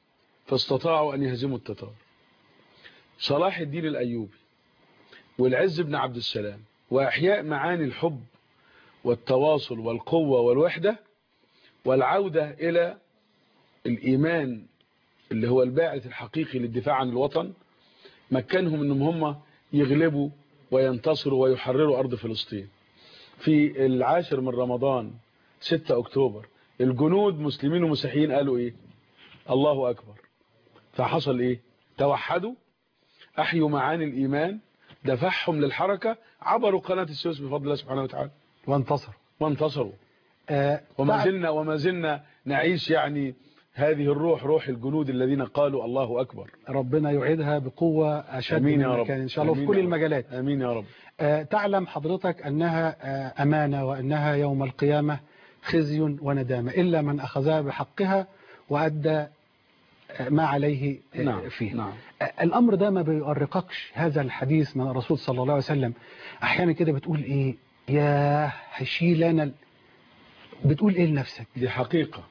فاستطاعوا أن يهزموا التتار صلاح الدين الأيوبي والعز بن عبد السلام وإحياء معاني الحب والتواصل والقوة والوحدة والعودة إلى الإيمان اللي هو الباعث الحقيقي للدفاع عن الوطن مكنهم أنهم هم يغلبوا وينتصروا ويحرروا أرض فلسطين في العاشر من رمضان 6 أكتوبر الجنود مسلمين ومسيحيين قالوا إيه الله أكبر فحصل إيه توحدوا أحيوا معاني الإيمان دفعهم للحركة عبروا قناة السويس بفضل الله سبحانه وتعالى وانتصروا وانتصروا آه وما تعال- زلنا وما زلنا نعيش يعني هذه الروح روح الجنود الذين قالوا الله أكبر ربنا يعيدها بقوة أشد أمين يا مما رب. كان إن شاء الله في أمين كل يا رب. المجالات آمين يا رب آه، تعلم حضرتك أنها آه، أمانة وأنها يوم القيامة خزي وندامة إلا من أخذها بحقها وأدى آه، ما عليه آه، نعم فيه نعم آه، الأمر ده ما بيؤرقكش هذا الحديث من الرسول صلى الله عليه وسلم أحيانا كده بتقول إيه يا هشيل أنا ال- بتقول إيه لنفسك دي حقيقة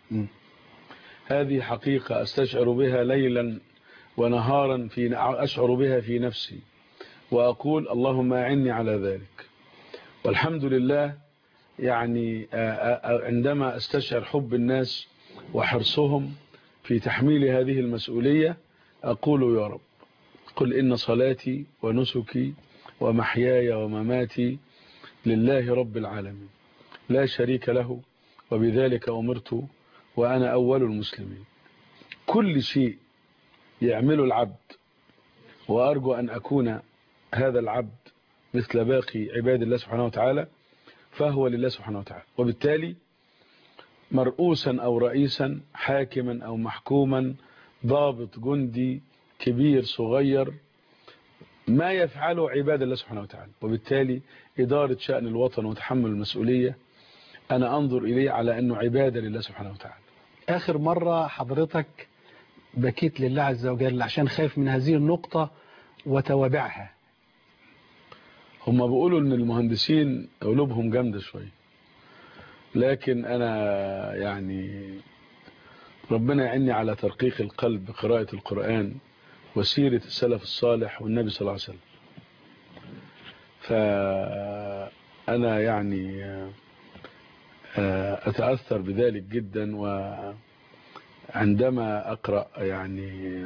هذه حقيقة أستشعر بها ليلا ونهارا في أشعر بها في نفسي وأقول اللهم أعني على ذلك والحمد لله يعني آه، آه، عندما أستشعر حب الناس وحرصهم في تحميل هذه المسؤولية أقول يا رب قل إن صلاتي ونسكي ومحياي ومماتي لله رب العالمين لا شريك له وبذلك أمرت وأنا أول المسلمين كل شيء يعمله العبد وأرجو أن أكون هذا العبد مثل باقي عباد الله سبحانه وتعالى فهو لله سبحانه وتعالى وبالتالي مرؤوسا أو رئيسا حاكما أو محكوما ضابط جندي كبير صغير ما يفعله عباد الله سبحانه وتعالى وبالتالي إدارة شأن الوطن وتحمل المسؤولية أنا أنظر إليه على أنه عبادة لله سبحانه وتعالى آخر مرة حضرتك بكيت لله عز وجل عشان خايف من هذه النقطة وتوابعها هم بيقولوا ان المهندسين قلوبهم جامدة شوية لكن انا يعني ربنا يعني على ترقيق القلب بقراءة القرآن وسيرة السلف الصالح والنبي صلى الله عليه وسلم فأنا يعني آه، أتأثر بذلك جدا وعندما أقرأ يعني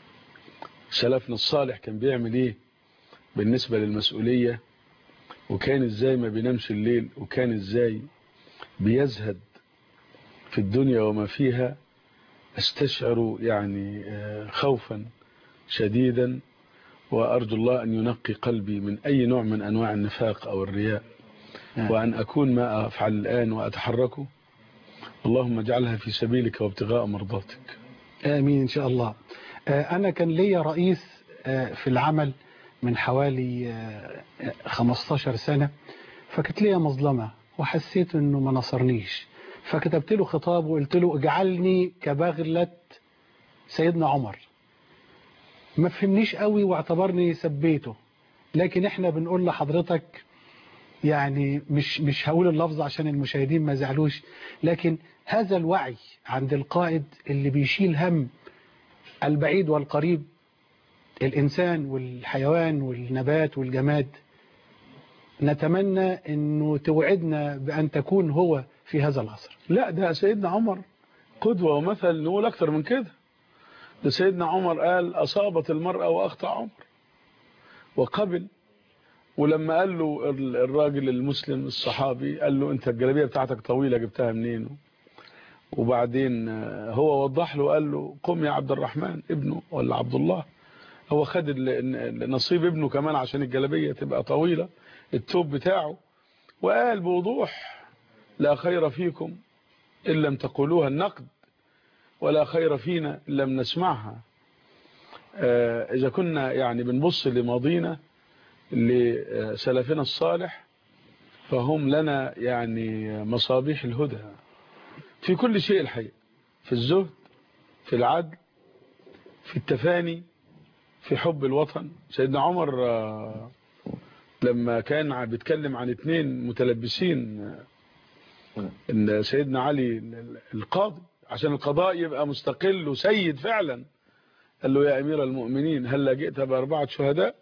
سلفنا الصالح كان بيعمل إيه بالنسبة للمسؤولية وكان إزاي ما بينامش الليل وكان إزاي بيزهد في الدنيا وما فيها استشعر يعني آه، خوفا شديدا وأرجو الله أن ينقي قلبي من أي نوع من أنواع النفاق أو الرياء وأن أكون ما أفعل الآن وأتحركه اللهم اجعلها في سبيلك وابتغاء مرضاتك آمين إن شاء الله آه، أنا كان ليا رئيس آه، في العمل من حوالي آه، 15 سنة فكانت ليا مظلمة وحسيت أنه ما نصرنيش فكتبت له خطاب وقلت له اجعلني كبغلة سيدنا عمر ما فهمنيش قوي واعتبرني سبيته لكن احنا بنقول لحضرتك يعني مش مش هقول اللفظ عشان المشاهدين ما زعلوش لكن هذا الوعي عند القائد اللي بيشيل هم البعيد والقريب الإنسان والحيوان والنبات والجماد نتمنى أنه توعدنا بأن تكون هو في هذا العصر لا ده سيدنا عمر قدوة ومثل نقول أكثر من كده ده سيدنا عمر قال أصابت المرأة وأخطأ عمر وقبل ولما قال له الراجل المسلم الصحابي قال له انت الجلابيه بتاعتك طويله جبتها منين وبعدين هو وضح له قال له قم يا عبد الرحمن ابنه ولا عبد الله هو خد نصيب ابنه كمان عشان الجلابيه تبقى طويله التوب بتاعه وقال بوضوح لا خير فيكم ان لم تقولوها النقد ولا خير فينا ان لم نسمعها اذا كنا يعني بنبص لماضينا لسلفنا الصالح فهم لنا يعني مصابيح الهدى في كل شيء الحقيقة في الزهد في العدل في التفاني في حب الوطن سيدنا عمر لما كان بيتكلم عن اثنين متلبسين ان سيدنا علي القاضي عشان القضاء يبقى مستقل وسيد فعلا قال له يا أمير المؤمنين هل جئت بأربعة شهداء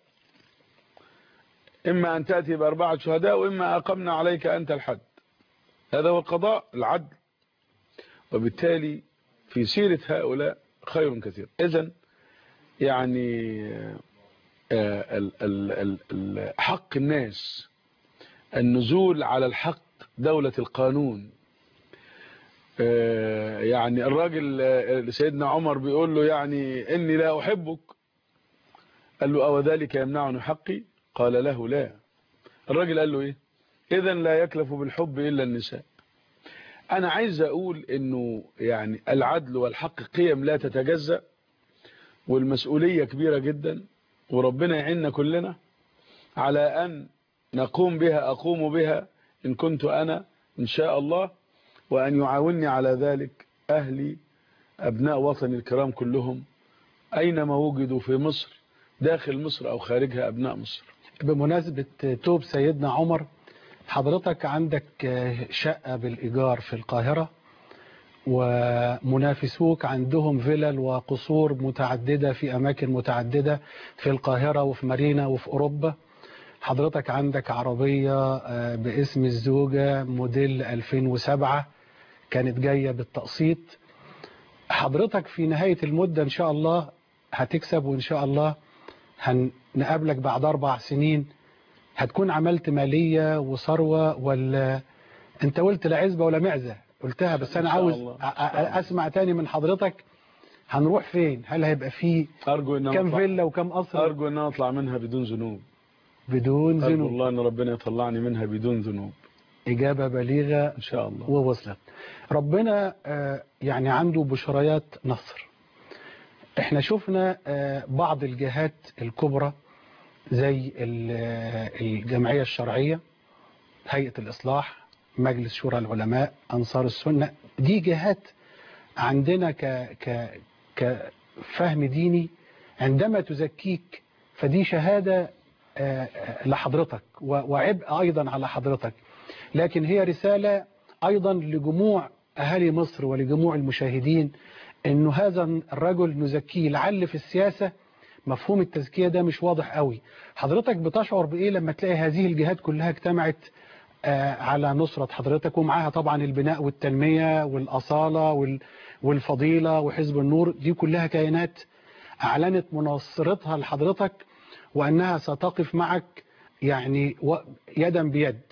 إما أن تأتي بأربعة شهداء وإما أقمنا عليك أنت الحد هذا هو القضاء العدل وبالتالي في سيرة هؤلاء خير كثير إذن يعني آه، ال- ال- ال- ال- حق الناس النزول على الحق دولة القانون آه، يعني الراجل آه، سيدنا عمر بيقول له يعني إني لا أحبك قال له أو ذلك يمنعني حقي قال له لا الراجل قال له إيه إذا لا يكلف بالحب إلا النساء أنا عايز أقول إنه يعني العدل والحق قيم لا تتجزأ والمسؤولية كبيرة جدا وربنا يعيننا كلنا على أن نقوم بها أقوم بها إن كنت أنا إن شاء الله وأن يعاونني على ذلك أهلي أبناء وطني الكرام كلهم أينما وجدوا في مصر داخل مصر أو خارجها أبناء مصر بمناسبة توب سيدنا عمر حضرتك عندك شقة بالإيجار في القاهرة ومنافسوك عندهم فلل وقصور متعددة في أماكن متعددة في القاهرة وفي مارينا وفي أوروبا حضرتك عندك عربية آه، باسم الزوجة موديل 2007 كانت جاية بالتقسيط حضرتك في نهاية المدة إن شاء الله هتكسب وإن شاء الله هنقابلك بعد أربع سنين هتكون عملت مالية وثروة ولا أنت قلت لا عزبة ولا معزة قلتها بس أنا إن شاء عاوز الله. أ- أ- أسمع تاني من حضرتك هنروح فين هل هيبقى فيه أرجو أن كم فيلا وكم قصر أرجو أن أنا أطلع منها بدون ذنوب بدون أرجو ذنوب الله أن ربنا يطلعني منها بدون ذنوب إجابة بليغة إن شاء الله ووصلت ربنا آه، يعني عنده بشريات نصر احنا شفنا آه، بعض الجهات الكبرى زي ال- آه، الجمعية الشرعية هيئة الإصلاح مجلس شورى العلماء أنصار السنة دي جهات عندنا ك ك كفهم ديني عندما تزكيك فدي شهادة آه، آه، لحضرتك و- وعبء أيضا على حضرتك لكن هي رسالة أيضا لجموع أهالي مصر ولجموع المشاهدين أنه هذا الرجل نزكيه لعل في السياسة مفهوم التزكية ده مش واضح قوي حضرتك بتشعر بإيه لما تلاقي هذه الجهات كلها اجتمعت آه، على نصرة حضرتك ومعاها طبعا البناء والتنمية والأصالة وال- والفضيلة وحزب النور دي كلها كيانات أعلنت مناصرتها لحضرتك وأنها ستقف معك يعني و- يدا بيد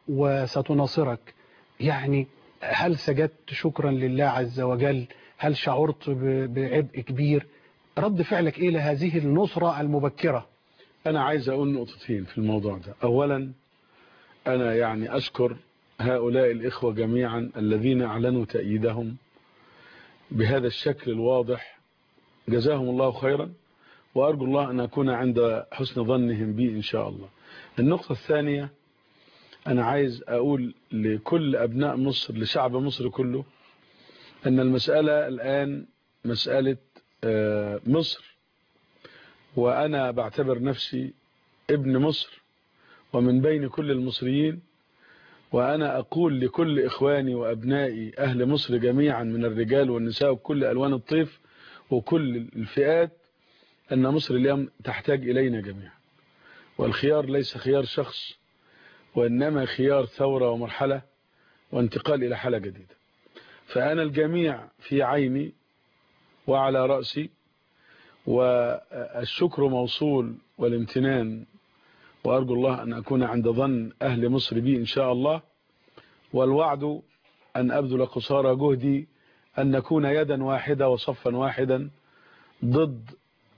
وستناصرك يعني هل سجدت شكرا لله عز وجل هل شعرت ب- بعبء كبير رد فعلك إيه لهذه النصرة المبكرة أنا عايز أقول نقطتين في الموضوع ده أولا أنا يعني أشكر هؤلاء الإخوة جميعا الذين أعلنوا تأييدهم بهذا الشكل الواضح جزاهم الله خيرا وأرجو الله أن أكون عند حسن ظنهم بي إن شاء الله النقطة الثانية أنا عايز أقول لكل أبناء مصر لشعب مصر كله أن المسألة الآن مسألة آه، مصر وأنا بعتبر نفسي ابن مصر ومن بين كل المصريين وأنا أقول لكل إخواني وأبنائي أهل مصر جميعا من الرجال والنساء وكل ألوان الطيف وكل الفئات أن مصر اليوم تحتاج إلينا جميعا والخيار ليس خيار شخص وإنما خيار ثورة ومرحلة وانتقال إلى حالة جديدة فأنا الجميع في عيني وعلى رأسي والشكر موصول والامتنان وأرجو الله أن أكون عند ظن أهل مصر بي إن شاء الله والوعد أن أبذل قصارى جهدي أن نكون يدا واحدة وصفا واحدا ضد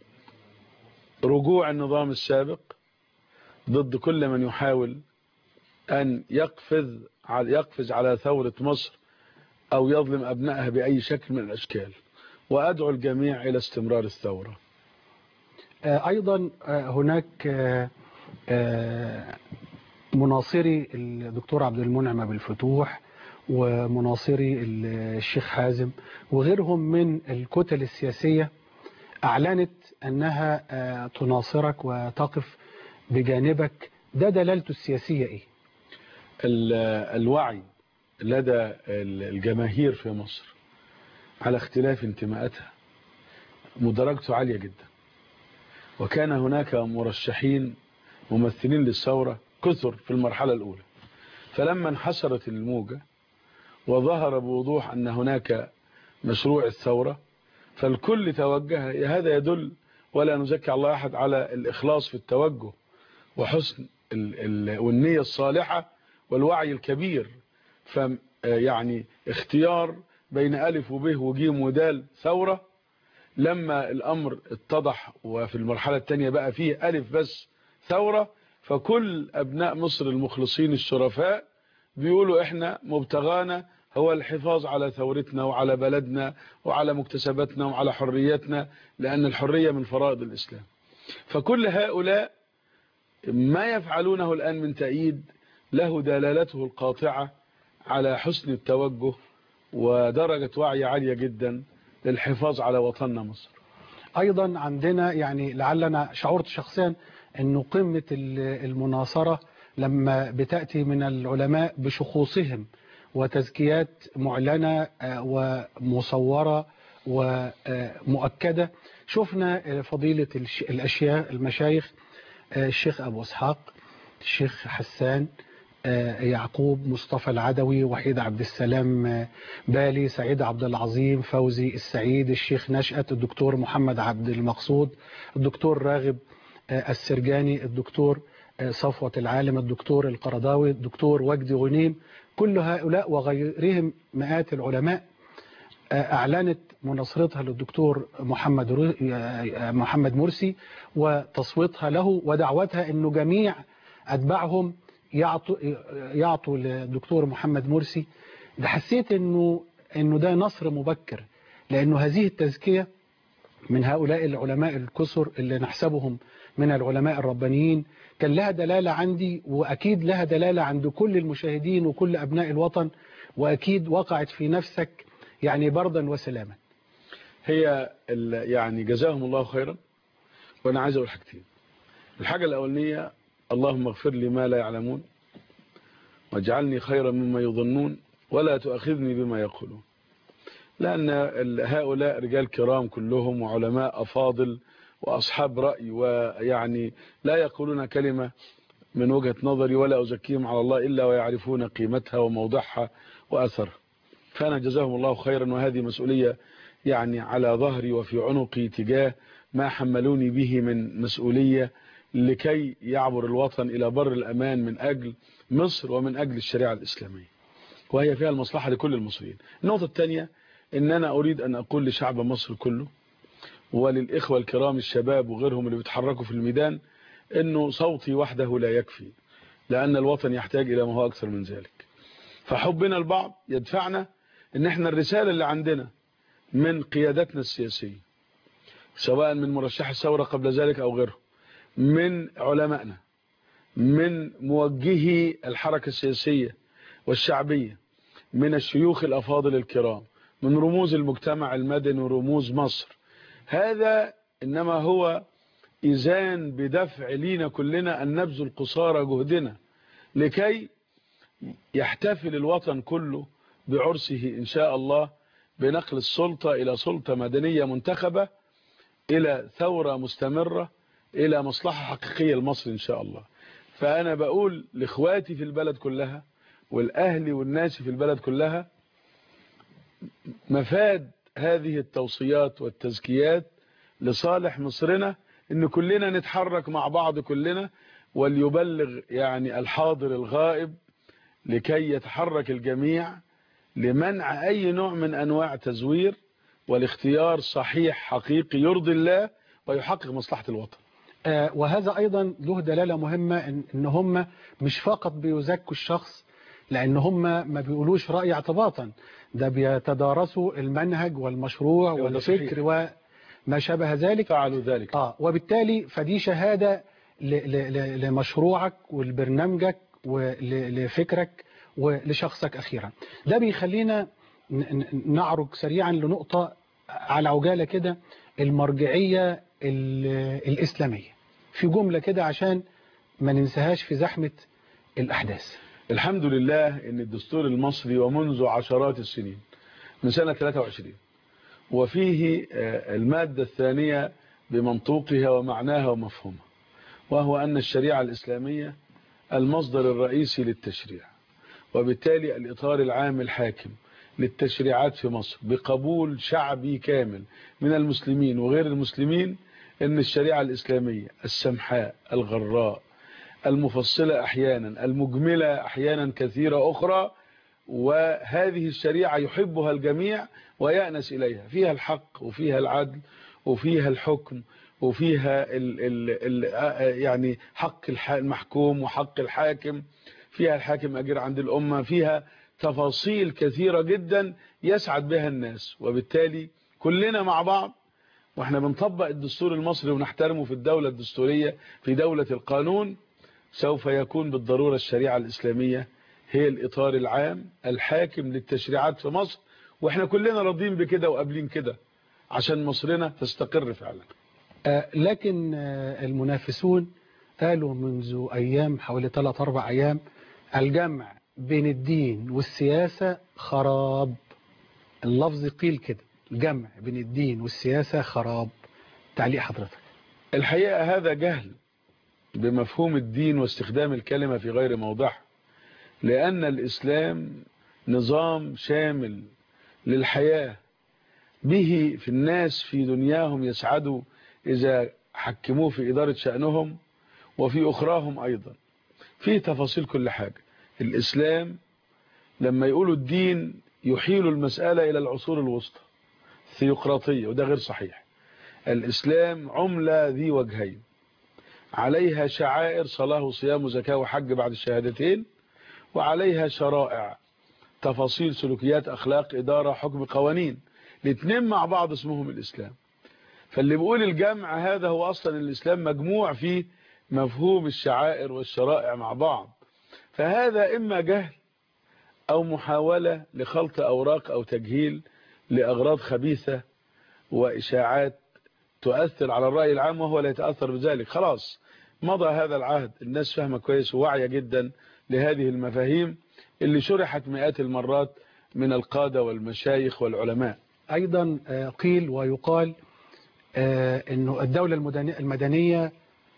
رجوع النظام السابق ضد كل من يحاول أن يقفز على يقفز على ثورة مصر أو يظلم أبنائها بأي شكل من الأشكال وأدعو الجميع إلى استمرار الثورة آه، أيضا آه، هناك آه، آه، مناصري الدكتور عبد المنعم أبو الفتوح ومناصري الشيخ حازم وغيرهم من الكتل السياسية أعلنت أنها آه، تناصرك وتقف بجانبك ده دلالته السياسية إيه؟ ال- الوعي لدى الجماهير في مصر على اختلاف انتماءاتها مدرجته عالية جدا وكان هناك مرشحين ممثلين للثورة كثر في المرحلة الأولى فلما انحسرت الموجة وظهر بوضوح أن هناك مشروع الثورة فالكل توجه هذا يدل ولا نزكي الله أحد على الإخلاص في التوجه وحسن ال ال والنية الصالحة والوعي الكبير ف يعني اختيار بين ألف وب وجيم ودال ثورة لما الأمر اتضح وفي المرحلة الثانية بقى فيه ألف بس ثورة فكل أبناء مصر المخلصين الشرفاء بيقولوا إحنا مبتغانا هو الحفاظ على ثورتنا وعلى بلدنا وعلى مكتسباتنا وعلى حريتنا لأن الحرية من فرائض الإسلام فكل هؤلاء ما يفعلونه الآن من تأييد له دلالته القاطعة على حسن التوجه ودرجة وعي عالية جدا للحفاظ على وطننا مصر أيضا عندنا يعني لعلنا شعرت شخصيا أنه قمة المناصرة لما بتأتي من العلماء بشخوصهم وتزكيات معلنة ومصورة ومؤكدة شفنا فضيلة الأشياء المشايخ الشيخ أبو اسحاق الشيخ حسان يعقوب مصطفى العدوي وحيد عبد السلام بالي سعيد عبد العظيم فوزي السعيد الشيخ نشأت الدكتور محمد عبد المقصود الدكتور راغب السرجاني الدكتور صفوة العالم الدكتور القرضاوي الدكتور وجدي غنيم كل هؤلاء وغيرهم مئات العلماء أعلنت مناصرتها للدكتور محمد محمد مرسي وتصويتها له ودعوتها أنه جميع أتباعهم يعطوا يعطوا للدكتور محمد مرسي ده حسيت انه انه ده نصر مبكر لانه هذه التزكيه من هؤلاء العلماء الكثر اللي نحسبهم من العلماء الربانيين كان لها دلاله عندي واكيد لها دلاله عند كل المشاهدين وكل ابناء الوطن واكيد وقعت في نفسك يعني بردا وسلاما هي يعني جزاهم الله خيرا وانا عايز اقول حاجتين الحاجه الاولانيه اللهم اغفر لي ما لا يعلمون واجعلني خيرا مما يظنون ولا تؤاخذني بما يقولون لأن هؤلاء رجال كرام كلهم وعلماء أفاضل وأصحاب رأي ويعني لا يقولون كلمة من وجهة نظري ولا أزكيهم على الله إلا ويعرفون قيمتها وموضعها وأثرها فأنا جزاهم الله خيرا وهذه مسؤولية يعني على ظهري وفي عنقي تجاه ما حملوني به من مسؤولية لكي يعبر الوطن إلى بر الأمان من أجل مصر ومن أجل الشريعة الإسلامية وهي فيها المصلحة لكل المصريين النقطة الثانية إن أنا أريد أن أقول لشعب مصر كله وللإخوة الكرام الشباب وغيرهم اللي بيتحركوا في الميدان إنه صوتي وحده لا يكفي لأن الوطن يحتاج إلى ما هو أكثر من ذلك فحبنا البعض يدفعنا إن إحنا الرسالة اللي عندنا من قيادتنا السياسية سواء من مرشح الثورة قبل ذلك أو غيره من علمائنا من موجهي الحركة السياسية والشعبية من الشيوخ الأفاضل الكرام من رموز المجتمع المدني ورموز مصر هذا إنما هو إذان بدفع لينا كلنا أن نبذل قصارى جهدنا لكي يحتفل الوطن كله بعرسه إن شاء الله بنقل السلطة إلى سلطة مدنية منتخبة إلى ثورة مستمرة إلى مصلحة حقيقية لمصر إن شاء الله فأنا بقول لإخواتي في البلد كلها والأهل والناس في البلد كلها مفاد هذه التوصيات والتزكيات لصالح مصرنا ان كلنا نتحرك مع بعض كلنا وليبلغ يعني الحاضر الغائب لكي يتحرك الجميع لمنع اي نوع من انواع تزوير والاختيار صحيح حقيقي يرضي الله ويحقق مصلحة الوطن آه وهذا ايضا له دلالة مهمة ان, إن هم مش فقط بيزكوا الشخص لان هم ما بيقولوش رأي اعتباطا ده بيتدارسوا المنهج والمشروع والفكر وما شابه ذلك فعلوا ذلك آه وبالتالي فدي شهادة لمشروعك ولبرنامجك ولفكرك ولشخصك أخيرا ده بيخلينا نعرج سريعا لنقطة على عجالة كده المرجعية الإسلامية في جملة كده عشان ما ننساهاش في زحمة الأحداث الحمد لله ان الدستور المصري ومنذ عشرات السنين من سنة 23 وفيه آه، المادة الثانية بمنطوقها ومعناها ومفهومها وهو أن الشريعة الإسلامية المصدر الرئيسي للتشريع وبالتالي الإطار العام الحاكم للتشريعات في مصر بقبول شعبي كامل من المسلمين وغير المسلمين أن الشريعة الإسلامية السمحاء الغراء المفصلة أحيانا المجملة أحيانا كثيرة أخرى وهذه الشريعة يحبها الجميع ويأنس إليها فيها الحق وفيها العدل وفيها الحكم وفيها ال ال ال يعني حق الح- المحكوم وحق الحاكم فيها الحاكم أجر عند الأمة فيها تفاصيل كثيرة جدا يسعد بها الناس وبالتالي كلنا مع بعض واحنا بنطبق الدستور المصري ونحترمه في الدولة الدستورية في دولة القانون سوف يكون بالضرورة الشريعة الإسلامية هي الإطار العام الحاكم للتشريعات في مصر واحنا كلنا راضيين بكده وقابلين كده عشان مصرنا تستقر فعلا آه، لكن آه، المنافسون قالوا منذ أيام حوالي 3-4 أيام الجمع بين الدين والسياسة خراب اللفظ قيل كده الجمع بين الدين والسياسة خراب تعليق حضرتك الحقيقة هذا جهل بمفهوم الدين واستخدام الكلمة في غير موضعها لأن الإسلام نظام شامل للحياة به في الناس في دنياهم يسعدوا إذا حكموه في إدارة شأنهم وفي أخراهم أيضا في تفاصيل كل حاجة الإسلام لما يقولوا الدين يحيل المسألة إلى العصور الوسطى ثيوقراطية وده غير صحيح الإسلام عملة ذي وجهين عليها شعائر صلاة وصيام وزكاة وحج بعد الشهادتين وعليها شرائع تفاصيل سلوكيات أخلاق إدارة حكم قوانين الاثنين مع بعض اسمهم الإسلام فاللي بيقول الجمع هذا هو أصلا الإسلام مجموع فيه مفهوم الشعائر والشرائع مع بعض فهذا إما جهل أو محاولة لخلط أوراق أو تجهيل لأغراض خبيثة وإشاعات تؤثر على الرأي العام وهو لا يتأثر بذلك خلاص مضى هذا العهد الناس فاهمة كويس وواعية جدا لهذه المفاهيم اللي شرحت مئات المرات من القادة والمشايخ والعلماء أيضا آه، قيل ويقال آه، أنه الدولة المدني- المدنية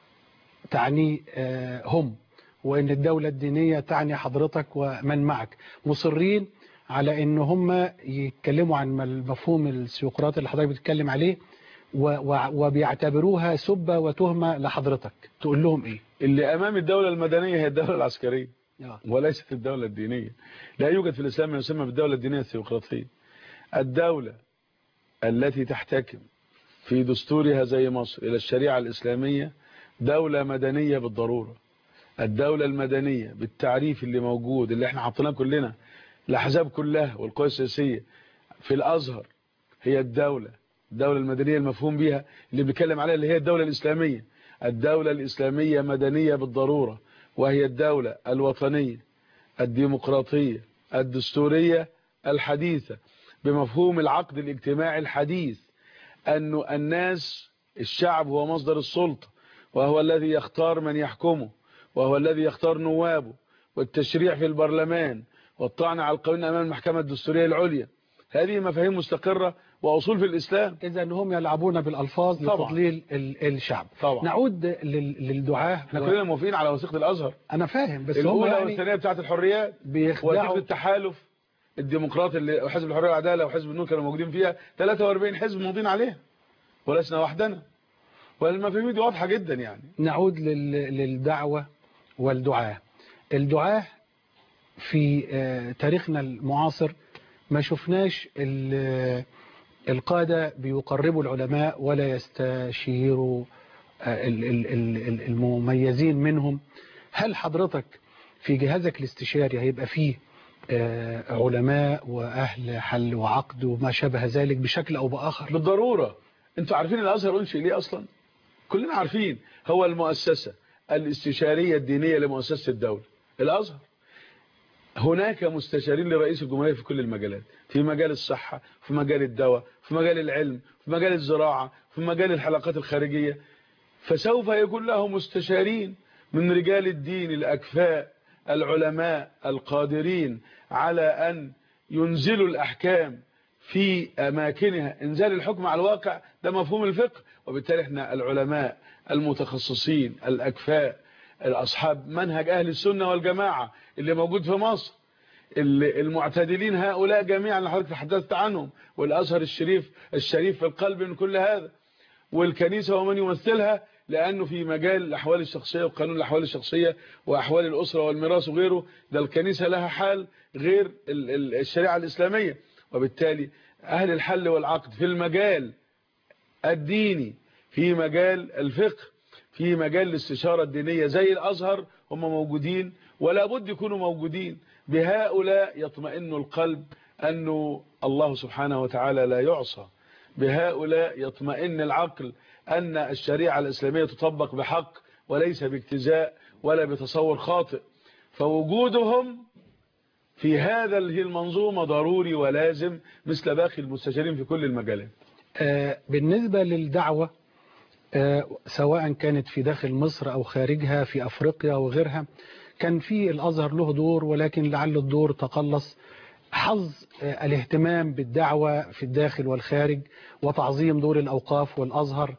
تعني آه، هم وأن الدولة الدينية تعني حضرتك ومن معك مصرين على أن هم يتكلموا عن المفهوم السيقراطي اللي حضرتك بتتكلم عليه و- و- وبيعتبروها سبة وتهمة لحضرتك تقول لهم إيه اللي أمام الدولة المدنية هي الدولة العسكرية آه. وليست الدولة الدينية لا يوجد في الإسلام ما يسمى بالدولة الدينية الثيوقراطية الدولة التي تحتكم في دستورها زي مصر إلى الشريعة الإسلامية دولة مدنية بالضرورة الدولة المدنية بالتعريف اللي موجود اللي احنا حطيناه كلنا الأحزاب كلها والقوى السياسية في الأزهر هي الدولة الدولة المدنية المفهوم بها اللي بيتكلم عليها اللي هي الدولة الإسلامية الدولة الإسلامية مدنية بالضرورة وهي الدولة الوطنية الديمقراطية الدستورية الحديثة بمفهوم العقد الاجتماعي الحديث أن الناس الشعب هو مصدر السلطة وهو الذي يختار من يحكمه وهو الذي يختار نوابه والتشريع في البرلمان والطعن على القانون أمام المحكمة الدستورية العليا هذه مفاهيم مستقرة وأصول في الإسلام إذا هم يلعبون بالألفاظ طبعا. لتضليل ال- الشعب طبعا. نعود لل- للدعاة احنا كلنا موافقين على وثيقة الأزهر أنا فاهم بس هم الأولى يعني والثانية بتاعت الحريات بيخدعوا وثيقة التحالف الديمقراطي اللي وحزب الحرية والعدالة وحزب النور كانوا موجودين فيها 43 حزب ماضيين عليها ولسنا وحدنا والمفاهيم دي واضحة جدا يعني نعود لل- للدعوة والدعاة الدعاة في آه، تاريخنا المعاصر ما شفناش ال- القادة بيقربوا العلماء ولا يستشيروا آه، ال- ال- ال- ال- المميزين منهم هل حضرتك في جهازك الاستشاري هيبقى فيه آه، علماء وأهل حل وعقد وما شابه ذلك بشكل أو بآخر بالضرورة انتوا عارفين الازهر انشئ ليه اصلا كلنا عارفين هو المؤسسة الاستشارية الدينية لمؤسسة الدولة الازهر هناك مستشارين لرئيس الجمهورية في كل المجالات في مجال الصحة في مجال الدواء في مجال العلم في مجال الزراعة في مجال الحلقات الخارجية فسوف يكون له مستشارين من رجال الدين الأكفاء العلماء القادرين على أن ينزلوا الأحكام في أماكنها إنزال الحكم على الواقع ده مفهوم الفقه وبالتالي احنا العلماء المتخصصين الأكفاء الأصحاب منهج أهل السنة والجماعة اللي موجود في مصر اللي المعتدلين هؤلاء جميعا اللي حضرتك تحدثت عنهم والأزهر الشريف الشريف في القلب من كل هذا والكنيسة ومن يمثلها لأنه في مجال الأحوال الشخصية وقانون الأحوال الشخصية وأحوال الأسرة والميراث وغيره ده الكنيسة لها حال غير الشريعة الإسلامية وبالتالي أهل الحل والعقد في المجال الديني في مجال الفقه في مجال الاستشارة الدينية زي الأزهر هم موجودين ولا بد يكونوا موجودين بهؤلاء يطمئن القلب أنه الله سبحانه وتعالى لا يعصى بهؤلاء يطمئن العقل أن الشريعة الإسلامية تطبق بحق وليس باجتزاء ولا بتصور خاطئ فوجودهم في هذا المنظومة ضروري ولازم مثل باقي المستشارين في كل المجالات آه بالنسبة للدعوة آه سواء كانت في داخل مصر أو خارجها في أفريقيا وغيرها كان في الأزهر له دور ولكن لعل الدور تقلص حظ آه الاهتمام بالدعوة في الداخل والخارج وتعظيم دور الأوقاف والأزهر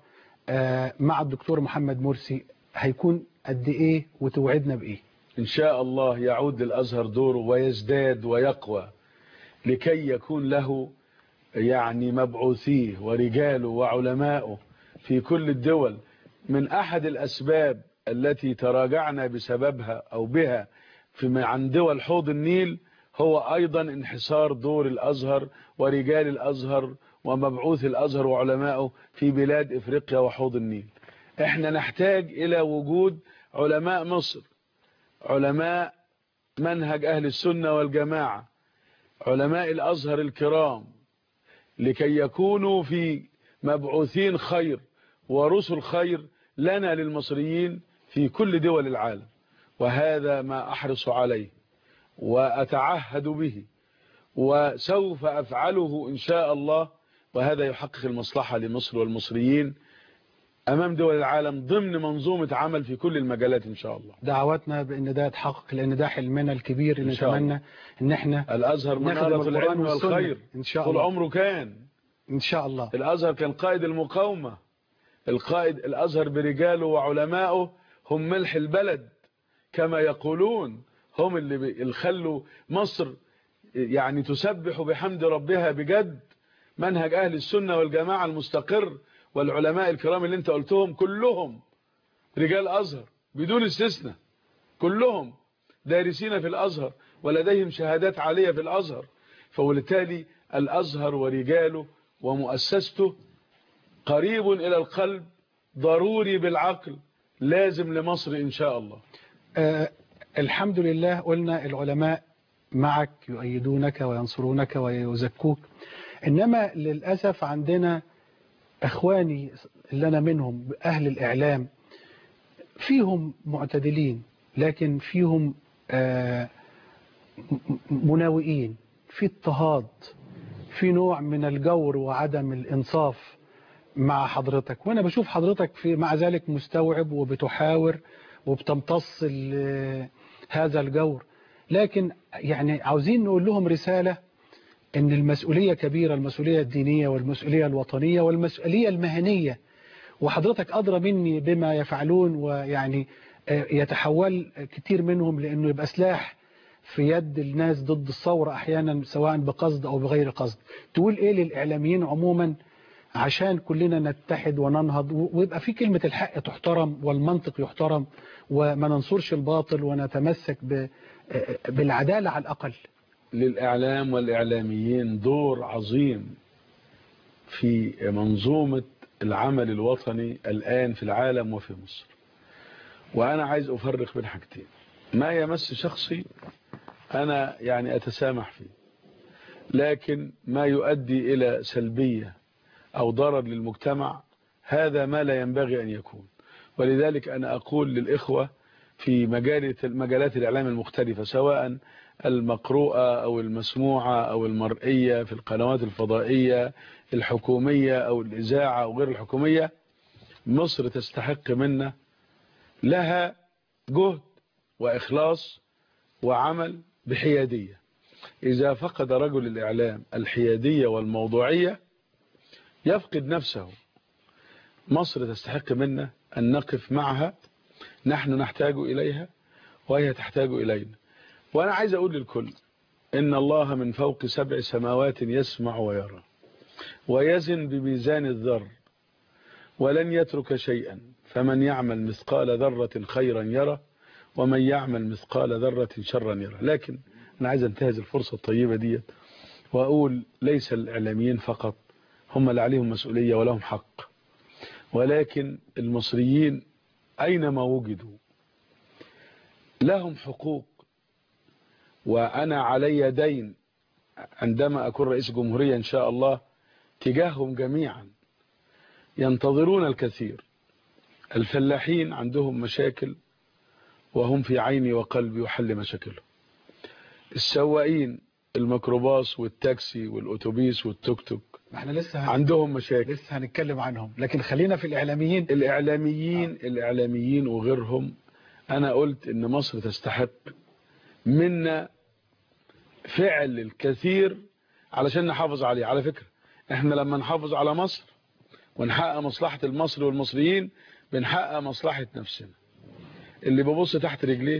مع الدكتور محمد مرسي هيكون قد إيه وتوعدنا بإيه إن شاء الله يعود للأزهر دوره ويزداد ويقوى لكي يكون له يعني مبعوثيه ورجاله وعلماؤه في كل الدول من أحد الأسباب التي تراجعنا بسببها أو بها في عن دول حوض النيل هو أيضا انحسار دور الأزهر ورجال الأزهر ومبعوث الأزهر وعلمائه في بلاد إفريقيا وحوض النيل احنا نحتاج إلى وجود علماء مصر علماء منهج أهل السنة والجماعة علماء الأزهر الكرام لكي يكونوا في مبعوثين خير ورسل خير لنا للمصريين في كل دول العالم وهذا ما أحرص عليه وأتعهد به وسوف أفعله إن شاء الله وهذا يحقق المصلحة لمصر والمصريين أمام دول العالم ضمن منظومة عمل في كل المجالات إن شاء الله دعواتنا بأن ده يتحقق لأن ده حلمنا الكبير اللي نتمنى أن احنا الأزهر منارة العلم والخير إن شاء طول الله عمره كان إن شاء الله الأزهر كان قائد المقاومة القائد الأزهر برجاله وعلمائه هم ملح البلد كما يقولون هم اللي خلوا مصر يعني تسبح بحمد ربها بجد منهج أهل السنة والجماعة المستقر والعلماء الكرام اللي انت قلتهم كلهم رجال أزهر بدون استثناء كلهم دارسين في الأزهر ولديهم شهادات عالية في الأزهر فوبالتالي الأزهر ورجاله ومؤسسته قريب إلى القلب ضروري بالعقل لازم لمصر إن شاء الله آه الحمد لله قلنا العلماء معك يؤيدونك وينصرونك ويزكوك إنما للأسف عندنا أخواني اللي أنا منهم أهل الإعلام فيهم معتدلين لكن فيهم آه مناوئين في اضطهاد في نوع من الجور وعدم الإنصاف مع حضرتك وأنا بشوف حضرتك في مع ذلك مستوعب وبتحاور وبتمتص هذا الجور لكن يعني عاوزين نقول لهم رسالة ان المسؤولية كبيرة المسؤولية الدينية والمسؤولية الوطنية والمسؤولية المهنية وحضرتك أدرى مني بما يفعلون ويعني يتحول كتير منهم لأنه يبقى سلاح في يد الناس ضد الثورة أحيانا سواء بقصد أو بغير قصد تقول إيه للإعلاميين عموما عشان كلنا نتحد وننهض ويبقى في كلمة الحق تحترم والمنطق يحترم وما ننصرش الباطل ونتمسك بالعدالة على الأقل للإعلام والإعلاميين دور عظيم في منظومة العمل الوطني الآن في العالم وفي مصر وأنا عايز أفرق بين حاجتين ما يمس شخصي أنا يعني أتسامح فيه لكن ما يؤدي إلى سلبية أو ضرر للمجتمع هذا ما لا ينبغي أن يكون ولذلك أنا أقول للإخوة في مجالات الإعلام المختلفة سواء المقروءة أو المسموعة أو المرئية في القنوات الفضائية الحكومية أو الإذاعة أو غير الحكومية مصر تستحق منا لها جهد وإخلاص وعمل بحيادية إذا فقد رجل الإعلام الحيادية والموضوعية يفقد نفسه مصر تستحق منا أن نقف معها نحن نحتاج إليها وهي تحتاج إلينا وأنا عايز أقول للكل إن الله من فوق سبع سماوات يسمع ويرى ويزن بميزان الذر ولن يترك شيئا فمن يعمل مثقال ذرة خيرا يرى ومن يعمل مثقال ذرة شرا يرى لكن أنا عايز انتهز الفرصة الطيبة دي وأقول ليس الإعلاميين فقط هم اللي عليهم مسؤولية ولهم حق ولكن المصريين أينما وجدوا لهم حقوق وأنا علي دين عندما أكون رئيس جمهورية إن شاء الله تجاههم جميعا ينتظرون الكثير الفلاحين عندهم مشاكل وهم في عيني وقلبي وحل مشاكلهم السواقين الميكروباص والتاكسي والأتوبيس والتوك توك احنا لسه هن... عندهم مشاكل لسه هنتكلم عنهم لكن خلينا في الإعلاميين الإعلاميين آه. الإعلاميين وغيرهم أنا قلت إن مصر تستحق منا فعل الكثير علشان نحافظ عليه على فكرة احنا لما نحافظ على مصر ونحقق مصلحة المصري والمصريين بنحقق مصلحة نفسنا اللي ببص تحت رجليه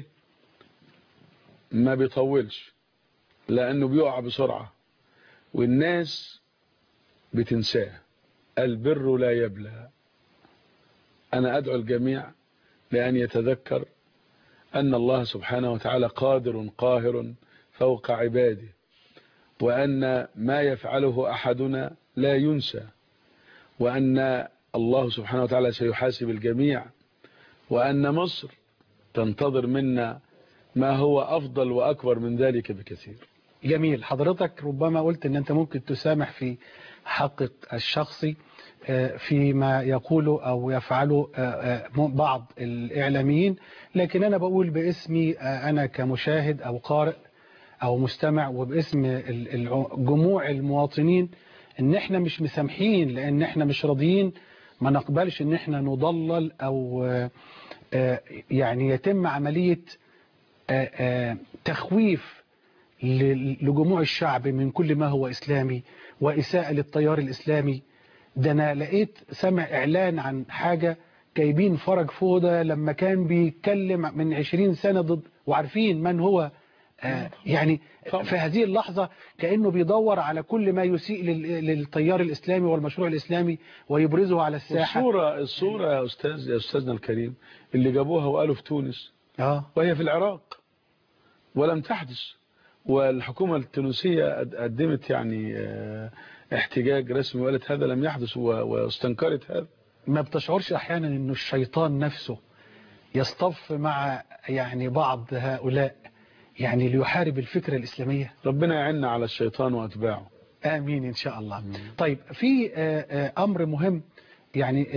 ما بيطولش لأنه بيقع بسرعة والناس بتنساه البر لا يبلى أنا أدعو الجميع لأن يتذكر أن الله سبحانه وتعالى قادر قاهر فوق عباده وأن ما يفعله أحدنا لا ينسى وأن الله سبحانه وتعالى سيحاسب الجميع وأن مصر تنتظر منا ما هو أفضل وأكبر من ذلك بكثير جميل حضرتك ربما قلت أن أنت ممكن تسامح في حقك الشخصي فيما يقوله أو يفعله بعض الإعلاميين لكن أنا بقول باسمي أنا كمشاهد أو قارئ أو مستمع وباسم جموع المواطنين ان احنا مش مسامحين لان احنا مش راضيين ما نقبلش ان احنا نضلل او يعني يتم عملية تخويف لجموع الشعب من كل ما هو اسلامي واساءة للتيار الاسلامي ده انا لقيت سمع اعلان عن حاجة جايبين فرج فودة لما كان بيتكلم من 20 سنة ضد وعارفين من هو آه يعني في هذه اللحظة كأنه بيدور على كل ما يسيء للتيار الإسلامي والمشروع الإسلامي ويبرزه على الساحة الصورة, الصورة يا أستاذ يا أستاذنا الكريم اللي جابوها وقالوا في تونس آه. وهي في العراق ولم تحدث والحكومة التونسية قدمت يعني احتجاج رسمي وقالت هذا لم يحدث واستنكرت هذا ما بتشعرش أحيانا أنه الشيطان نفسه يصطف مع يعني بعض هؤلاء يعني ليحارب الفكرة الإسلامية ربنا يعنا على الشيطان وأتباعه آمين إن شاء الله مم. طيب في أمر مهم يعني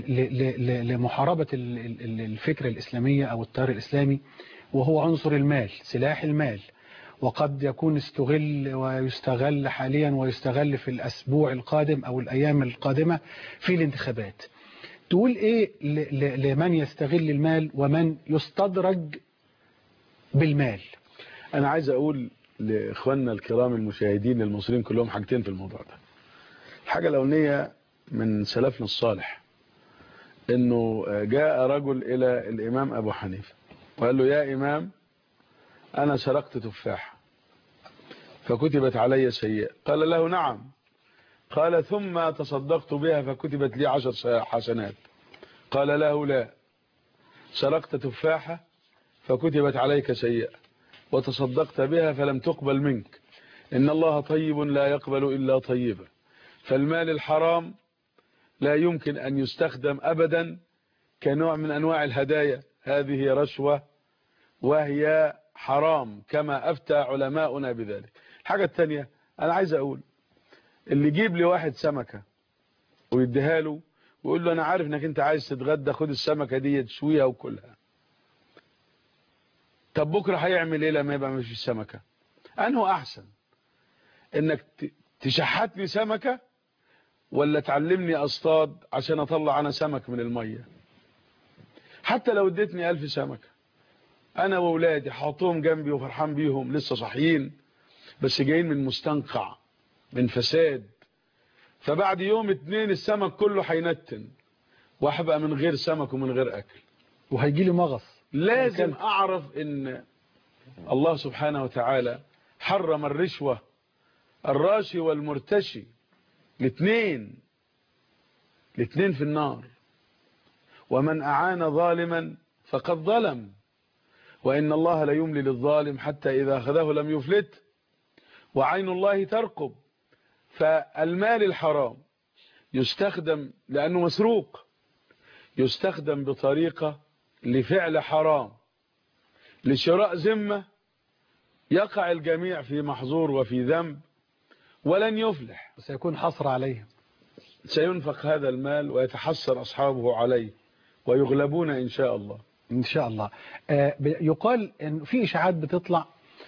لمحاربة الفكرة الإسلامية أو التيار الإسلامي وهو عنصر المال سلاح المال وقد يكون استغل ويستغل حاليا ويستغل في الأسبوع القادم أو الأيام القادمة في الانتخابات تقول إيه لمن يستغل المال ومن يستدرج بالمال أنا عايز أقول لإخواننا الكرام المشاهدين المصريين كلهم حاجتين في الموضوع ده الحاجة الأولانية من سلفنا الصالح إنه جاء رجل إلى الإمام أبو حنيفة وقال له يا إمام أنا سرقت تفاحة فكتبت علي سيئة قال له نعم قال ثم تصدقت بها فكتبت لي عشر حسنات قال له لا سرقت تفاحة فكتبت عليك سيئة وتصدقت بها فلم تقبل منك إن الله طيب لا يقبل إلا طيبا فالمال الحرام لا يمكن أن يستخدم أبدا كنوع من أنواع الهدايا هذه رشوة وهي حرام كما أفتى علماؤنا بذلك الحاجة الثانية أنا عايز أقول اللي يجيب لي واحد سمكة ويديها له ويقول له أنا عارف أنك أنت عايز تتغدى خد السمكة دي تشويها وكلها طب بكرة هيعمل ايه لما يبقى مفيش سمكة انه احسن انك تشحت لي سمكة ولا تعلمني اصطاد عشان اطلع انا سمك من المية حتى لو اديتني الف سمكة انا واولادي حاطوهم جنبي وفرحان بيهم لسه صحيين بس جايين من مستنقع من فساد فبعد يوم اتنين السمك كله هينتن وهبقى من غير سمك ومن غير اكل وهيجي لي مغص لازم الكلب. اعرف ان الله سبحانه وتعالى حرم الرشوة الراشي والمرتشي الاثنين الاثنين في النار ومن اعان ظالما فقد ظلم وان الله لا يملي للظالم حتى اذا اخذه لم يفلت وعين الله ترقب فالمال الحرام يستخدم لانه مسروق يستخدم بطريقة لفعل حرام لشراء ذمة يقع الجميع في محظور وفي ذنب ولن يفلح سيكون حصر عليهم سينفق هذا المال ويتحسر أصحابه عليه ويغلبون إن شاء الله إن شاء الله آه، ب- يقال إن في إشاعات بتطلع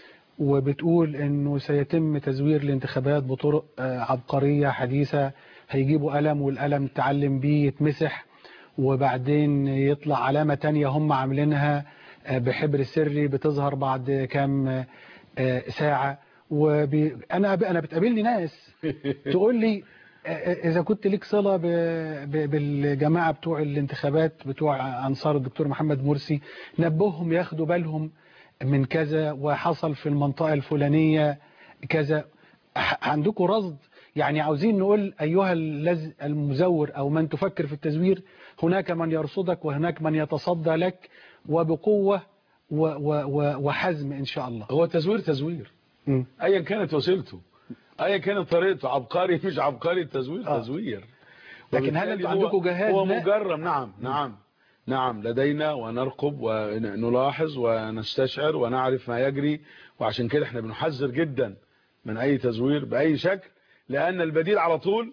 وبتقول إنه سيتم تزوير الانتخابات بطرق آه، عبقرية حديثة هيجيبوا قلم والقلم تعلم بيه يتمسح وبعدين يطلع علامة تانية هم عاملينها آه، بحبر سري بتظهر بعد كام آه، ساعة وأنا أنا بتقابلني ناس تقول لي إذا كنت ليك صلة ب- ب- بالجماعة بتوع الانتخابات بتوع أنصار الدكتور محمد مرسي نبههم ياخدوا بالهم من كذا وحصل في المنطقة الفلانية كذا ح- عندكم رصد يعني عاوزين نقول أيها الذي المزور أو من تفكر في التزوير هناك من يرصدك وهناك من يتصدى لك وبقوة و و و وحزم إن شاء الله هو تزوير تزوير مم. أيا كانت وسيلته أيا كانت طريقته عبقري مش عبقري التزوير آه. تزوير لكن هل وبالتالي أنتوا هو- عندكم جهاز هو ما- مجرم نعم نعم نعم لدينا ونرقب ونلاحظ ونستشعر ونعرف ما يجري وعشان كده احنا بنحذر جدا من أي تزوير بأي شكل لأن البديل على طول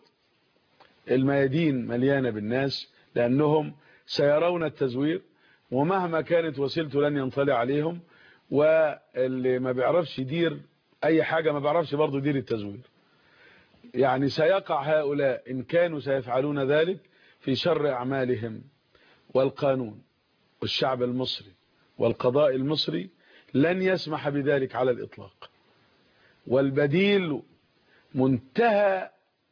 الميادين مليانة بالناس لأنهم سيرون التزوير ومهما كانت وسيلته لن ينطلع عليهم واللي ما بيعرفش يدير أي حاجة ما بيعرفش برضه يدير التزوير يعني سيقع هؤلاء إن كانوا سيفعلون ذلك في شر أعمالهم والقانون والشعب المصري والقضاء المصري لن يسمح بذلك على الإطلاق والبديل منتهى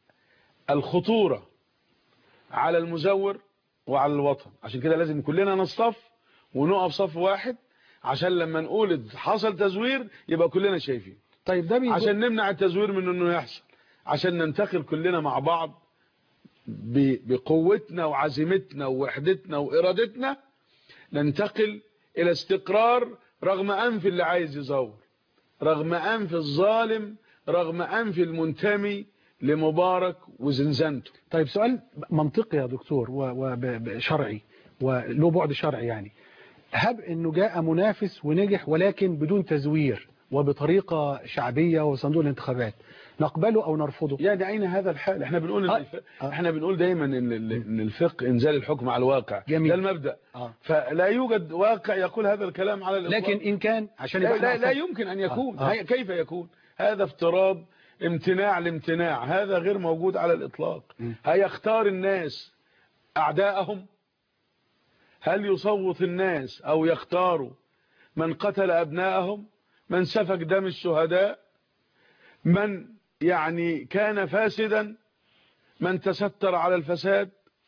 الخطورة على المزور وعلى الوطن عشان كده لازم كلنا نصطف ونقف صف واحد عشان لما نقول حصل تزوير يبقى كلنا شايفين طيب ده بيقول- عشان نمنع التزوير من انه يحصل عشان ننتقل كلنا مع بعض ب- بقوتنا وعزيمتنا ووحدتنا وإرادتنا ننتقل إلى استقرار رغم أنف اللي عايز يزور رغم أنف الظالم رغم أنف المنتمي لمبارك وزنزانته طيب سؤال منطقي يا دكتور وشرعي وله بعد شرعي يعني هب انه جاء منافس ونجح ولكن بدون تزوير وبطريقة شعبية وصندوق الانتخابات نقبله او نرفضه يعني اين هذا الحال احنا بنقول إن الف... احنا بنقول دايما ان ال- ان الفقه انزال الحكم على الواقع جميل. ده المبدا آه. فلا يوجد واقع يقول هذا الكلام على الإطلاق لكن ان كان عشان لا, يبقى لا, إحنا لا أصلاً- يمكن أن يكون آه. آه. هي- كيف يكون هذا افتراض امتناع الامتناع هذا غير موجود على الإطلاق هيختار الناس أعداءهم هل يصوت الناس أو يختاروا من قتل أبنائهم من سفك دم الشهداء من يعني كان فاسدا من تستر على الفساد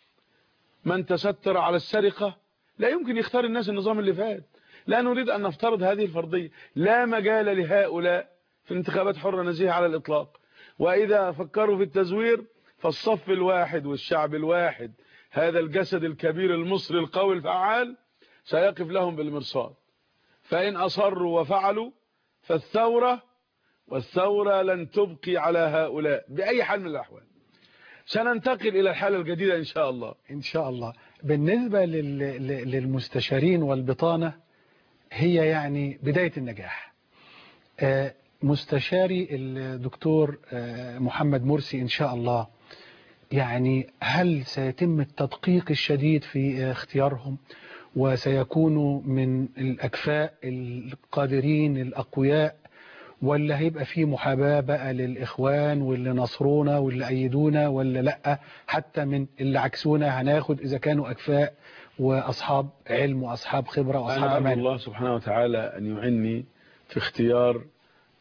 من تستر على السرقة لا يمكن يختار الناس النظام اللي فات لا نريد أن نفترض هذه الفرضية لا مجال لهؤلاء في انتخابات حرة نزيهة على الإطلاق وإذا فكروا في التزوير فالصف الواحد والشعب الواحد هذا الجسد الكبير المصري القوي الفعال سيقف لهم بالمرصاد فإن أصروا وفعلوا فالثورة والثورة لن تبقي على هؤلاء بأي حال من الأحوال سننتقل إلى الحالة الجديدة إن شاء الله إن شاء الله بالنسبة لل... ل- للمستشارين والبطانة هي يعني بداية النجاح آه، مستشاري الدكتور آه، محمد مرسي إن شاء الله يعني هل سيتم التدقيق الشديد في اختيارهم وسيكونوا من الأكفاء القادرين الأقوياء ولا هيبقى في محاباة بقى للإخوان واللي نصرونا واللي أيدونا ولا لأ حتى من اللي عكسونا هناخد إذا كانوا أكفاء وأصحاب علم وأصحاب خبرة وأصحاب أنا أرجو أمان الله سبحانه وتعالى أن يعني في اختيار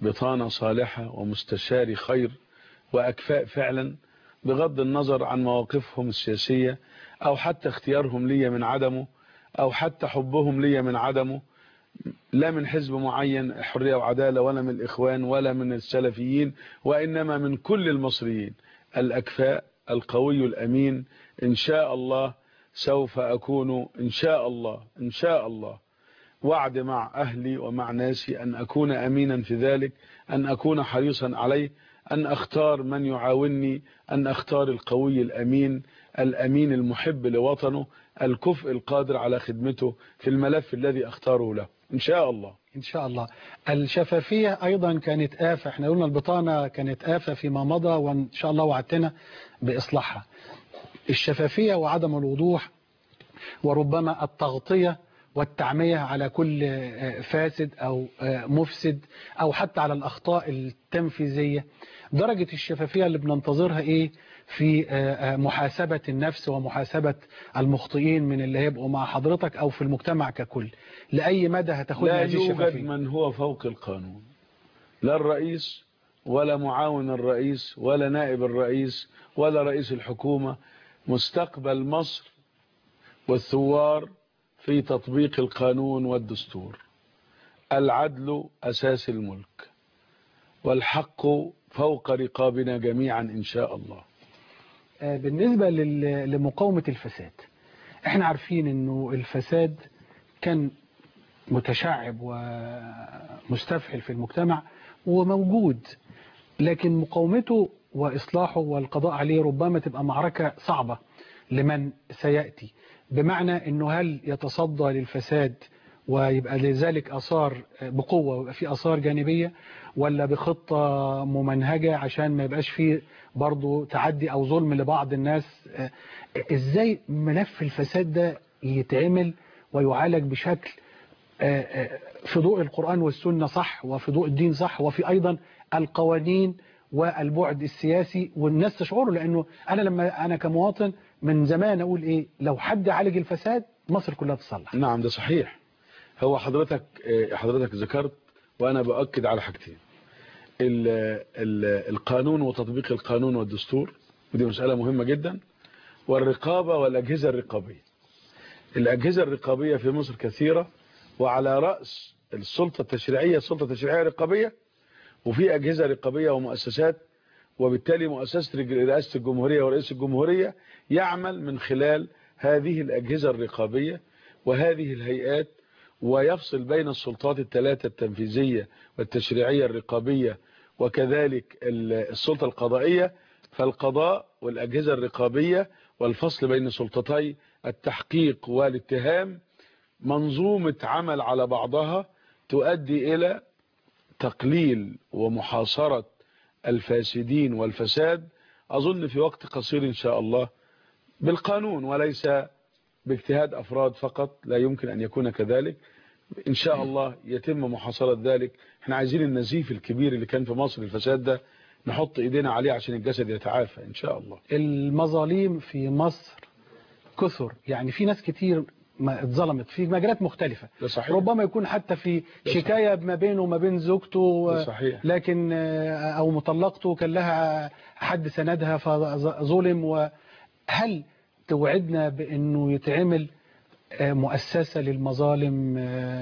بطانة صالحة ومستشاري خير وأكفاء فعلا بغض النظر عن مواقفهم السياسية أو حتى اختيارهم لي من عدمه أو حتى حبهم لي من عدمه لا من حزب معين حرية وعدالة ولا من الإخوان ولا من السلفيين وإنما من كل المصريين الأكفاء القوي الأمين إن شاء الله سوف أكون إن شاء الله إن شاء الله وعد مع أهلي ومع ناسي أن أكون أمينا في ذلك أن أكون حريصا عليه أن أختار من يعاونني أن أختار القوي الأمين الأمين المحب لوطنه الكفء القادر على خدمته في الملف الذي أختاره له إن شاء الله إن شاء الله الشفافية أيضا كانت آفة احنا قلنا البطانة كانت آفة فيما مضى وإن شاء الله وعدتنا بإصلاحها الشفافية وعدم الوضوح وربما التغطية والتعمية على كل فاسد أو مفسد أو حتى على الأخطاء التنفيذية درجة الشفافية اللي بننتظرها إيه في محاسبة النفس ومحاسبة المخطئين من اللي هيبقوا مع حضرتك أو في المجتمع ككل لأي مدى هتاخدنا لا هذه يوجد الشفافية من هو فوق القانون لا الرئيس ولا معاون الرئيس ولا نائب الرئيس ولا رئيس الحكومة مستقبل مصر والثوار في تطبيق القانون والدستور العدل أساس الملك والحق فوق رقابنا جميعا إن شاء الله آه، بالنسبة لل- لمقاومة الفساد احنا عارفين انه الفساد كان متشعب ومستفحل في المجتمع وموجود لكن مقاومته وإصلاحه والقضاء عليه ربما تبقى معركة صعبة لمن سيأتي بمعنى أنه هل يتصدى للفساد ويبقى لذلك أثار بقوة ويبقى في أثار جانبية ولا بخطة ممنهجة عشان ما يبقاش فيه برضو تعدي أو ظلم لبعض الناس إزاي ملف الفساد ده يتعمل ويعالج بشكل في ضوء القرآن والسنة صح وفي ضوء الدين صح وفي أيضا القوانين والبعد السياسي والناس تشعره لأنه أنا لما أنا كمواطن من زمان أقول إيه لو حد عالج الفساد مصر كلها تصلح نعم ده صحيح هو حضرتك آه، حضرتك ذكرت وأنا بأكد على حاجتين ال ال القانون وتطبيق القانون والدستور ودي مسألة مهمة جدا والرقابة والأجهزة الرقابية الأجهزة الرقابية في مصر كثيرة وعلى رأس السلطة التشريعية السلطة التشريعية الرقابية وفي أجهزة رقابية ومؤسسات وبالتالي مؤسسة رئاسة الجمهورية ورئيس الجمهورية يعمل من خلال هذه الأجهزة الرقابية وهذه الهيئات ويفصل بين السلطات الثلاثة التنفيذية والتشريعية الرقابية وكذلك السلطة القضائية فالقضاء والأجهزة الرقابية والفصل بين سلطتي التحقيق والاتهام منظومة عمل على بعضها تؤدي إلى تقليل ومحاصرة الفاسدين والفساد أظن في وقت قصير إن شاء الله بالقانون وليس باجتهاد أفراد فقط لا يمكن أن يكون كذلك إن شاء الله يتم محاصرة ذلك احنا عايزين النزيف الكبير اللي كان في مصر الفساد ده نحط ايدينا عليه عشان الجسد يتعافى إن شاء الله المظاليم في مصر كثر يعني في ناس كتير ما اتظلمت في مجالات مختلفة ده صحيح. ربما يكون حتى في شكاية ما بينه وما بين زوجته ده صحيح. لكن أو مطلقته كان لها حد سندها فظلم وهل توعدنا بأنه يتعمل مؤسسة للمظالم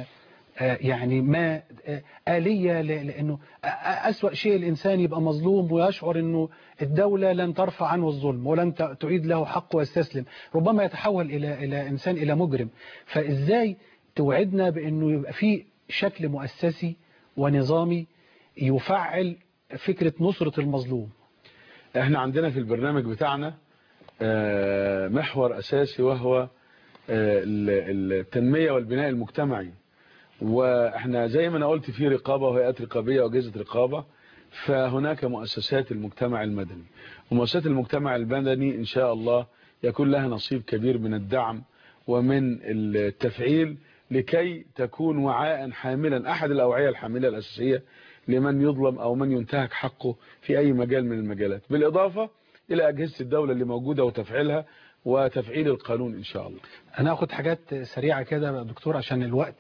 يعني ما آلية لأنه أسوأ شيء الإنسان يبقى مظلوم ويشعر أنه الدولة لن ترفع عنه الظلم ولن تعيد له حقه ويستسلم ربما يتحول إلى إلى إنسان إلى مجرم فإزاي توعدنا بأنه يبقى في شكل مؤسسي ونظامي يفعل فكرة نصرة المظلوم احنا عندنا في البرنامج بتاعنا محور أساسي وهو التنمية والبناء المجتمعي واحنا زي ما انا قلت في رقابة وهيئات رقابية واجهزة رقابة فهناك مؤسسات المجتمع المدني ومؤسسات المجتمع المدني ان شاء الله يكون لها نصيب كبير من الدعم ومن التفعيل لكي تكون وعاء حاملا احد الاوعية الحاملة الاساسية لمن يظلم او من ينتهك حقه في اي مجال من المجالات بالاضافة الى اجهزة الدولة اللي موجودة وتفعيلها وتفعيل القانون ان شاء الله انا اخد حاجات سريعة كده يا دكتور عشان الوقت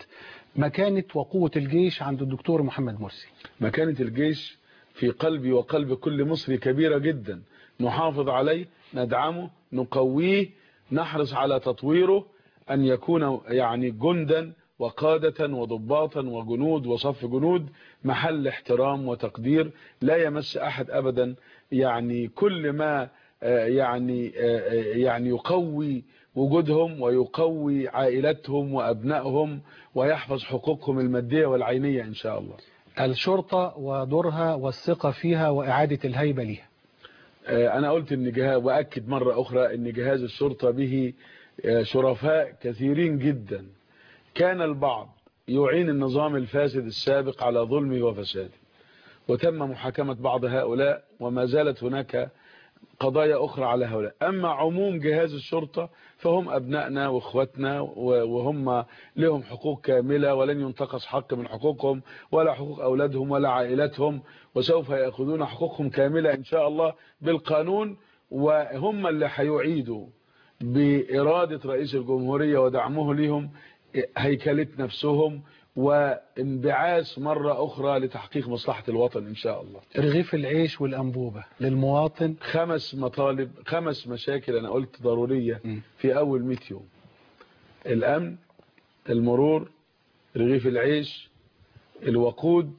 مكانة وقوة الجيش عند الدكتور محمد مرسي مكانة الجيش في قلبي وقلب كل مصري كبيرة جدا نحافظ عليه ندعمه نقويه نحرص على تطويره أن يكون يعني جندا وقادة وضباطا وجنود وصف جنود محل احترام وتقدير لا يمس أحد أبدا يعني كل ما آه، يعني آه، آه، يعني يقوي وجودهم ويقوي عائلتهم وأبنائهم ويحفظ حقوقهم المادية والعينية إن شاء الله الشرطة ودورها والثقة فيها وإعادة الهيبة ليها آه، أنا قلت إن جهاز وأكد مرة أخرى إن جهاز الشرطة به آه، شرفاء كثيرين جدا كان البعض يعين النظام الفاسد السابق على ظلمه وفساده وتم محاكمة بعض هؤلاء وما زالت هناك قضايا أخرى على هؤلاء أما عموم جهاز الشرطة فهم أبنائنا وإخوتنا و- وهم لهم حقوق كاملة ولن ينتقص حق من حقوقهم ولا حقوق أولادهم ولا عائلتهم وسوف يأخذون حقوقهم كاملة إن شاء الله بالقانون وهم اللي هيعيدوا بإرادة رئيس الجمهورية ودعمه لهم هيكلة نفسهم وانبعاث مرة أخرى لتحقيق مصلحة الوطن إن شاء الله رغيف العيش والأنبوبة للمواطن خمس مطالب خمس مشاكل أنا قلت ضرورية في أول 100 يوم الأمن المرور رغيف العيش الوقود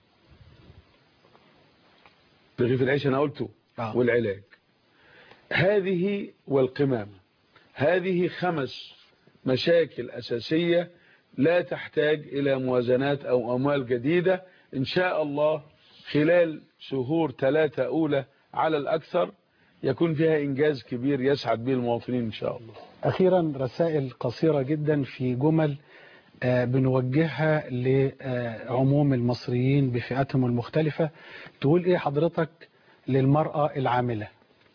رغيف العيش أنا قلته آه. والعلاج هذه والقمامة هذه خمس مشاكل أساسية لا تحتاج إلى موازنات أو أموال جديدة إن شاء الله خلال شهور ثلاثة أولى على الأكثر يكون فيها إنجاز كبير يسعد به المواطنين إن شاء الله أخيرا رسائل قصيرة جدا في جمل آه، بنوجهها لعموم المصريين بفئاتهم المختلفة تقول إيه حضرتك للمرأة العاملة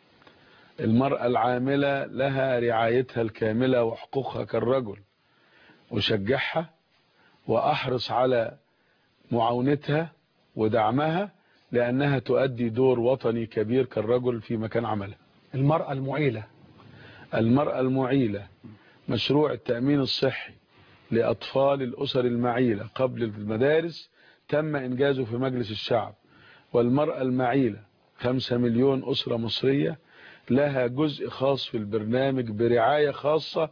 المرأة العاملة لها رعايتها الكاملة وحقوقها كالرجل أشجعها وأحرص على معاونتها ودعمها لأنها تؤدي دور وطني كبير كالرجل في مكان عملها المرأة المعيلة المرأة المعيلة مشروع التأمين الصحي لأطفال الأسر المعيلة قبل المدارس تم إنجازه في مجلس الشعب والمرأة المعيلة خمسة مليون أسرة مصرية لها جزء خاص في البرنامج برعاية خاصة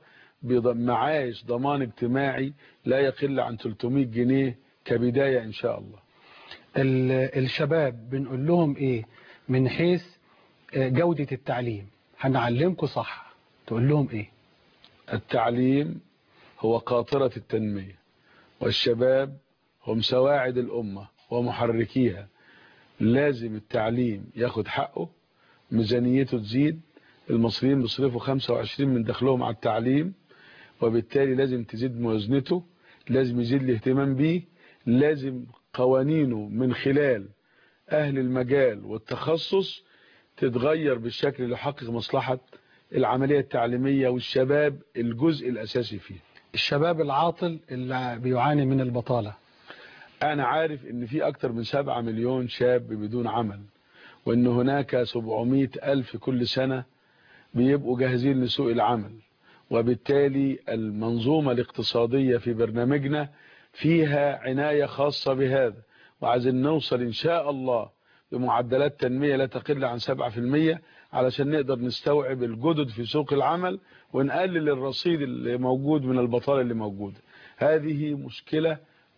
بمعايش ضمان اجتماعي لا يقل عن 300 جنيه كبداية إن شاء الله ال- الشباب بنقول لهم إيه من حيث آه، جودة التعليم هنعلمكم صح تقول لهم إيه التعليم هو قاطرة التنمية والشباب هم سواعد الأمة ومحركيها لازم التعليم ياخد حقه ميزانيته تزيد المصريين بيصرفوا 25 من دخلهم على التعليم وبالتالي لازم تزيد موازنته لازم يزيد الاهتمام بيه لازم قوانينه من خلال أهل المجال والتخصص تتغير بالشكل اللي يحقق مصلحة العملية التعليمية والشباب الجزء الأساسي فيه الشباب العاطل اللي بيعاني من البطالة أنا عارف إن في أكتر من 7 مليون شاب بدون عمل وإن هناك 700 ألف كل سنة بيبقوا جاهزين لسوق العمل وبالتالي المنظومة الاقتصادية في برنامجنا فيها عناية خاصة بهذا وعايزين نوصل إن شاء الله بمعدلات تنمية لا تقل عن 7% علشان نقدر نستوعب الجدد في سوق العمل ونقلل الرصيد اللي موجود من البطالة اللي موجودة هذه مشكلة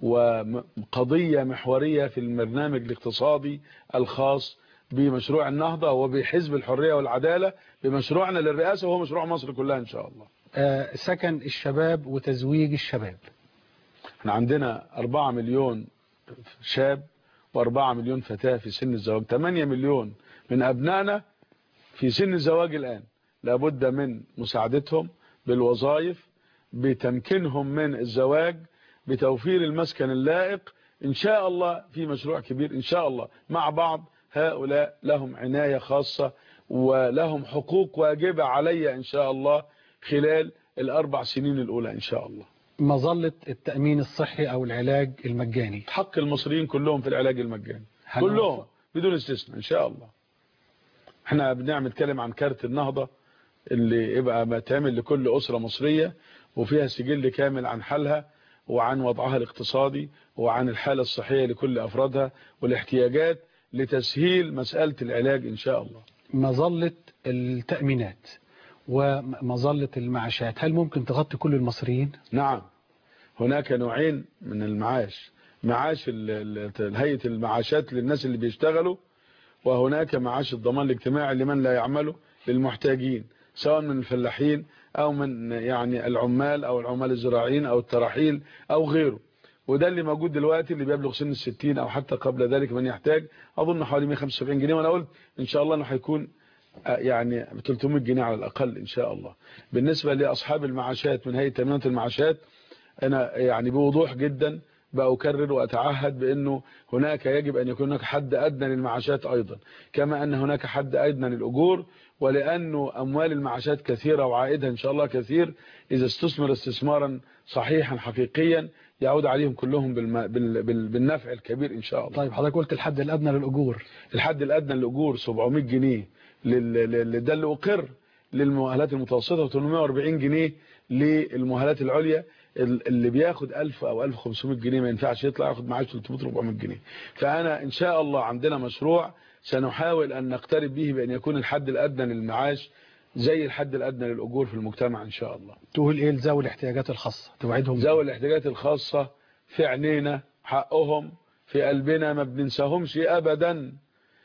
وقضية محورية في البرنامج الاقتصادي الخاص بمشروع النهضة وبحزب الحرية والعدالة بمشروعنا للرئاسة وهو مشروع مصر كلها إن شاء الله آه، سكن الشباب وتزويج الشباب احنا عندنا 4 مليون شاب و4 مليون فتاة في سن الزواج 8 مليون من أبنائنا في سن الزواج الآن لابد من مساعدتهم بالوظائف بتمكينهم من الزواج بتوفير المسكن اللائق إن شاء الله في مشروع كبير إن شاء الله مع بعض هؤلاء لهم عناية خاصة ولهم حقوق واجبة علي إن شاء الله خلال الأربع سنين الأولى إن شاء الله مظلة التأمين الصحي أو العلاج المجاني حق المصريين كلهم في العلاج المجاني هنوفر. كلهم بدون استثناء ان شاء الله احنا بنعمل نتكلم عن كارت النهضة اللي يبقى ما تعمل لكل أسرة مصرية وفيها سجل كامل عن حالها وعن وضعها الاقتصادي وعن الحالة الصحية لكل أفرادها والاحتياجات لتسهيل مسألة العلاج إن شاء الله مظلة التأمينات ومظلة المعاشات هل ممكن تغطي كل المصريين؟ نعم هناك نوعين من المعاش معاش ال- ال- هيئة المعاشات للناس اللي بيشتغلوا وهناك معاش الضمان الاجتماعي لمن لا يعمله للمحتاجين سواء من الفلاحين او من يعني العمال او العمال الزراعيين او التراحيل او غيره وده اللي موجود دلوقتي اللي بيبلغ سن الستين او حتى قبل ذلك من يحتاج اظن حوالي 175 جنيه وانا قلت ان شاء الله انه هيكون آه، يعني ب 300 جنيه على الاقل ان شاء الله بالنسبه لاصحاب المعاشات من هيئه تامينات المعاشات انا يعني بوضوح جدا بأكرر وأتعهد بأنه هناك يجب أن يكون هناك حد أدنى للمعاشات أيضا كما أن هناك حد أدنى للأجور ولأنه أموال المعاشات كثيرة وعائدها إن شاء الله كثير إذا استثمر استثمارا صحيحا حقيقيا يعود عليهم كلهم بالم... بال... بال... بالنفع الكبير إن شاء الله طيب حضرتك قلت الحد الأدنى للأجور الحد الأدنى للأجور 700 جنيه لل... لل... ده اللي أقر للمؤهلات المتوسطة و840 جنيه للمؤهلات العليا ال- اللي بياخد 1000 او 1500 جنيه ما ينفعش يطلع ياخد معاش 300 400 جنيه فانا ان شاء الله عندنا مشروع سنحاول ان نقترب به بان يكون الحد الادنى للمعاش زي الحد الادنى للاجور في المجتمع ان شاء الله تقول إيه لذوي الاحتياجات الخاصة توعدهم ذوي الاحتياجات الخاصة في عينينا حقهم في قلبنا ما بننساهمش ابدا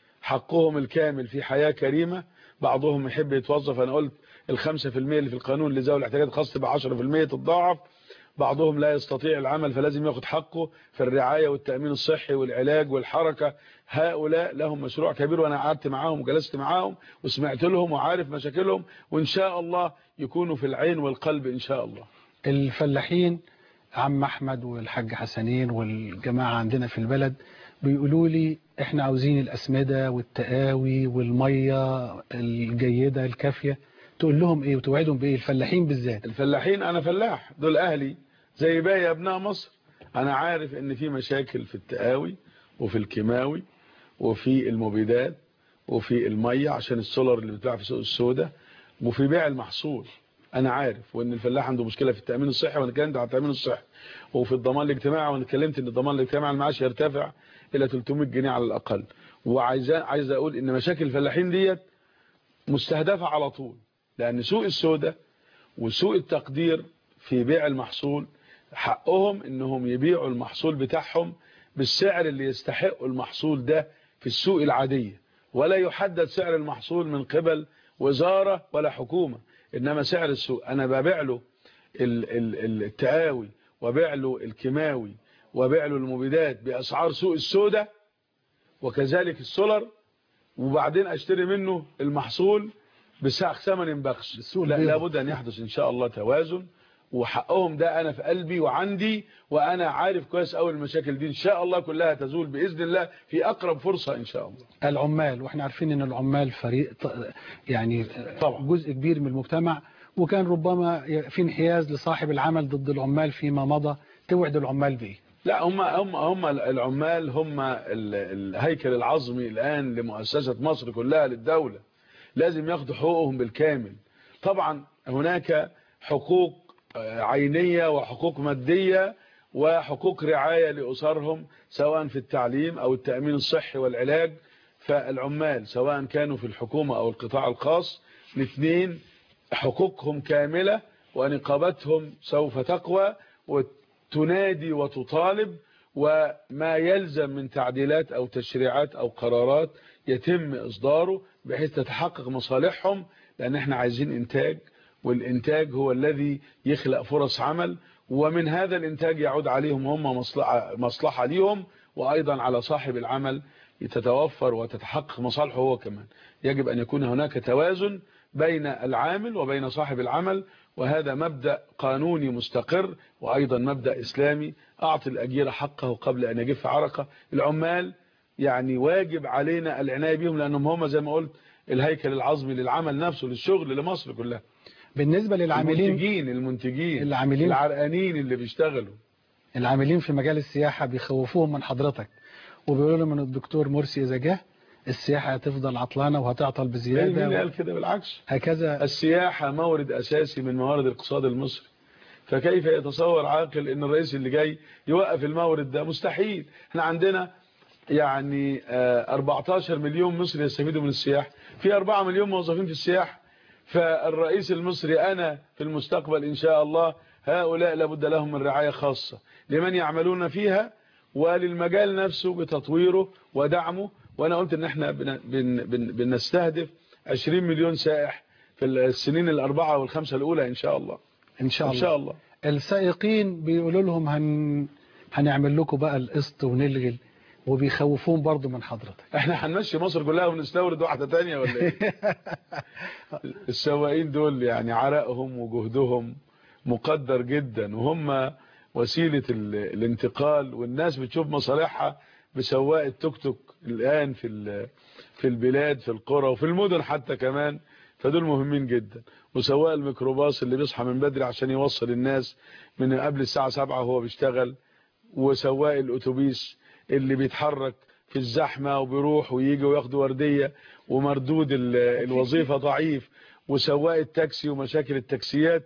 حقهم الكامل في حياة كريمة بعضهم يحب يتوظف انا قلت الخمسة في المية اللي في القانون لذوي الاحتياجات الخاصة تبقى 10 في المية تتضاعف بعضهم لا يستطيع العمل فلازم ياخد حقه في الرعاية والتأمين الصحي والعلاج والحركة هؤلاء لهم مشروع كبير وانا قعدت معاهم وجلست معاهم وسمعت لهم وعارف مشاكلهم وان شاء الله يكونوا في العين والقلب ان شاء الله الفلاحين عم أحمد والحاج حسنين والجماعة عندنا في البلد بيقولوا لي احنا عاوزين الأسمدة والتقاوي والمية الجيدة الكافية تقول لهم ايه وتوعدهم بايه الفلاحين بالذات الفلاحين انا فلاح دول اهلي زي باقي ابناء مصر انا عارف ان في مشاكل في التقاوي وفي الكيماوي وفي المبيدات وفي المية عشان السولر اللي بتباع في سوق السوداء وفي بيع المحصول انا عارف وان الفلاح عنده مشكله في التامين الصحي وانا اتكلمت عن التامين الصحي وفي الضمان الاجتماعي وانا اتكلمت ان الضمان الاجتماعي المعاش يرتفع الى 300 جنيه على الاقل وعايز عايز اقول ان مشاكل الفلاحين ديت مستهدفه على طول لان سوق السوداء وسوق التقدير في بيع المحصول حقهم انهم يبيعوا المحصول بتاعهم بالسعر اللي يستحقوا المحصول ده في السوق العادية ولا يحدد سعر المحصول من قبل وزارة ولا حكومة انما سعر السوق انا ببيع له ال- ال- التقاوي وبيع له الكيماوي وبيع له المبيدات باسعار سوق السوداء وكذلك السولر وبعدين اشتري منه المحصول بسعر ثمن بخس لا البيض. لابد ان يحدث ان شاء الله توازن وحقهم ده انا في قلبي وعندي وانا عارف كويس قوي المشاكل دي ان شاء الله كلها تزول باذن الله في اقرب فرصه ان شاء الله العمال واحنا عارفين ان العمال فريق ط- يعني طبعا. جزء كبير من المجتمع وكان ربما في انحياز لصاحب العمل ضد العمال فيما مضى توعد العمال بايه لا هم هم هم العمال هم ال- الهيكل العظمي الآن لمؤسسة مصر كلها للدولة لازم ياخدوا حقوقهم بالكامل طبعا هناك حقوق آه، عينية وحقوق مادية وحقوق رعاية لأسرهم سواء في التعليم أو التأمين الصحي والعلاج فالعمال سواء كانوا في الحكومة أو القطاع الخاص الاثنين حقوقهم كاملة ونقابتهم سوف تقوى وتنادي وتطالب وما يلزم من تعديلات أو تشريعات أو قرارات يتم إصداره بحيث تتحقق مصالحهم لأن احنا عايزين إنتاج والإنتاج هو الذي يخلق فرص عمل ومن هذا الإنتاج يعود عليهم هم مصلحة, مصلحة ليهم وأيضا على صاحب العمل تتوفر وتتحقق مصالحه هو كمان يجب أن يكون هناك توازن بين العامل وبين صاحب العمل وهذا مبدأ قانوني مستقر وأيضا مبدأ إسلامي أعطي الأجير حقه قبل أن يجف عرقه العمال يعني واجب علينا العناية بهم لأنهم هم زي ما قلت الهيكل العظمي للعمل نفسه للشغل لمصر كلها بالنسبة للعاملين المنتجين المنتجين العاملين العرقانين اللي بيشتغلوا العاملين في مجال السياحة بيخوفوهم من حضرتك وبيقولوا لهم ان الدكتور مرسي اذا جه السياحة هتفضل عطلانة وهتعطل مين بزيادة اللي و... قال كده بالعكس هكذا السياحة مورد أساسي من موارد الاقتصاد المصري فكيف يتصور عاقل ان الرئيس اللي جاي يوقف المورد ده مستحيل احنا عندنا يعني آه، 14 مليون مصري يستفيدوا من السياحه في 4 مليون موظفين في السياحه فالرئيس المصري انا في المستقبل ان شاء الله هؤلاء لابد لهم من رعايه خاصه لمن يعملون فيها وللمجال نفسه بتطويره ودعمه وانا قلت ان احنا بن بن بن بنستهدف 20 مليون سائح في السنين الاربعه والخمسه الاولى ان شاء الله ان شاء ان الله شاء الله السائقين بيقولوا لهم هن... هنعمل لكم بقى القسط ونلغي وبيخوفون برضو من حضرتك احنا هنمشي مصر كلها ونستورد واحده تانية ولا ايه السواقين دول يعني عرقهم وجهدهم مقدر جدا وهم وسيله ال- الانتقال والناس بتشوف مصالحها بسواق التوك توك الان في ال- في البلاد في القرى وفي المدن حتى كمان فدول مهمين جدا وسواق الميكروباص اللي بيصحى من بدري عشان يوصل الناس من قبل الساعه 7 وهو بيشتغل وسواق الاتوبيس اللي بيتحرك في الزحمه وبيروح ويجي وياخد ورديه ومردود ال- الوظيفه ضعيف وسواق التاكسي ومشاكل التاكسيات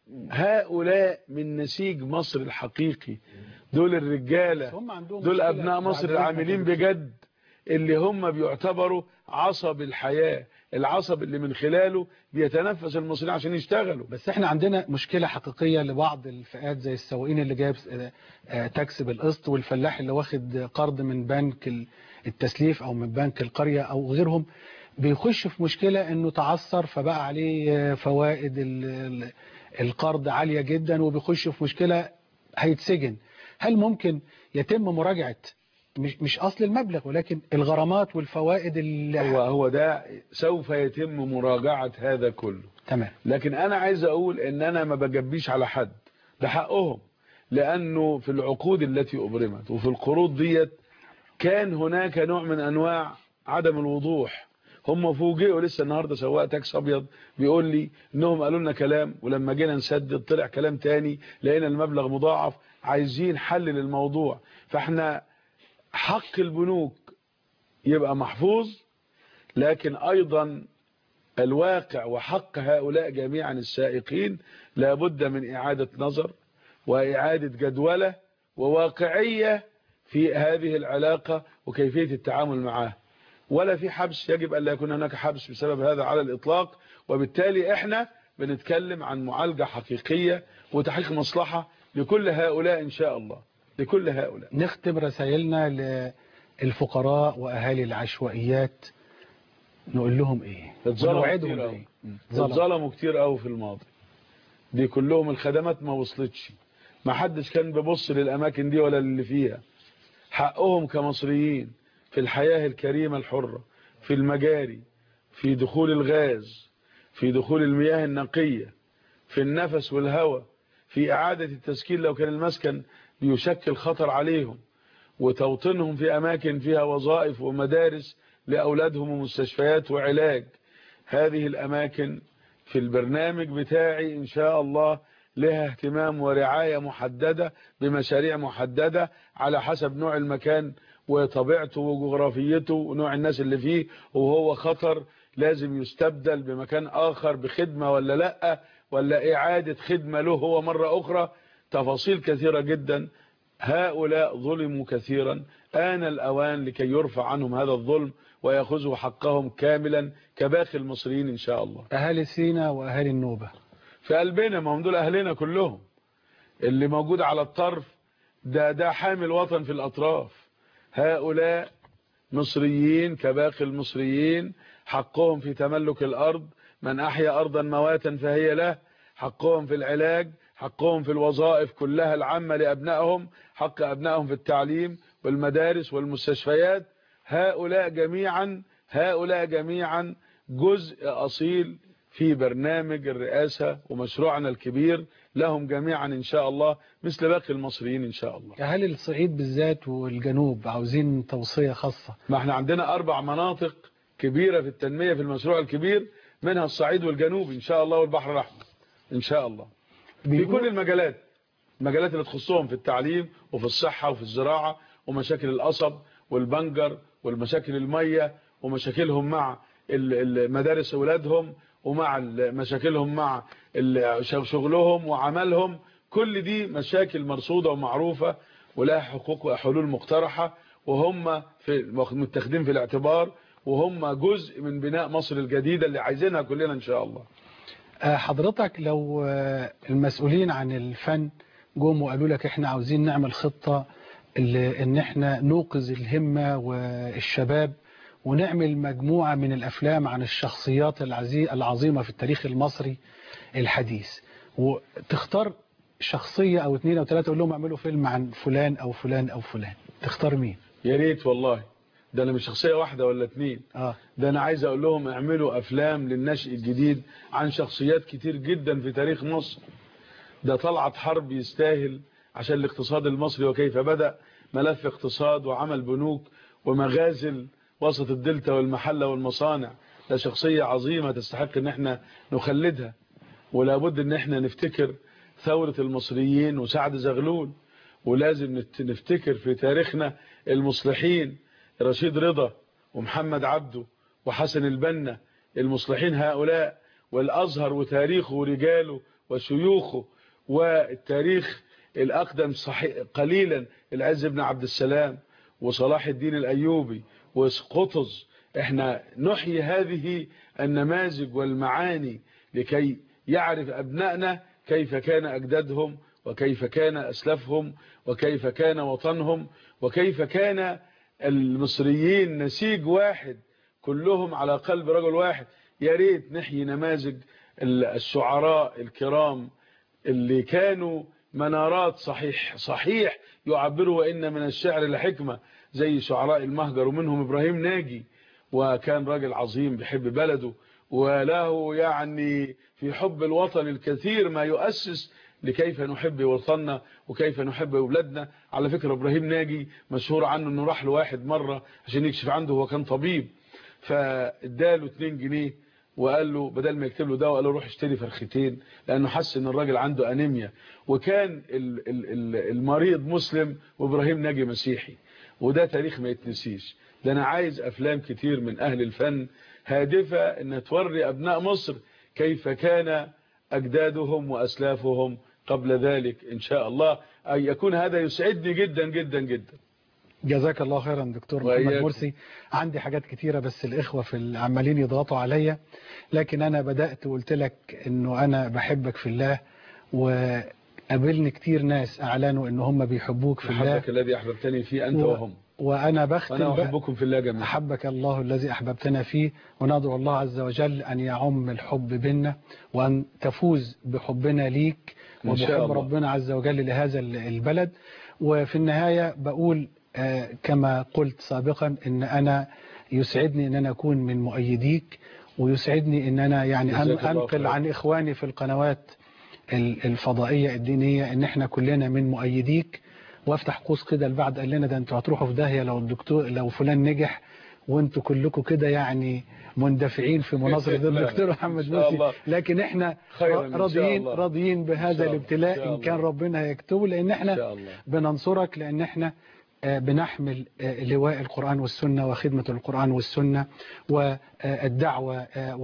هؤلاء من نسيج مصر الحقيقي دول الرجاله هم عندهم دول مشكلة ابناء مصر بعد العاملين إذنك. بجد اللي هم بيعتبروا عصب الحياه العصب اللي من خلاله بيتنفس المصريين عشان يشتغلوا بس احنا عندنا مشكلة حقيقية لبعض الفئات زي السواقين اللي جايب آه، آه، تاكسي بالقسط والفلاح اللي واخد قرض من بنك ال- التسليف او من بنك القرية او غيرهم بيخش في مشكلة انه تعثر فبقى عليه آه، فوائد ال- ال- القرض عالية جدا وبيخش في مشكلة هيتسجن هل ممكن يتم مراجعة مش مش اصل المبلغ ولكن الغرامات والفوائد اللي هو هو ده سوف يتم مراجعه هذا كله تمام لكن انا عايز اقول ان انا ما بجبيش على حد ده حقهم لانه في العقود التي ابرمت وفي القروض ديت كان هناك نوع من انواع عدم الوضوح هم فوجئوا لسه النهارده سواق تاكس ابيض بيقول لي انهم قالوا لنا كلام ولما جينا نسدد طلع كلام تاني لقينا المبلغ مضاعف عايزين حل للموضوع فاحنا حق البنوك يبقى محفوظ لكن ايضا الواقع وحق هؤلاء جميعا السائقين لابد من إعادة نظر وإعادة جدولة وواقعية في هذه العلاقة وكيفية التعامل معها ولا في حبس يجب أن لا يكون هناك حبس بسبب هذا على الإطلاق وبالتالي إحنا بنتكلم عن معالجة حقيقية وتحقيق مصلحة لكل هؤلاء إن شاء الله لكل هؤلاء نختم رسائلنا للفقراء وأهالي العشوائيات نقول لهم إيه اتظلموا ونوعدهم كتير بإيه قوي ظلم. اتظلموا كتير قوي في الماضي دي كلهم الخدمات ما وصلتش ما حدش كان بيبص للاماكن دي ولا للي فيها حقهم كمصريين في الحياة الكريمة الحرة في المجاري في دخول الغاز في دخول المياه النقية في النفس والهواء في إعادة التسكين لو كان المسكن بيشكل خطر عليهم وتوطينهم في أماكن فيها وظائف ومدارس لأولادهم ومستشفيات وعلاج هذه الأماكن في البرنامج بتاعي إن شاء الله لها اهتمام ورعاية محددة بمشاريع محددة على حسب نوع المكان وطبيعته وجغرافيته ونوع الناس اللي فيه وهو خطر لازم يستبدل بمكان آخر بخدمة ولا لأ ولا إعادة خدمة له هو مرة أخرى تفاصيل كثيرة جدا هؤلاء ظلموا كثيرا آن الأوان لكي يرفع عنهم هذا الظلم ويأخذوا حقهم كاملا كباقي المصريين إن شاء الله أهالي سينا وأهالي النوبة في قلبنا ما هم دول أهلنا كلهم اللي موجود على الطرف ده ده حامل وطن في الأطراف هؤلاء مصريين كباقي المصريين حقهم في تملك الأرض من أحيا أرضا مواتا فهي له حقهم في العلاج حقهم في الوظائف كلها العامة لأبنائهم حق أبنائهم في التعليم والمدارس والمستشفيات هؤلاء جميعا هؤلاء جميعا جزء أصيل في برنامج الرئاسة ومشروعنا الكبير لهم جميعا إن شاء الله مثل باقي المصريين إن شاء الله أهالي الصعيد بالذات والجنوب عاوزين توصية خاصة ما احنا عندنا أربع مناطق كبيرة في التنمية في المشروع الكبير منها الصعيد والجنوب إن شاء الله والبحر الأحمر إن شاء الله في كل المجالات المجالات اللي تخصهم في التعليم وفي الصحة وفي الزراعة ومشاكل القصب والبنجر والمشاكل المية ومشاكلهم مع مدارس أولادهم ومع مشاكلهم مع شغلهم وعملهم كل دي مشاكل مرصودة ومعروفة ولها حقوق وحلول مقترحة وهم في متخذين في الاعتبار وهم جزء من بناء مصر الجديدة اللي عايزينها كلنا ان شاء الله آه، حضرتك لو آه، المسؤولين عن الفن جم وقالوا لك احنا عاوزين نعمل خطة اللي ان احنا نوقظ الهمة والشباب ونعمل مجموعة من الافلام عن الشخصيات العزي- العظيمة في التاريخ المصري الحديث وتختار شخصية او اتنين او تلاتة تقول لهم اعملوا فيلم عن فلان او فلان او فلان تختار مين يا ريت والله ده انا مش شخصية واحدة ولا اتنين اه ده انا عايز اقول لهم اعملوا افلام للنشء الجديد عن شخصيات كتير جدا في تاريخ مصر ده طلعت حرب يستاهل عشان الاقتصاد المصري وكيف بدأ ملف اقتصاد وعمل بنوك ومغازل وسط الدلتا والمحلة والمصانع ده شخصية عظيمة تستحق ان احنا نخلدها ولا بد ان احنا نفتكر ثورة المصريين وسعد زغلول ولازم نت- نفتكر في تاريخنا المصلحين رشيد رضا ومحمد عبده وحسن البنا المصلحين هؤلاء والأزهر وتاريخه ورجاله وشيوخه والتاريخ الأقدم صحيح قليلا العز بن عبد السلام وصلاح الدين الأيوبي وقطز احنا نحيي هذه النماذج والمعاني لكي يعرف أبنائنا كيف كان أجدادهم وكيف كان أسلافهم وكيف كان وطنهم وكيف كان المصريين نسيج واحد كلهم على قلب رجل واحد يا ريت نحيي نماذج الشعراء الكرام اللي كانوا منارات صحيح صحيح يعبروا وإن من الشعر لحكمة زي شعراء المهجر ومنهم إبراهيم ناجي وكان راجل عظيم بيحب بلده وله يعني في حب الوطن الكثير ما يؤسس لكيف نحب وطننا وكيف نحب أولادنا على فكرة إبراهيم ناجي مشهور عنه أنه راح لواحد مرة عشان يكشف عنده هو كان طبيب فاداله 2 جنيه وقال له بدل ما يكتب له ده وقال له روح اشتري فرختين لانه حس ان الراجل عنده انيميا وكان ال- ال- ال- المريض مسلم وابراهيم ناجي مسيحي وده تاريخ ما يتنسيش ده انا عايز افلام كتير من اهل الفن هادفة ان توري ابناء مصر كيف كان اجدادهم واسلافهم قبل ذلك ان شاء الله ان يكون هذا يسعدني جدا جدا جدا جزاك الله خيرا دكتور محمد وإياك. مرسي عندي حاجات كتيرة بس الإخوة في ال- عمالين يضغطوا عليا لكن أنا بدأت وقلت لك إنه أنا بحبك في الله وقابلني كتير ناس أعلنوا إن هم بيحبوك في الله احبك الذي احببتني فيه انت و- وهم وأنا بختم وانا بقى- احبكم في الله جميعا أحبك الله الذي أحببتنا فيه وندعو الله عز وجل أن يعم الحب بينا وأن تفوز بحبنا ليك إن شاء وبحب الله. ربنا عز وجل لهذا ال- البلد وفي النهاية بقول آه، كما قلت سابقا أن أنا يسعدني أن أنا أكون من مؤيديك ويسعدني أن أنا يعني أن- جزاك الله أنقل خير. عن إخواني في القنوات ال- الفضائية الدينية ان احنا كلنا من مؤيديك وافتح قوس كده البعض قال لنا ده انتوا هتروحوا في داهية لو الدكتور لو فلان نجح وانتوا كلكم كده يعني مندفعين في مناظرة ضد لا، الدكتور محمد إن شاء الله. مرسي لكن احنا خيراً إن شاء راضيين الله. راضيين إن بهذا شاء الله. الابتلاء إن شاء ان كان الله. ربنا هيكتبه لان ان احنا شاء الله بننصرك لان احنا آه، بنحمل آه، لواء القرآن والسنة وخدمة القرآن والسنة والدعوة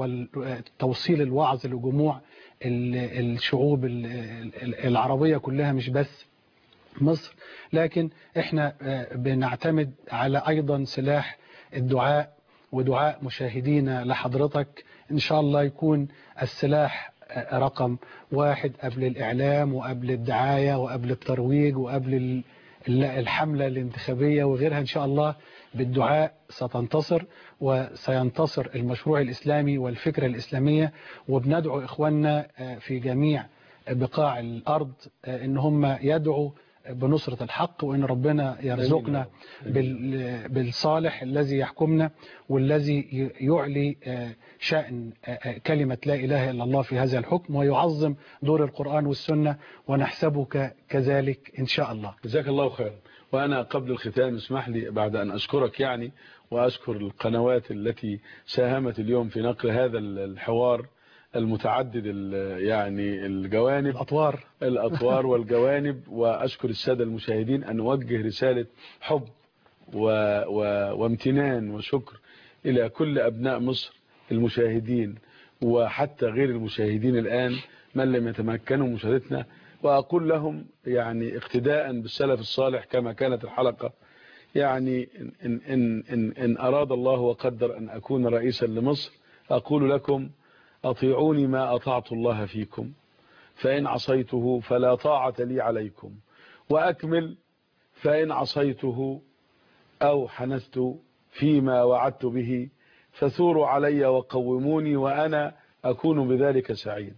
وتوصيل الوعظ لجموع ال- الشعوب ال- ال- العربية كلها مش بس مصر لكن احنا آه، بنعتمد على ايضا سلاح الدعاء ودعاء مشاهدينا لحضرتك ان شاء الله يكون السلاح آه، رقم واحد قبل الاعلام وقبل الدعاية وقبل الترويج وقبل ال- ال- الحملة الانتخابية وغيرها ان شاء الله بالدعاء ستنتصر وسينتصر المشروع الإسلامي والفكرة الإسلامية وبندعو إخواننا آه، في جميع بقاع الأرض آه، إن هم يدعوا بنصرة الحق وإن ربنا يرزقنا بال- بالصالح الذي يحكمنا والذي ي- يعلي آه، شأن آه، آه، كلمة لا إله إلا الله في هذا الحكم ويعظم دور القرآن والسنة ونحسبك كذلك إن شاء الله جزاك الله خيرا وأنا قبل الختام اسمح لي بعد أن أشكرك يعني وأشكر القنوات التي ساهمت اليوم في نقل هذا الحوار المتعدد ال- يعني الجوانب الأطوار الأطوار والجوانب وأشكر السادة المشاهدين أن أوجه رسالة حب و... و... وامتنان وشكر إلى كل أبناء مصر المشاهدين وحتى غير المشاهدين الآن من لم يتمكنوا من مشاهدتنا وأقول لهم يعني اقتداء بالسلف الصالح كما كانت الحلقة يعني إن, إن, إن, إن أراد الله وقدر أن أكون رئيسا لمصر أقول لكم أطيعوني ما أطعت الله فيكم فإن عصيته فلا طاعة لي عليكم وأكمل فإن عصيته أو حنست فيما وعدت به فثوروا علي وقوموني وأنا أكون بذلك سعيد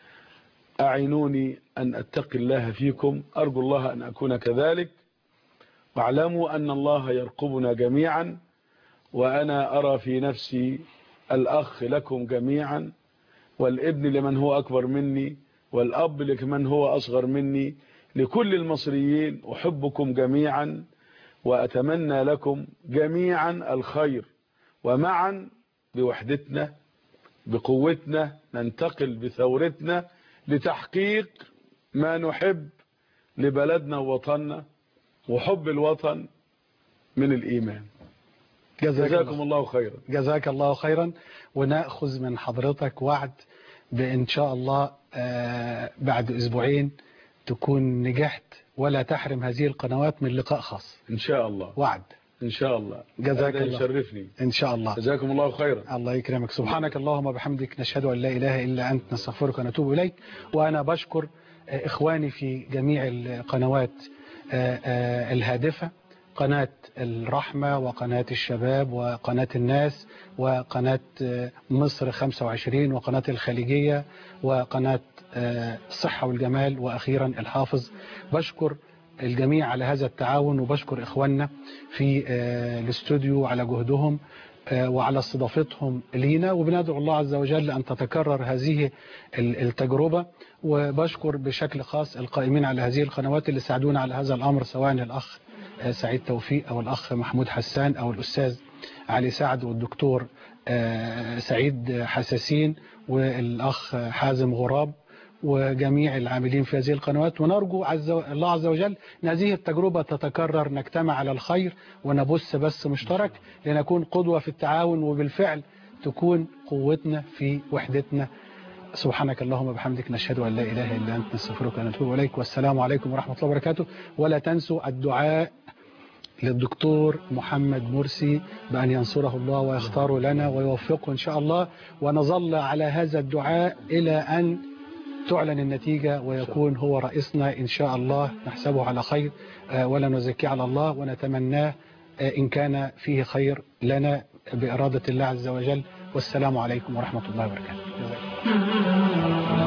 أعينوني أن أتقي الله فيكم أرجو الله أن أكون كذلك واعلموا أن الله يرقبنا جميعا وأنا أرى في نفسي الأخ لكم جميعا والابن لمن هو أكبر مني والأب لمن هو أصغر مني لكل المصريين أحبكم جميعا وأتمنى لكم جميعا الخير ومعا بوحدتنا بقوتنا ننتقل بثورتنا لتحقيق ما نحب لبلدنا ووطننا وحب الوطن من الإيمان جزاك جزاكم الله. الله خيرا جزاك الله خيرا ونأخذ من حضرتك وعد بإن شاء الله آه، بعد أسبوعين تكون نجحت ولا تحرم هذه القنوات من لقاء خاص إن شاء الله وعد إن شاء الله جزاك هذا الله. يشرفني إن شاء الله جزاكم الله خيرا الله يكرمك سبحانك اللهم وبحمدك نشهد أن لا إله إلا أنت نستغفرك ونتوب إليك وأنا بشكر آه، إخواني في جميع القنوات آه، آه، الهادفة قناة الرحمة وقناة الشباب وقناة الناس وقناة آه، مصر 25 وقناة الخليجية وقناة آه، الصحة والجمال وأخيرا الحافظ بشكر الجميع على هذا التعاون وبشكر إخواننا في آه، الاستوديو على جهدهم آه، وعلى استضافتهم لينا وبندعو الله عز وجل أن تتكرر هذه ال- التجربة وبشكر بشكل خاص القائمين على هذه القنوات اللي ساعدونا على هذا الأمر سواء الأخ آه، سعيد توفيق أو الأخ محمود حسان أو الأستاذ علي سعد والدكتور آه، سعيد حساسين والأخ حازم غراب وجميع العاملين في هذه القنوات ونرجو عز و... الله عز وجل ان هذه التجربة تتكرر نجتمع على الخير ونبث بث مشترك لنكون قدوة في التعاون وبالفعل تكون قوتنا في وحدتنا سبحانك اللهم وبحمدك نشهد أن لا إله إلا أنت نستغفرك ونتوب إليك والسلام عليكم ورحمة الله وبركاته ولا تنسوا الدعاء للدكتور محمد مرسي بأن ينصره الله ويختاره لنا ويوفقه إن شاء الله ونظل على هذا الدعاء إلى أن تعلن النتيجة ويكون هو رئيسنا إن شاء الله نحسبه على خير آه، ولا نزكي على الله ونتمناه آه، إن كان فيه خير لنا بإرادة الله عز وجل والسلام عليكم ورحمة الله وبركاته